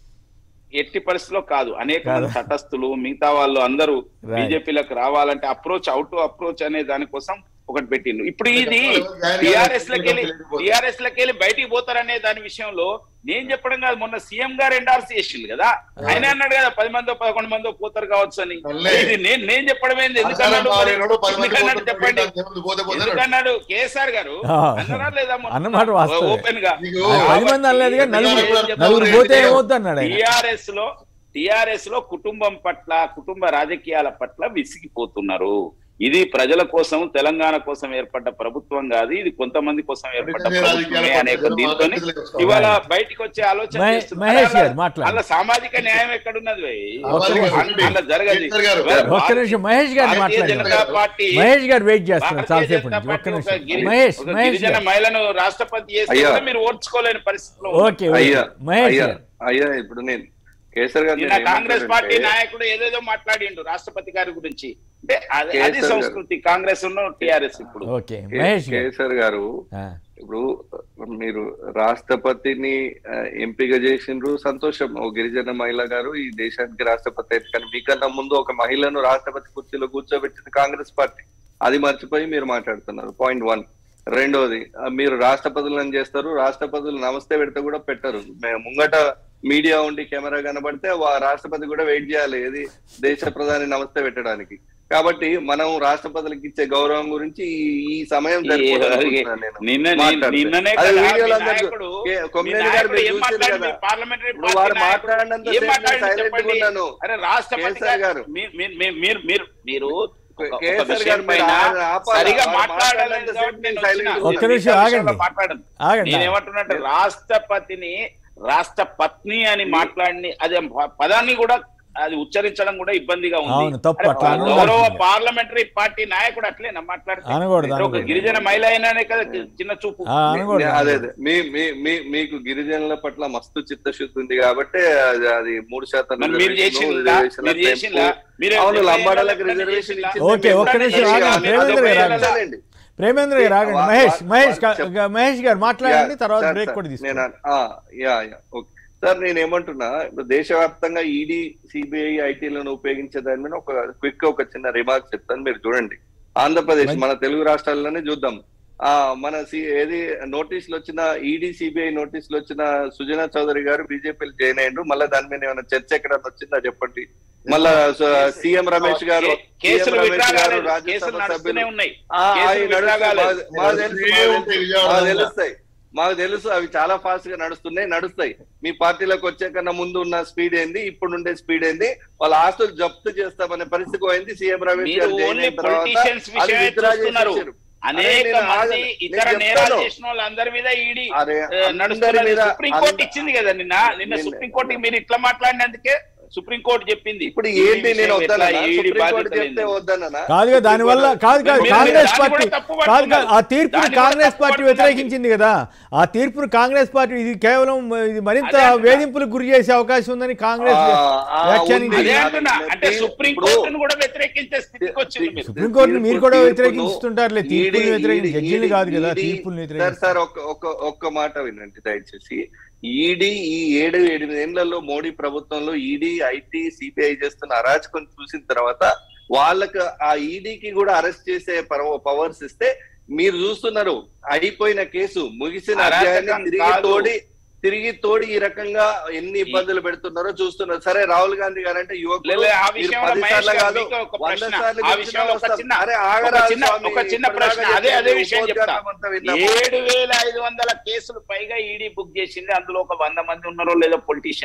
Speaker 3: ఎట్టి పరిస్థితిలో కాదు అనేక
Speaker 1: కాదా?
Speaker 3: మంది తటస్థులు మిగతా వాళ్ళు అందరూ
Speaker 1: Right.
Speaker 3: బీజేపీలకు రావాలంటే అప్రోచ్ అవుట్ టు అప్రోచ్ అనే దానికోసం ఒకటి పెట్టిండు ఇప్పుడు ఇది
Speaker 5: ఆయన
Speaker 3: టిఆర్ఎస్ లకి వెళ్ళి
Speaker 5: తెలియకపోతే.
Speaker 3: టిఆర్ఎస్ లకి వెళ్ళి బయటికి పోతారనే దాని విషయంలో నేను చెప్పడం కాదు మొన్న సీఎం గారు ఎండార్స్ చేసిండు కదా ఆయన అన్నాడు కదా పది మందో పదకొండు మందో పోతారు కావచ్చు అని
Speaker 5: సర్లే.
Speaker 3: ఇది నేను నేను చెప్పడం ఏంది
Speaker 5: అధికారం
Speaker 3: ఎందుకన్నాడు మరి?
Speaker 5: కాలేనోడు పది మంది
Speaker 3: ఎందుకన్నాడు
Speaker 5: పోతే
Speaker 3: చెప్పండి
Speaker 5: పోతే పోతే పోతే
Speaker 3: ఎందుకన్నాడు కేసీఆర్ గారు
Speaker 1: ఆ.
Speaker 3: అన్నారా లేదా మొన్న?
Speaker 1: అన్నమాట వాస్తవమే.
Speaker 3: ఓపెన్ గా
Speaker 5: మీకు
Speaker 1: ఆయన పది మంది అనలేదు కానీ నలుగురు
Speaker 5: అధికారం
Speaker 1: నలుగురు
Speaker 5: కూడా
Speaker 1: పోతే
Speaker 5: లేదు.
Speaker 1: ఏమవుద్దు అన్నాడు ఆయన
Speaker 3: టిఆర్ఎస్ లో టిఆర్ఎస్ లో కుటుంబం పట్ల కుటుంబ రాజకీయాల పట్ల విసిగిపోతున్నారు ఇది ప్రజల కోసం తెలంగాణ కోసం ఏర్పడ్డ ప్రభుత్వం కాదు ఇది కొంతమంది కోసం ఏర్పడ్డ
Speaker 5: రాజకీయాల
Speaker 3: ప్రభుత్వమే
Speaker 5: పట్ల
Speaker 3: అనే
Speaker 5: ప్రజలు
Speaker 3: దీంతో
Speaker 5: మాట్లాడలేదు కదా.
Speaker 3: ఇవాళ బయటికి వచ్చే ఆలోచన
Speaker 1: మహే-
Speaker 3: చేస్తున్నారు.
Speaker 1: మహేష్ గారు
Speaker 3: అలా-
Speaker 1: మాట్లాడండి.
Speaker 3: అలా సామాజిక న్యాయం ఎక్కడున్నది భయ్?
Speaker 5: సామాజిక
Speaker 3: అలా-
Speaker 5: న్యాయం
Speaker 3: అలా జరగదు
Speaker 5: కేసీఆర్ గారు.
Speaker 3: ఇవాళ
Speaker 1: ఒక్క నిమిషం మహేష్ గారిని
Speaker 3: భారతీయ
Speaker 1: మాట్లాడండి
Speaker 3: జనతా పార్టీ
Speaker 1: మహేష్ గారు వెయిట్ చేస్తున్నారు
Speaker 3: భారతీయ
Speaker 1: చాలాసేపు
Speaker 3: జనతా
Speaker 1: నుంచి ఒక్క
Speaker 3: పార్టీ ఒక
Speaker 1: నిమిషం
Speaker 3: గిరి-
Speaker 1: మహేష్
Speaker 3: ఒక
Speaker 1: మహేష్
Speaker 3: గిరిజన
Speaker 1: గారు
Speaker 3: మహిళను రాష్ట్రపతి చేస్తే
Speaker 2: అయ్యా.
Speaker 3: కూడా మీరు ఓర్చుకోలేని పరిస్థితిలో ఉన్నారు.
Speaker 1: Okay okay.
Speaker 2: అయ్యా
Speaker 1: మహేష్
Speaker 2: అయ్యా
Speaker 1: గారు
Speaker 2: అయ్యా ఇప్పుడు నేను కేసర్ గారు
Speaker 3: నిన్న
Speaker 2: నేను
Speaker 3: కాంగ్రెస్ పార్టీ
Speaker 2: ఏమంటానంటే-
Speaker 3: నాయకుడు ఏదేదో మాట్లాడిండు రాష్ట్రపతి గారి గురించి అంటే అది
Speaker 2: కేసర్
Speaker 3: అది
Speaker 2: గారు.
Speaker 3: సంస్కృతి కాంగ్రెస్ ఉన్న టిఆర్ఎస్ ఇప్పుడు
Speaker 1: ఓకే మహేష్ గారు
Speaker 2: కేసర్ గారు
Speaker 1: ఆ,
Speaker 2: ఇప్పుడు మీరు రాష్ట్రపతిని ఆ, ఎంపిక చేసిండ్రు సంతోషం ఓ గిరిజన మహిళ గారు ఈ దేశానికి రాష్ట్రపతి అయింది కానీ మీకన్నా ముందు ఒక మహిళను రాష్ట్రపతి కుర్చీలో కూర్చోబెట్టింది కాంగ్రెస్ పార్టీ అది మర్చిపోయి మీరు మాట్లాడుతున్నారు పాయింట్ వన్ రెండోది ఆ, మీరు రాష్ట్రపతులను చేస్తారు రాష్ట్రపతులు నమస్తే పెడితే కూడా పెట్టరు మే- ముంగట మీడియా ఉండి కెమెరా కనబడితే వా- రాష్ట్రపతి కూడా వెయిట్ చేయాలి ఏది దేశ ప్రధాని నమస్తే పెట్టడానికి కాబట్టి మనం రాష్ట్రపతులకు ఇచ్చే గౌరవం గురించి ఈ- ఈ సమయం
Speaker 3: ఈ-
Speaker 2: సరిపోదు అనుకుంటున్నాను నేను.
Speaker 3: నిన్న నీ-
Speaker 2: మాట్లాడితే.
Speaker 3: నిన్ననే
Speaker 2: అది
Speaker 3: కదా
Speaker 2: వీడియోలో
Speaker 3: మీ
Speaker 2: అందరూ
Speaker 3: నాయకుడు
Speaker 2: కే-
Speaker 3: మీ
Speaker 2: కొమ్మినేని గారు
Speaker 3: నాయకుడు
Speaker 2: మీరు
Speaker 3: ఏం
Speaker 2: చూసారు
Speaker 3: మాట్లాడిండు?
Speaker 2: కదా.
Speaker 3: మీ పార్లమెంటరీ
Speaker 2: ఇప్పుడు
Speaker 3: పార్టీ
Speaker 2: వారు
Speaker 3: నాయకుడు
Speaker 2: మాట్లాడినంత
Speaker 3: ఏం
Speaker 2: సేపు నేను
Speaker 3: మాట్లాడిండు
Speaker 2: silent గా
Speaker 3: చెప్పండి.
Speaker 2: ఉన్నాను.
Speaker 3: అరే రాష్ట్రపతి
Speaker 2: కేసర్ గారు.
Speaker 3: గారు మీ- మీ- మీ- మీరు మీరు మీరు ఒక- ఒక
Speaker 2: కేసర్
Speaker 3: విషయం
Speaker 2: గారు మీరు
Speaker 3: పైన
Speaker 2: ఆ- ఆపాలి.
Speaker 3: సరిగా
Speaker 2: వారు
Speaker 3: మాట్లాడలేదు
Speaker 2: మాట్లాడినంత
Speaker 3: కాబట్టి
Speaker 2: సేపు
Speaker 3: నేను
Speaker 2: silent
Speaker 3: వచ్చిన.
Speaker 2: గా
Speaker 1: ఒక్క
Speaker 3: మిగతా
Speaker 1: నిమిషం
Speaker 3: విషయాల్లో
Speaker 1: ఆగండి.
Speaker 3: మాట్లాడను
Speaker 1: ఆగండి
Speaker 3: నేనేమంటున్నట్టు రాష్ట్రపతిని రాష్ట్ర పత్ని అని మాట్లాడి అది పదాన్ని కూడా అది ఉచ్చరించడం కూడా ఇబ్బందిగా ఉంది
Speaker 1: అవును, తప్పు.
Speaker 3: అరే,
Speaker 1: అట్లా అనకూడదు.
Speaker 3: గౌరవ పార్లమేటరీ పార్టీ నాయకుడు అట్లేనా మాట్లాడితే
Speaker 1: అనకూడదు,
Speaker 3: ఒక
Speaker 1: అనకూడదు.
Speaker 3: గిరిజన మహిళ అయినానే కదా చిన్న చూపు
Speaker 1: ఆ, అనకూడదు
Speaker 2: నే- అదే అదే మీ మీ మీ- మీకు గిరిజనుల పట్ల మస్తు చిత్తశుద్ధి ఉంది కాబట్టి అది- అది మూడు శాతం
Speaker 3: మరి మీరు
Speaker 2: రిజర్వేషన్,
Speaker 3: చేసిందా
Speaker 2: రిజర్వేషన్ల
Speaker 3: మీరు చేసిందా
Speaker 2: పెంపు.
Speaker 3: మీరు
Speaker 2: అవును
Speaker 3: ఎప్పుడైనా
Speaker 2: లంబాడలకు
Speaker 3: ఎప్పుడైనా
Speaker 2: రిజర్వేషన్
Speaker 3: చేసిందా?
Speaker 2: ఇచ్చింది
Speaker 1: ఓకే,
Speaker 2: మేము
Speaker 1: ఒక్క
Speaker 2: ఎప్పుడైనా
Speaker 1: నిమిషం
Speaker 2: చేసిందా?
Speaker 1: ఆగండి.
Speaker 2: మేము
Speaker 1: ప్రేమేంద్ర గారు
Speaker 2: అదొక
Speaker 1: ఆగండి.
Speaker 2: ఏళ్ళండి.
Speaker 1: ప్రేమేంద్ర గారు ఆగండి
Speaker 2: వా-
Speaker 1: మహేష్
Speaker 2: వా-
Speaker 1: మహేష్ గా-
Speaker 2: చెప్-
Speaker 1: గా- మహేష్ గారు మాట్లాడండి
Speaker 2: యా,
Speaker 1: తర్వాత
Speaker 2: సార్,
Speaker 1: బ్రేక్
Speaker 2: సార్,
Speaker 1: కూడా
Speaker 2: నేను
Speaker 1: తీసుకుంటాం
Speaker 2: అన్- ఆ, యా యా ఓకే సార్ నేను ఏమంటున్నా ఇప్పుడు దేశవ్యాప్తంగా ఈడీ సిబిఐ ఐటీలను ఉపయోగించే దాని మీద ఒక క్విక్ ఒక చిన్న రిమార్క్ చెప్తాను మీరు చూడండి ఆంధ్రప్రదేశ్
Speaker 1: మంచి-
Speaker 2: మన తెలుగు రాష్ట్రాల్లోనే చూద్దాం ఆ మన సి- ఏది నోటీసులు వచ్చిన ఈడీ సిబిఐ నోటీసులు వచ్చిన సుజనా చౌదరి గారు బీజేపీలో జాయిన్ అయ్యిండ్రు మళ్ళీ దాని మీద ఏమైనా చర్చ ఎక్కడన్నా వచ్చిందా చెప్పండి మళ్ళా సీఎం రమేష్ గారు
Speaker 3: కే- కేసులు
Speaker 2: సీఎం రమేష్
Speaker 3: విత్డ్రా
Speaker 2: గారు
Speaker 3: కాలేదు.
Speaker 2: రాజ్యసభ
Speaker 3: కేసులు నడుస్తూనే
Speaker 2: సభ్యులు
Speaker 3: ఉన్నాయి
Speaker 2: ఆ,
Speaker 3: కేసులు
Speaker 2: అవి
Speaker 3: విత్డ్రా
Speaker 2: నడుస్తాయి.
Speaker 3: కాలేదు.
Speaker 2: మాకు- మాకు తెలుసు,
Speaker 5: నడుస్తూనే
Speaker 2: మాకు
Speaker 5: ఉంటాయి
Speaker 2: తెలుసు.
Speaker 5: విజయవాడలో.
Speaker 2: మాకు తెలుస్తాయి మాకు తెలుసు అవి చాలా ఫాస్ట్ గా నడుస్తున్నాయి నడుస్తాయి మీ పార్టీలోకి వచ్చే కన్నా ముందు ఉన్న స్పీడ్ ఏంది ఇప్పుడు ఉండే స్పీడ్ ఏంది వాళ్ళ ఆస్తులు జప్తు చేస్తామనే పరిస్థితి పోయింది సీఎం రమేష్
Speaker 3: మీరు
Speaker 2: గారు జాయిన్
Speaker 3: ఓన్లీ
Speaker 2: అయిన తర్వాత
Speaker 3: పొలిటీషియన్స్
Speaker 2: అది
Speaker 3: విషయమే
Speaker 2: withdraw చేసి
Speaker 3: చూస్తున్నారు
Speaker 2: ఇచ్చారు.
Speaker 3: అనేక
Speaker 2: అరే నేను
Speaker 3: మంది
Speaker 2: ఆగను.
Speaker 3: ఇతర
Speaker 2: నేను
Speaker 3: నేరాలు
Speaker 2: చెప్తాను.
Speaker 3: చేసిన వాళ్ళందరి మీద ఈడీ
Speaker 2: అరే,
Speaker 3: ఆ,
Speaker 2: అందరి
Speaker 3: నడుస్తున్నది
Speaker 2: మీద
Speaker 3: సుప్రీంకోర్టు
Speaker 2: అంద-
Speaker 3: ఇచ్చింది కదా నిన్న నిన్న
Speaker 2: నిన్న-
Speaker 3: సుప్రీంకోర్టుకి మీరు ఇట్లా మాట్లాడినందుకే సుప్రీంకోర్టు చెప్పింది
Speaker 2: ఇప్పుడు
Speaker 3: ఈడీ
Speaker 2: ఏంటి నేను
Speaker 3: విషయం
Speaker 2: వద్దన్నా
Speaker 3: ఎట్లా, ఈడీ
Speaker 2: సుప్రీంకోర్టు
Speaker 3: బాధ్యత
Speaker 2: చెప్తే
Speaker 3: ఏంది?
Speaker 2: వద్దన్నా
Speaker 1: కాదుగా దానివల్ల కాదు కాదు
Speaker 3: మీరు-
Speaker 1: కాంగ్రెస్
Speaker 3: దాన్ని
Speaker 1: పార్టీ
Speaker 3: కూడా తప్పు
Speaker 1: కాదు కాదు
Speaker 3: పడుతున్నారు.
Speaker 1: ఆ తీర్పుని
Speaker 3: దాన్ని కూడా
Speaker 1: కాంగ్రెస్
Speaker 3: తప్పు
Speaker 1: పార్టీ
Speaker 3: పడుతున్నారు.
Speaker 1: వ్యతిరేకించింది కదా ఆ తీర్పును కాంగ్రెస్ పార్టీ ఇది కేవలం ఇది మరింత
Speaker 3: అదే అంటున్నా.
Speaker 1: వేధింపులకు గురి చేసే అవకాశం ఉందని కాంగ్రెస్
Speaker 2: ఆ, ఆ,
Speaker 1: వ్యాఖ్యానించింది.
Speaker 2: ఉంది.
Speaker 3: అదే అంటున్నా అంటే
Speaker 2: ఇప్పుడు-
Speaker 3: సుప్రీంకోర్టును కూడా వ్యతిరేకించే స్థితికి వచ్చింది మీరు
Speaker 1: సుప్రీంకోర్టుని మీరు కూడా
Speaker 2: తీర్పును-
Speaker 1: వ్యతిరేకిస్తుంటారులే తీర్పుని
Speaker 2: ఈడీ-
Speaker 1: వ్యతిరేకించి
Speaker 2: ఈడీ-
Speaker 1: జడ్జిలు కాదు కదా
Speaker 2: ఈడీ-
Speaker 1: తీర్పుని
Speaker 2: సార్
Speaker 1: వ్యతిరేకిస్తారు
Speaker 2: సార్ ఒక్క ఒక్క ఒక్క మాట వినండి దయచేసి ఈడీ ఈ ఏడు ఎనిమిది ఏళ్లలో మోడీ ప్రభుత్వంలో ఈడీ ఐటీ సిబిఐ చేస్తున్న అరాచకం చూసిన తర్వాత వాళ్ళకు ఆ ఈడీకి కూడా అరెస్ట్ చేసే పవర్స్ ఇస్తే మీరు చూస్తున్నారు అయిపోయిన కేసు ముగిసిన
Speaker 3: అరాచకం
Speaker 2: అధ్యాయాన్ని తిరిగి
Speaker 3: కాదు.
Speaker 2: తోడి తిరిగి తోడి ఈ రకంగా ఎన్ని ఇబ్బందులు పెడుతున్నారో చూస్తున్నారు సరే రాహుల్ గాంధీ గారు అంటే యువకులు
Speaker 3: లేదు, ఆ
Speaker 2: మీరు
Speaker 3: విషయంలో
Speaker 2: పది
Speaker 3: మహేష్
Speaker 2: సార్లు
Speaker 3: గారు
Speaker 2: కాదు,
Speaker 3: మీకు ఒక
Speaker 2: వంద
Speaker 3: ప్రశ్న.
Speaker 2: సార్లు
Speaker 3: ఆ
Speaker 2: చెప్పినా
Speaker 3: విషయంలో ఒక
Speaker 2: వస్తాం.
Speaker 3: చిన్న-
Speaker 2: అరే
Speaker 3: ఒక
Speaker 2: ఆగరాదు
Speaker 3: చిన్న
Speaker 2: స్వామి,
Speaker 3: ఒక చిన్న
Speaker 2: ఇప్పటిదాకా
Speaker 3: ప్రశ్న అదే అదే
Speaker 2: చెప్పారు,
Speaker 3: విషయం చెప్తా
Speaker 2: ఉపోద్ఘాతం అంతా విన్నాము.
Speaker 3: ఏడు వేల ఐదు వందల కేసులు పైగా ఈడీ బుక్ చేసింది అందులో ఒక వంద మంది ఉన్నారో లేదో పొలిటీషియన్స్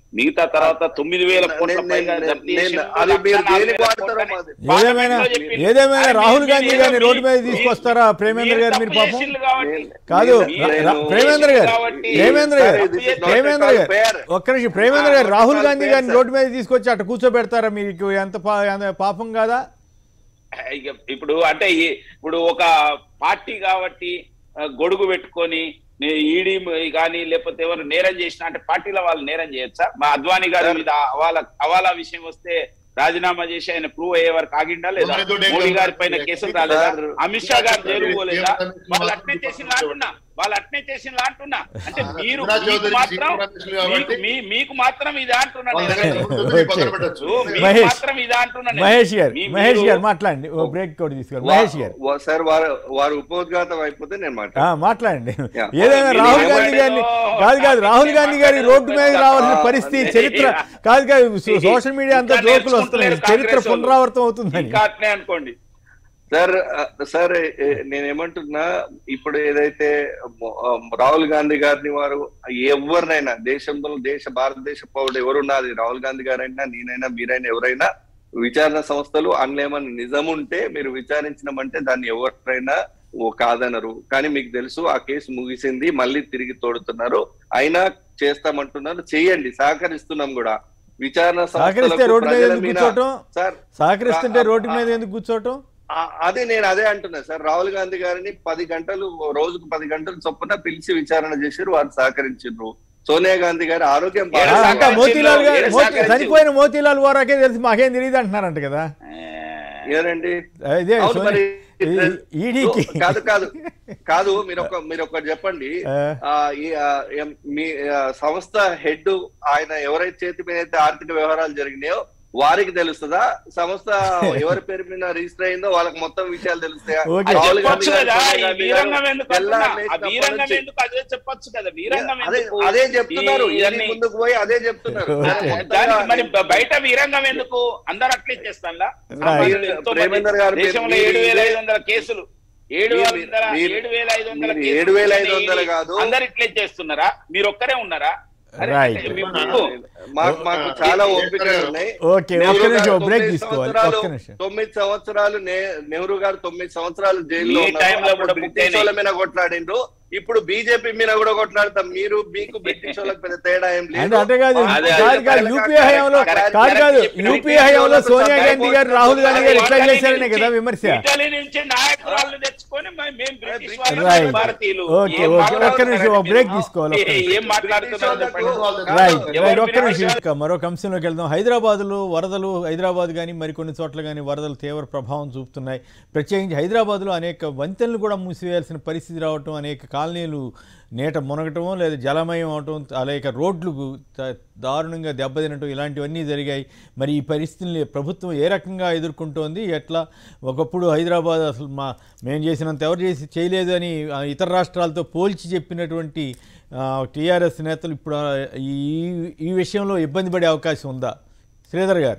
Speaker 3: మిగతా తర్వాత తొమ్మిది వేల కోట్ల
Speaker 2: నేను-
Speaker 3: పైగా
Speaker 2: నేను-
Speaker 3: జప్తు
Speaker 2: నేను-
Speaker 3: చేసిండు.
Speaker 2: అది
Speaker 3: లక్ష
Speaker 2: మీరు
Speaker 3: నాలుగు
Speaker 2: దేనికి
Speaker 3: వేల
Speaker 2: వాడతారో
Speaker 3: కోట్లని
Speaker 2: మాది.
Speaker 1: ఏదేమైనా
Speaker 3: పార్లమెంట్లో చెప్పిండు.
Speaker 1: ఏదేమైనా
Speaker 3: అరే
Speaker 1: రాహుల్
Speaker 3: మీరు
Speaker 1: గాంధీ
Speaker 3: ఏదో
Speaker 1: గారిని రోడ్డు మీద
Speaker 3: మీ-
Speaker 1: తీసుకొస్తారా ప్రేమేంద్ర గారు మీరు
Speaker 3: తప్పు
Speaker 1: పాపం
Speaker 3: చేసిండ్రు కాబట్టి.
Speaker 2: నేను-
Speaker 1: కాదు
Speaker 2: నేను-
Speaker 1: రా- రా-
Speaker 2: నేను-
Speaker 1: ప్రేమేంద్ర గారు
Speaker 3: కాబట్టి-
Speaker 1: ప్రేమేంద్ర గారు
Speaker 2: Sir, this is not
Speaker 1: Premendra
Speaker 2: at all
Speaker 1: గారు
Speaker 2: fair.
Speaker 1: ఒక్క నిమిషం Premendra
Speaker 2: Ah,
Speaker 1: garu
Speaker 2: not
Speaker 1: Rahul
Speaker 2: at all
Speaker 1: Gandhi
Speaker 2: fair,
Speaker 1: గారిని
Speaker 2: sir.
Speaker 1: రోడ్డు మీద తీసుకొచ్చి అట్ట కూర్చోబెడతారా మీకు ఎంత పా- ఎంత పాపం కాదా
Speaker 3: ఇక ఇప్పుడు అంటే ఈ- ఇప్పుడు ఒక పార్టీ కాబట్టి ఆ, గొడుగు పెట్టుకొని నే- ఈడీ కానీ లేకపోతే ఎవరు నేరం చేసినా అంటే పార్టీలో వాళ్ళు నేరం చేయొచ్చా మా అద్వానీ గారి మీద అవాల అవాలా విషయం వస్తే రాజీనామా చేసి ఆయన ప్రూవ్ అయ్యే వరకు ఆగిండా లేదా
Speaker 5: అద్వానీ తోటి ఏం
Speaker 3: మోడీ గారి
Speaker 5: కాదు.
Speaker 3: పైన కేసులు రాలేదా
Speaker 2: సార్,
Speaker 3: అమిత్ షా గారు జైలు పోలేదా
Speaker 5: సీఎం
Speaker 3: వాళ్ళు అట్నే చేసిన అంటున్నా వాళ్ళు అట్నే చేసిన అంటున్నా అంటే
Speaker 5: ఆ,
Speaker 3: మీరు
Speaker 5: రఘునాథ్
Speaker 3: మీకు
Speaker 5: చౌదరి
Speaker 3: మాత్రం
Speaker 5: సీఎం రమేష్లు కాబట్టి
Speaker 3: మీకు- మీ- మీకు మాత్రం ఇది అంటున్నా
Speaker 5: వాళ్ళ
Speaker 3: నేను.
Speaker 5: దగ్గర ఉంటుంది,
Speaker 1: ఓకే.
Speaker 5: పక్కన పెట్టొచ్చు.
Speaker 3: ఓ, మీకు
Speaker 1: మహేష్.
Speaker 3: మాత్రం ఇది అంటున్నా నేను.
Speaker 1: మహేష్ గారు
Speaker 3: మీ-
Speaker 1: మహేష్
Speaker 3: మీరు-
Speaker 1: గారు మాట్లాడండి ఓ బ్రేక్ కూడా తీసుకోండి మహేష్ గారు
Speaker 2: వా- సార్ వారు వారు ఉపోద్ఘాతం అయిపోతే నేను
Speaker 1: ఆ,
Speaker 2: మాట్లాడతాను
Speaker 1: మాట్లాడండి
Speaker 2: Yeah.
Speaker 1: ఏదైనా
Speaker 3: మీరు
Speaker 1: రాహుల్ గాంధీ
Speaker 3: ఏమంటారో
Speaker 1: గారిని కాదు కాదు రాహుల్ గాంధీ గారి రోడ్డు మీద రావాల్సిన
Speaker 2: ఆ,
Speaker 1: పరిస్థితి
Speaker 2: అదే.
Speaker 1: చరిత్ర కాదు కాదు సో- సోషల్ మీడియా అంతా
Speaker 3: ఇంకా
Speaker 1: జోకులు వస్తున్నాయి
Speaker 3: నేర్చుకుంటలేరు
Speaker 1: చరిత్ర
Speaker 3: కాంగ్రెస్ వాళ్ళు.
Speaker 1: పునరావృతం అవుతుందని
Speaker 3: ఇంకా అట్నే అనుకోండి
Speaker 2: సార్ ఆ, సార్ ఏ, నేను ఏమంటున్నా ఇప్పుడు ఏదైతే మొ- ఆ, రాహుల్ గాంధీ గారిని వారు ఎవరినైనా దేశంలో దేశ భారతదేశ పౌరుడు ఎవరున్నది రాహుల్ గాంధీ గారైనా నేనైనా మీరైనా ఎవరైనా విచారణ సంస్థలు అందులేమన్నా నిజం ఉంటే మీరు విచారించినామంటే దాన్ని ఎవరైనా ఓ కాదనరు కానీ మీకు తెలుసు ఆ కేసు ముగిసింది మళ్ళీ తిరిగి తోడుతున్నారు అయినా చేస్తామంటున్నారు చేయండి సహకరిస్తున్నాం కూడా విచారణ
Speaker 1: సహకరిస్తే
Speaker 2: సంస్థలకు
Speaker 1: రోడ్డు మీద
Speaker 2: ప్రజల
Speaker 1: ఎందుకు
Speaker 2: మీద
Speaker 1: కూర్చోవటం
Speaker 2: సార్
Speaker 1: సహకరిస్తుంటే
Speaker 2: ఆ-
Speaker 1: రోడ్డు
Speaker 2: ఆ-
Speaker 1: మీద ఎందుకు కూర్చోవటం
Speaker 2: ఆ- అదే నేను అదే అంటున్నా సార్ రాహుల్ గాంధీ గారిని పది గంటలు రోజుకు పది గంటలు చొప్పున పిలిచి విచారణ చేశారు వారు సహకరించారు సోనియా గాంధీ గారి ఆరోగ్యం
Speaker 3: ఏడు
Speaker 1: ఆ,
Speaker 2: బాగా-
Speaker 1: ఇంకా మోతీలాల్ గారు
Speaker 3: ఏడు
Speaker 1: మోతీ-
Speaker 3: సహకరించు.
Speaker 1: చనిపోయిన మోతీలాల్ వారాకే తెలిసి మాకేం తెలియదు అంటున్నారంట కదా
Speaker 2: ఏరండి
Speaker 1: ఇదే
Speaker 2: అవును మరి
Speaker 1: ఈ- ఈడీకి
Speaker 2: కాదు కాదు కాదు మీరు ఒక మీరు ఒకటి చెప్పండి
Speaker 1: ఆ.
Speaker 2: ఆ, ఈ ఆ, ఎం- మీ ఆ, సంస్థ హెడ్ ఆయన ఎవరైతే చేతి మీద అయితే ఆర్థిక వ్యవహారాలు జరిగినాయో వారికి తెలుస్తుందా సంస్థ ఎవరి పేరు మీద రిజిస్టర్ అయిందో వాళ్ళకి మొత్తం విషయాలు తెలుస్తాయా
Speaker 1: ఓకే.
Speaker 3: అది
Speaker 2: రాహుల్ గాంధీ
Speaker 3: చెప్పొచ్చు
Speaker 2: గారు,
Speaker 3: కదా
Speaker 2: సోనియా
Speaker 3: ఈ
Speaker 2: గాంధీ గారు
Speaker 3: వీరంగం ఎందుకు
Speaker 2: తెల్లారి
Speaker 3: అంటున్నా? ఆ
Speaker 2: లేచినప్పటి
Speaker 3: వీరంగం
Speaker 2: నుంచి-
Speaker 3: ఎందుకు అదే చెప్పొచ్చు కదా వీరంగం
Speaker 2: అదే
Speaker 3: ఎందుకు
Speaker 2: అదే చెప్తున్నారు
Speaker 3: ఈ-
Speaker 2: ఈయన
Speaker 3: ఇవన్నీ-
Speaker 2: ముందుకు పోయి అదే చెప్తున్నారు
Speaker 1: ఓకే.
Speaker 3: దానికి మరి బ- బయట వీరంగం ఎందుకు అందరు అట్లే చేస్తానులా
Speaker 1: Right.
Speaker 2: ప్రేమేందర్ గారు
Speaker 3: దేశంలో
Speaker 2: మీరు-
Speaker 3: ఏడు వేల ఐదు వందల కేసులు ఏడు
Speaker 2: మీరు-
Speaker 3: వందల
Speaker 2: మీరు-
Speaker 3: ఏడు వేల ఐదు వందల
Speaker 2: మీరు
Speaker 3: కేసులు
Speaker 2: ఏడు వేల ఐదు
Speaker 3: ఉన్నాయి.
Speaker 2: వందలు కాదు.
Speaker 3: అందరు ఇట్లే చేస్తున్నారా మీరు ఒక్కరే ఉన్నారా అరే,
Speaker 1: Right.
Speaker 3: అంటే మీకు
Speaker 2: మాకు మాకు చాలా ఓపికలు ఉన్నాయి
Speaker 1: ఓకే ఒక్క
Speaker 2: నెహ్రూ
Speaker 1: నిమిషం
Speaker 2: గారు
Speaker 1: బ్రేక్
Speaker 2: తొమ్మిది
Speaker 1: తీసుకోవాలి
Speaker 2: సంవత్సరాలు-
Speaker 1: ఒక్క నిమిషం
Speaker 2: తొమ్మిది సంవత్సరాలు నే- నెహ్రూ గారు తొమ్మిది సంవత్సరాలు జైల్లో
Speaker 3: మీ
Speaker 2: ఉన్నారు.
Speaker 3: టైంలో
Speaker 2: అప్పుడు
Speaker 3: కూడా
Speaker 2: బ్రిటిష్
Speaker 3: పుట్టేనే.
Speaker 2: వాళ్ళ మీద కొట్లాడిండ్రు ఇప్పుడు బీజేపీ మీద కూడా కొట్లాడతాం మీరు మీకు బ్రిటిష్ వాళ్ళకి పెద్ద తేడా ఏం
Speaker 1: అంటే
Speaker 2: లేదు
Speaker 1: అంటే కాదు
Speaker 3: అదే,
Speaker 1: కాదు
Speaker 3: అదే,
Speaker 1: కాదు
Speaker 2: కరెక్ట్,
Speaker 1: యూపీఏ హయాంలో
Speaker 3: కరెక్ట్,
Speaker 1: కాదు
Speaker 3: కరెక్ట్
Speaker 1: కాదు
Speaker 3: చెప్పిన
Speaker 1: యూపీఏ హయాంలో సోనియా గాంధీ గారు రాహుల్ గాంధీ గారు ఇట్లా
Speaker 3: ఇటలీ
Speaker 1: చేశారనే కదా
Speaker 3: నుంచి-
Speaker 1: విమర్శ
Speaker 3: ఇటలీ నుంచి నాయకురాళ్ళు తెచ్చుకొని మ- మేము బ్రిటిష్ వాళ్ళం,
Speaker 1: Right.
Speaker 3: మేము భారతీయులు
Speaker 1: ఓకే
Speaker 3: ఏం
Speaker 1: ఓకే ఒక్క
Speaker 3: మాట్లాడుతున్నారు
Speaker 1: నిమిషం ఒక
Speaker 3: మీరు?
Speaker 1: బ్రేక్ తీసుకోవాలి ఒక్క
Speaker 3: ఏ-
Speaker 1: నిమిషం.
Speaker 3: ఏం మాట్లాడుతున్నారు చెప్పండి
Speaker 1: రైట్
Speaker 3: ఎవరు
Speaker 1: రైట్ ఒక్క
Speaker 3: మీరు
Speaker 1: నిమిషం
Speaker 3: మాట్లాడు-
Speaker 1: ఇంకా మరొక అంశంలోకి వెళ్దాం హైదరాబాద్లో వరదలు హైదరాబాద్ కానీ మరికొన్ని చోట్ల కానీ వరదలు తీవ్ర ప్రభావం చూపుతున్నాయి ప్రత్యేకించి హైదరాబాద్లో అనేక వంతెనలు కూడా మూసివేయాల్సిన పరిస్థితి రావటం అనేక కాలనీలు నీట మునగటం లేదా జలమయం అవటం అనేక రోడ్లు త- దారుణంగా దెబ్బతినటం ఇలాంటివన్నీ జరిగాయి మరి ఈ పరిస్థితుల్ని ప్రభుత్వం ఏ రకంగా ఎదుర్కొంటోంది ఎట్లా ఒకప్పుడు హైదరాబాద్ అసలు మా మేము చేసినంత ఎవరు చేసి చేయలేదు అని ఆ, ఇతర రాష్ట్రాలతో పోల్చి చెప్పినటువంటి టీఆర్ఎస్ నేతలు ఇప్పుడు ఆ, ఈ ఈ విషయంలో ఇబ్బంది పడే అవకాశం ఉందా శ్రీధర్ గారు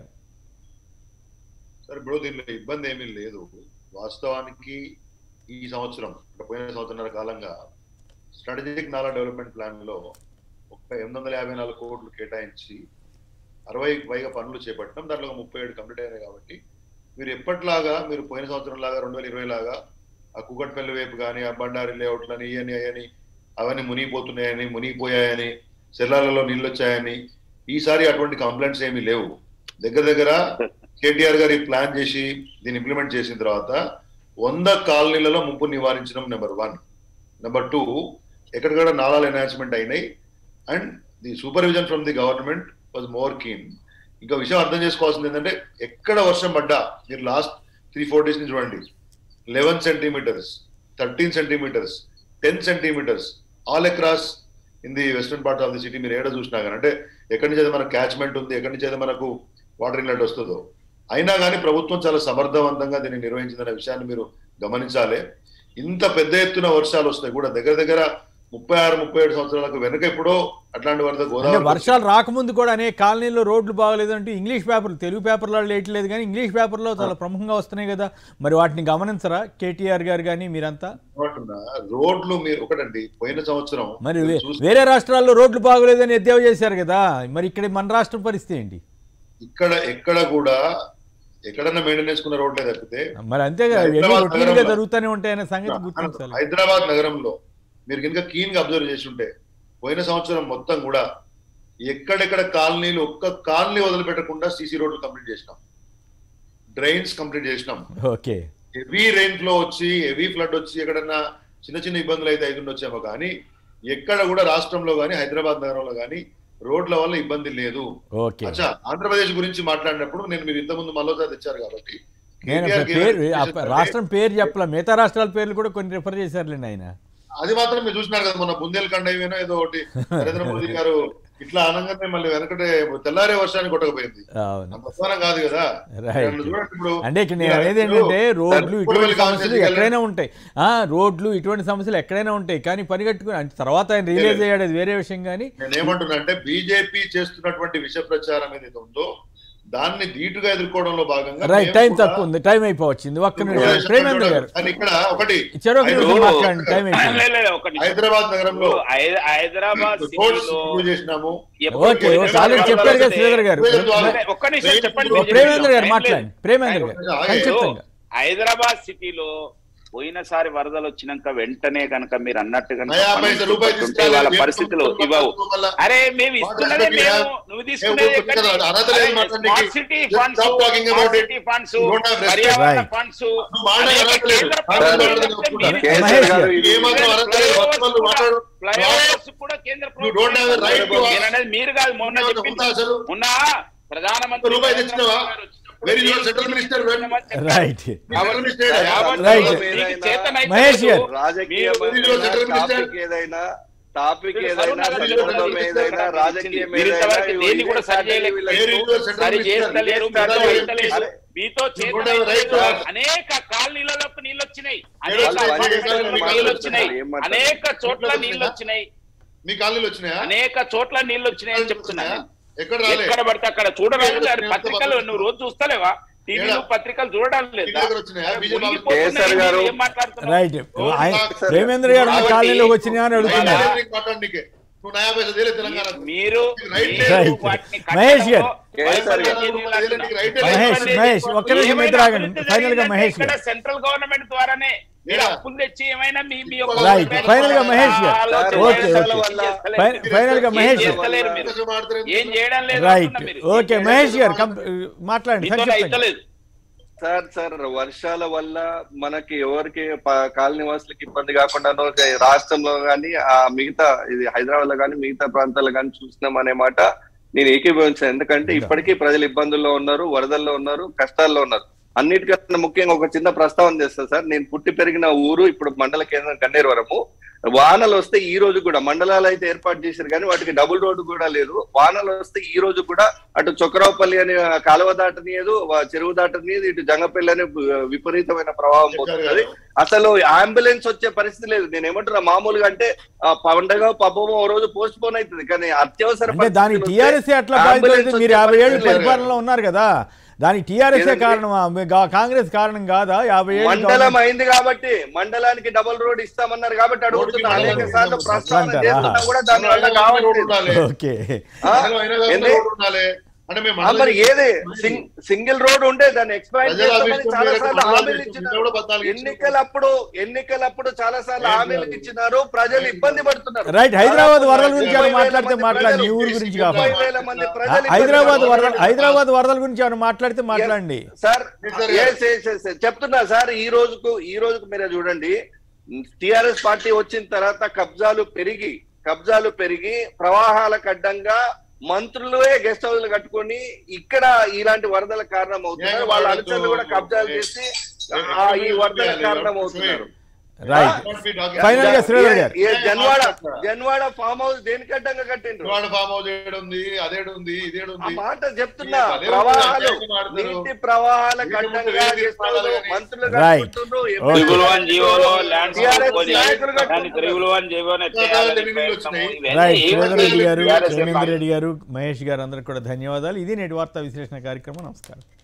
Speaker 5: సార్ ఇప్పుడు దీనిలో ఇబ్బంది ఏమీ లేదు వాస్తవానికి ఈ సంవత్సరం అంటే పోయిన సంవత్సరాల కాలంగా స్ట్రాటజిక్ నాలా డెవలప్మెంట్ ప్లాన్ లో ఒక ఎనిమిది వందల యాభై నాలుగు కోట్లు కేటాయించి అరవై పైగా పనులు చేపట్టడం దాంట్లో ఒక ముప్పై ఏడు కంప్లీట్ అయినాయి కాబట్టి మీరు ఎప్పటిలాగా మీరు పోయిన సంవత్సరం లాగా రెండు వేల ఇరవై లాగా ఆ కుకట్పల్లి వైపు కానీ ఆ బండారి లేఅవుట్లని ఇవని అయ్యని అవన్నీ మునిగిపోతున్నాయని మునిగిపోయాయని సెల్లాలలో నీళ్ళు వచ్చాయని ఈసారి అటువంటి కంప్లైంట్స్ ఏమీ లేవు దగ్గర దగ్గర కేటీఆర్ గారు ఈ ప్లాన్ చేసి దీన్ని ఇంప్లిమెంట్ చేసిన తర్వాత వంద కాలనీలలో ముంపు నివారించడం నెంబర్ వన్ నెంబర్ టూ ఎక్కడికక్కడ నాలాలు ఎన్హాన్స్మెంట్ అయినాయి and the supervision from the government was more keen ఇంకా విషయం అర్థం చేసుకోవాల్సింది ఏంటంటే ఎక్కడ వర్షం పడ్డా మీరు లాస్ట్ త్రీ ఫోర్ డేస్ నుంచి చూడండి eleven centimetres thirteen centimetres ten centimetres all across in the western part of the city మీరు ఏడ చూసినా కానీ అంటే ఎక్కడి నుంచి అయితే మనకు క్యాచ్మెంట్ ఉంది ఎక్కడి నుంచి అయితే మనకు వాటర్ ఇన్లెట్ వస్తుందో అయినా కానీ ప్రభుత్వం చాలా సమర్థవంతంగా దీన్ని నిర్వహించిందనే విషయాన్ని మీరు గమనించాలి ఇంత పెద్ద ఎత్తున వర్షాలు వస్తాయి కూడా దగ్గర దగ్గర ముప్పై ఆరు ముప్పై ఏడు సంవత్సరాలకు వెనక ఎప్పుడో అట్లాంటి వరద
Speaker 1: అంటే
Speaker 5: గోదావరి
Speaker 1: వర్షాలు రాకముందు కూడా అనేక కాలనీలో రోడ్లు బాగలేదు అంటే ఇంగ్లీష్ పేపర్లు తెలుగు పేపర్లో లేయట్లేదు కానీ ఇంగ్లీష్ పేపర్లో చాలా ప్రముఖంగా వస్తున్నాయి కదా మరి వాటిని గమనించరా కేటీఆర్ గారు కానీ మీరంతా
Speaker 5: ఏమంటున్నా, రోడ్లు మీరు ఒకటండి పోయిన సంవత్సరం
Speaker 1: మరి
Speaker 5: మీరు
Speaker 1: వే-
Speaker 5: చూస్తే
Speaker 1: వేరే రాష్ట్రాల్లో రోడ్లు బాగోలేదని ఎద్దేవా చేశారు కదా మరి ఇక్కడ మన రాష్ట్రం పరిస్థితి ఏంటి
Speaker 5: ఇక్కడ ఎక్కడ కూడా ఎక్కడన్నా మెయింటైన్ చేసుకున్న రోడ్లే తప్పితే
Speaker 1: మరి అంతేగా ఇవన్నీ
Speaker 5: హైదరాబాద్
Speaker 1: రొటీన్గా
Speaker 5: నగరంలో-
Speaker 1: జరుగుతూనే ఉంటాయనే సంగతి గుర్తించాలి
Speaker 5: హైదరాబాద్ నగరంలో మీరు కనుక కీన్ గా అబ్జర్వ్ చేస్తుంటే పోయిన సంవత్సరం మొత్తం కూడా ఎక్కడెక్కడ కాలనీలు ఒక్క కాలనీ వదిలిపెట్టకుండా సీసీ రోడ్లు కంప్లీట్ చేసినాం డ్రైన్స్ కంప్లీట్ చేసినాం
Speaker 1: ఓకే
Speaker 5: హెవీ రెయిన్ ఫ్లో వచ్చి హెవీ ఫ్లడ్ వచ్చి ఎక్కడన్నా చిన్న చిన్న ఇబ్బందులు అయితే అవుతుండొచ్చేమో కానీ ఎక్కడ కూడా రాష్ట్రంలో కానీ హైదరాబాద్ నగరంలో కానీ రోడ్ల వల్ల ఇబ్బంది లేదు
Speaker 1: ఓకే
Speaker 5: అచ్చా ఆంధ్రప్రదేశ్ గురించి మాట్లాడినప్పుడు నేను మీరు ఇంతకుముందు మల్లోజా తెచ్చారు కాబట్టి
Speaker 1: నేను
Speaker 5: కేటీఆర్
Speaker 1: అప్పుడు
Speaker 5: కి
Speaker 1: పేరు
Speaker 5: ఏమైనా
Speaker 1: ఆ
Speaker 5: చేశారంటే,
Speaker 1: రాష్ట్రం పేరు చెప్పలా మిగతా రాష్ట్రాల పేర్లు కూడా కొన్ని రిఫర్ చేశారులేండి ఆయన
Speaker 5: అది మాత్రం మీరు చూసినారు కదా మొన్న బుందేల్ఖండ్ అయిపోయినా ఏదో ఒకటి నరేంద్ర మోదీ గారు ఇట్లా అనగానే మళ్ళీ వెనకటే తెల్లారే వర్షానికి కొట్టకపోయింది
Speaker 1: అవును
Speaker 5: అంత అధ్వానం కాదు కదా
Speaker 1: రైట్
Speaker 5: ఇక్కడ చూడండి ఇప్పుడు
Speaker 1: అంటే ఇక్కడ నేను అనేది ఏంటంటే రోడ్లు
Speaker 5: ఇప్పుడు
Speaker 1: ఇటువంటి
Speaker 5: వీళ్ళు
Speaker 1: సమస్యలు
Speaker 5: కావాల్సింది
Speaker 1: ఎక్కడైనా ఉంటాయి ఆ రోడ్లు ఇటువంటి సమస్యలు ఎక్కడైనా ఉంటాయి కానీ పరిగెట్టుకుని అంటే తర్వాత ఆయన రిలీజ్ అయ్యాడు అది వేరే విషయం కానీ
Speaker 5: నేను ఏమంటున్నా అంటే బీజేపీ చేస్తున్నటువంటి విష ప్రచారం ఏదైతే ఉందో దాన్ని ధీటుగా ఎదుర్కోవడంలో భాగంగా
Speaker 1: రైట్
Speaker 5: మేము
Speaker 1: టైం
Speaker 5: కూడా
Speaker 1: తక్కువ ఉంది టైం అయిపోవచ్చింది ఒక్క నిమిషం
Speaker 5: తెలుగుదేశం
Speaker 1: ప్రేమేంద్ర గారు
Speaker 5: కానీ ఇక్కడ ఒకటి
Speaker 1: చెరొక నిమిషం
Speaker 5: ఐదు-
Speaker 1: మాట్లాడండి టైం అయిపోయింది
Speaker 3: లే, లే, లే, ఒక నిమిషం.
Speaker 5: హైదరాబాద్ నగరంలో
Speaker 3: ఇప్పుడు హై- హైదరాబాద్
Speaker 5: రోడ్స్
Speaker 3: సిటీలో
Speaker 5: ఇంప్రూవ్ చేసినాము
Speaker 3: ఎప్పుడు
Speaker 1: ఓకే
Speaker 3: పోయిన
Speaker 1: ఓకే ఆల్రెడీ చెప్పారు కదా శ్రీధర్ గారు
Speaker 5: వేరే ద్వారా-
Speaker 3: సరే, ఒక్క నిమిషం చెప్పండి
Speaker 1: ఓ,
Speaker 3: నేను
Speaker 1: ప్రేమేంద్ర గారు
Speaker 3: చెప్తాను.
Speaker 1: మాట్లాడండి ప్రేమేంద్ర గారు
Speaker 5: ఆయన
Speaker 1: సంక్షిప్తంగా
Speaker 3: హైదరాబాద్ సిటీలో పోయినసారి వరదలు వచ్చినాక వెంటనే కనుక మీరు అన్నట్టు కనుక
Speaker 5: నయా
Speaker 3: పనులు
Speaker 5: పైసా రూపాయి
Speaker 3: చూపెట్టుంటే
Speaker 5: తీసుకోవాలి.
Speaker 3: వాళ్ళ
Speaker 5: మేము
Speaker 3: పరిస్థితులు
Speaker 5: ప్రభుత్వం
Speaker 3: ఇవ్వవు
Speaker 5: వల్ల
Speaker 3: అరే మేము ఇస్తున్నదే
Speaker 5: మాట్లాడడానికి
Speaker 3: మేము
Speaker 5: రా-
Speaker 3: నువ్వు
Speaker 5: ఏ
Speaker 3: తీసుకునేది
Speaker 5: ఊరుకు కదా, అర్హత లేదు మాట్లాడడానికి.
Speaker 3: Smart city
Speaker 5: Just
Speaker 3: funds
Speaker 5: stop talking about it.
Speaker 3: City funds
Speaker 5: You don't have respect.
Speaker 3: పర్యావరణ
Speaker 1: Right.
Speaker 3: ఫండ్స్
Speaker 5: నువ్వు మాట్లాడే అర్హత లేదు. మాట్లాడే అర్హత లేదు. ఒప్పుకుంటాను.
Speaker 1: మహేష్ గారు,
Speaker 5: ఏమాత్రం అర్హత లేదు. మొత్తం వాళ్ళు మాట్లాడు.
Speaker 3: ఫ్లైఓవర్స్ కూడా కేంద్ర
Speaker 5: You don't have a right to ask.
Speaker 3: నేననేది మీరు కాదు మొన్న
Speaker 5: ఉందా
Speaker 3: చెప్పింది
Speaker 5: అసలు?
Speaker 3: మొన్న ప్రధానమంత్రి
Speaker 5: రూపాయి
Speaker 3: నరేంద్ర
Speaker 5: తెచ్చినావా?
Speaker 3: మోదీ గారు వచ్చినప్పుడు
Speaker 5: Very well, central minister, when-
Speaker 1: right
Speaker 3: కాబట్టి-
Speaker 1: Right.
Speaker 3: మీకు చేతనైతే
Speaker 1: మహేష్ గారు.
Speaker 3: మీరు-
Speaker 2: రాజకీయ టాపిక్ ఏదైనా టాపిక్
Speaker 3: మీరు
Speaker 2: ఏదైనా
Speaker 3: సరువున్నారు
Speaker 2: సందర్భం
Speaker 3: మీరు
Speaker 2: ఏదైనా
Speaker 3: మీరు
Speaker 2: రాజకీయం
Speaker 3: మీరు
Speaker 2: ఏదైనా
Speaker 3: ఇంతవరకు దేన్ని కూడా సరి చేయలేదు.
Speaker 5: Very well,
Speaker 3: సరి చేస్తలేరు మీతో
Speaker 5: Central
Speaker 3: చేస్తలేరు.
Speaker 2: Minister.
Speaker 3: మీతో
Speaker 5: You don't have a right to
Speaker 3: చేతనైతే
Speaker 5: ask.
Speaker 3: అనేక కాలనీలలోకి నీళ్ళు వచ్చినాయి
Speaker 5: వాళ్ళు
Speaker 3: అనేక
Speaker 5: వాళ్ళు
Speaker 3: అపార్ట్మెంట్లకు
Speaker 5: వాళ్ళు
Speaker 3: నీళ్ళు వచ్చినాయి
Speaker 2: ఏం మాట్లాడుతున్నారు?
Speaker 3: అనేక చోట్ల
Speaker 5: ఎట్లా
Speaker 3: నీళ్ళు వచ్చినాయి
Speaker 5: మీ కాలనీలు వచ్చినాయా
Speaker 3: అనేక చోట్ల నీళ్ళు వచ్చినాయి అని చెప్తున్నాను
Speaker 5: ఎక్కడ రాలే
Speaker 3: ఎక్కడ పడితే అక్కడ చూడరాదు
Speaker 5: ఎక్కడ
Speaker 3: సార్
Speaker 5: వచ్చినాయి?
Speaker 3: పత్రికలు నువ్వు రోజు చూస్తలేవా టీవీలు
Speaker 5: ఏడా?
Speaker 3: పత్రికలు చూడడం
Speaker 5: మీ
Speaker 3: లేదా
Speaker 5: దగ్గర వచ్చినాయా బీజేపీ
Speaker 3: మునిగిపోతున్నాయి,
Speaker 2: కేసర్ గారు.
Speaker 3: మీరు ఏం మాట్లాడుతున్నారు?
Speaker 1: రైట్
Speaker 5: రోజు
Speaker 1: ఆయన
Speaker 5: నాకు
Speaker 1: ప్రేమేంద్ర గారు ఉన్న
Speaker 3: కాబట్టి
Speaker 1: కాలనీలోకి వచ్చినాయా అని అడుగుతున్నారు
Speaker 3: ఇవాళ-
Speaker 5: మాట్లాడనీకే నువ్వు నయా పైసా తేలే తెలంగాణ
Speaker 3: మీరు
Speaker 5: రైట్
Speaker 3: మీరు
Speaker 1: రైట్.
Speaker 3: వాటిని
Speaker 1: మహేష్ గారు.
Speaker 2: కేసర్ గారు.
Speaker 1: మహేష్ మహేష్ ఒక్క నిమిషం ఇద్దరు ఆగండి ఫైనల్ గా మహేష్ గారు
Speaker 3: సెంట్రల్ గవర్నమెంట్ ద్వారానే మీరు
Speaker 5: ఏడా?
Speaker 3: అప్పులు తెచ్చి ఏమైనా మీ మీ యొక్క
Speaker 1: రైట్. ఫైనల్ గా మహేష్ గారు.
Speaker 3: ఆలోచన
Speaker 1: ఓకే,
Speaker 3: చేస్తలేరు.
Speaker 1: ఓకే.
Speaker 3: ఏం చేస్తలేరు
Speaker 1: ఫై-
Speaker 3: మీరు.
Speaker 1: ఫైనల్ గా
Speaker 3: ఏం
Speaker 1: మహేష్ గారు.
Speaker 3: చేస్తలేరు మీరు. ఏం చేయడం లేదు
Speaker 1: రైట్
Speaker 3: అంటున్నా మీరు.
Speaker 1: ఓకే
Speaker 3: ఏం
Speaker 1: మహేష్
Speaker 3: చేయడం
Speaker 1: గారు
Speaker 3: లేదు.
Speaker 1: కం- మాట్లాడండి
Speaker 3: మీతోనే
Speaker 1: సంక్షిప్తంగా
Speaker 3: అయితలేదు.
Speaker 2: సార్ సార్ వర్షాల వల్ల మనకి ఎవరికి ప- కాలనీ వాసులకి ఇబ్బంది కాకుండా రాష్ట్రంలో కానీ ఆ మిగతా ఇది హైదరాబాద్ లో కానీ మిగతా ప్రాంతాల్లో కానీ చూసినాం అనే మాట నేను ఏకీభవించాను ఎందుకంటే ఇప్పటికీ ప్రజలు ఇబ్బందుల్లో ఉన్నారు వరదల్లో ఉన్నారు కష్టాల్లో ఉన్నారు అన్నిటికన్నా ముఖ్యంగా ఒక చిన్న ప్రస్తావన చేస్తాను సార్ నేను పుట్టి పెరిగిన ఊరు ఇప్పుడు మండల కేంద్రం కన్నేరువరము వానలు వస్తే ఈ రోజు కూడా మండలాలు అయితే ఏర్పాటు చేశారు కానీ వాటికి డబుల్ రోడ్డు కూడా లేదు వానలు వస్తే ఈ రోజు కూడా అటు చొక్కరావుపల్లి అని కాలువ దాటనీయదు వా- చెరువు దాటనీయదు ఇటు జంగపల్లి అని విపరీతమైన ప్రవాహం పోతుంది అసలు అంబులెన్స్ వచ్చే పరిస్థితి లేదు నేను ఏమంటున్నా మామూలుగా అంటే ఆ పండగ పబ్బమో ఓ రోజు పోస్ట్ పోన్ అవుతుంది కానీ అత్యవసర
Speaker 1: అంటే దానికి
Speaker 2: పరిస్థితులు
Speaker 1: టీఆర్ఎస్
Speaker 2: వస్తే
Speaker 1: అట్లా బాధ్యత
Speaker 2: ambulance
Speaker 1: లేదు. మీరు
Speaker 2: వచ్చే
Speaker 1: యాభై ఏళ్ళు
Speaker 2: పరిస్థితి లేదు.
Speaker 1: పరిపాలనలో ఉన్నారు కదా దానికి టీఆర్ఎస్
Speaker 2: ఏదండి?
Speaker 1: కారణమా మీ గా- కాంగ్రెస్ కారణం కాదా యాభై ఏళ్ళు
Speaker 2: మండలం
Speaker 1: గవర్నమెంట్-
Speaker 2: అయింది కాబట్టి మండలానికి డబుల్ రోడ్ ఇస్తామన్నారు కాబట్టి అడుగుతున్నా
Speaker 5: రోడ్డుకి
Speaker 2: అనేక
Speaker 5: మండలం
Speaker 2: సార్లు
Speaker 5: ఇస్తాం.
Speaker 2: ప్రస్తావన
Speaker 1: అంటారా?
Speaker 2: చేస్తున్నా కూడా దాని వల్ల
Speaker 5: రోడ్డు
Speaker 2: కావట్లేదు
Speaker 5: ఉండాలి
Speaker 1: ఓకే
Speaker 2: ఆ?
Speaker 5: అయినా- అయినా కానీ
Speaker 2: ఏంది?
Speaker 5: రోడ్డు ఉండాలి అంటే మేము
Speaker 2: ఆ, మరి
Speaker 5: మండలం
Speaker 2: ఏది సింగ్- సింగిల్ రోడ్ ఉంటే దాన్ని ఎక్స్పాండ్
Speaker 5: ప్రజల
Speaker 2: చేస్తామని
Speaker 5: అభిష్టం
Speaker 2: చాలా
Speaker 5: మేరకు
Speaker 2: సార్లు
Speaker 5: మండలం
Speaker 2: హామీలు
Speaker 5: ఇష్టం.
Speaker 2: ఇచ్చినారు
Speaker 5: కూడా పద్నాలుగు ఇచ్చినారు.
Speaker 2: ఎన్నికలప్పుడు ఎన్నికలప్పుడు చాలా సార్లు
Speaker 5: ఏం
Speaker 2: హామీలు
Speaker 5: కాదు.
Speaker 2: ఇచ్చినారు ప్రజలు
Speaker 5: ఏం
Speaker 2: ఇబ్బంది
Speaker 5: కాదు.
Speaker 2: పడుతున్నారు
Speaker 1: రైట్ హైదరాబాద్
Speaker 2: దాదాపు
Speaker 1: వరదల గురించి
Speaker 2: ముప్పై
Speaker 1: ఏమైనా
Speaker 2: వేల
Speaker 1: మాట్లాడితే
Speaker 2: మంది
Speaker 1: మాట్లాడండి ఈ
Speaker 2: ప్రజలు,
Speaker 1: ఊరు గురించి
Speaker 2: ముప్పై
Speaker 1: కాకుండా
Speaker 2: వేల మంది ప్రజలు ఇబ్బంది
Speaker 1: హైదరాబాద్
Speaker 2: పడుతున్నారు.
Speaker 1: వరదలు హైదరాబాద్ వరదల గురించి ఏమైనా మాట్లాడితే మాట్లాడండి
Speaker 2: sir
Speaker 5: sir,
Speaker 2: yes, yes, yes, yes. చెప్తున్నా సార్ ఈ రోజుకు ఈ రోజుకు మీరే చూడండి టిఆర్ఎస్ పార్టీ వచ్చిన తర్వాత కబ్జాలు పెరిగి కబ్జాలు పెరిగి ప్రవాహాలకు అడ్డంగా మంత్రులే గెస్ట్ హౌస్లు కట్టుకొని ఇక్కడ ఇలాంటి వరదల కారణం అవుతున్నారు
Speaker 5: ఏం
Speaker 2: వాళ్ళ
Speaker 5: వరదలు?
Speaker 2: అనుచరులు కూడా కబ్జాలు చేసి ఆ ఈ వరదల కారణం అవుతున్నారు
Speaker 1: రైట్ ఫైనల్ గా శ్రీధర్ గారు
Speaker 2: ఏ జన్వాడ జన్వాడ ఫామ్ హౌస్ దేనికి అడ్డంగా కట్టిండ్రు
Speaker 5: వాడు ఫామ్ హౌస్ ఏడుంది అదేడుంది
Speaker 2: ఆ
Speaker 5: ఇదేడుంది
Speaker 2: మాట చెప్తున్నా
Speaker 5: అదే
Speaker 2: ప్రవాహాలు
Speaker 5: అదే మాట్లాడతారు.
Speaker 2: నీటి ప్రవాహాలకు
Speaker 5: నీటి ముందు
Speaker 2: అడ్డంగా
Speaker 5: వేడి
Speaker 2: చేస్తున్నారు,
Speaker 5: తీసుకోవాలి.
Speaker 2: మంత్రులు
Speaker 1: Right.
Speaker 2: కట్టుకుంటున్నారు,
Speaker 1: Okay.
Speaker 3: త్రిపుల్ వన్ జీవోలో ల్యాండ్
Speaker 2: TRS
Speaker 3: ప్రపోజ్
Speaker 2: నాయకులుగా
Speaker 3: దాన్ని తెలుగులో అని చెప్పని
Speaker 5: నాలుగు ఎన్నికలు వచ్చినాయి.
Speaker 1: రైట్
Speaker 3: ఏమీ
Speaker 1: శ్రీధర్ రెడ్డి గారు
Speaker 3: TRS
Speaker 1: క్షేమేందర్ రెడ్డి గారు మహేష్ గారు అందరికి కూడా ధన్యవాదాలు ఇది నేటి వార్తా విశ్లేషణ కార్యక్రమం నమస్కారం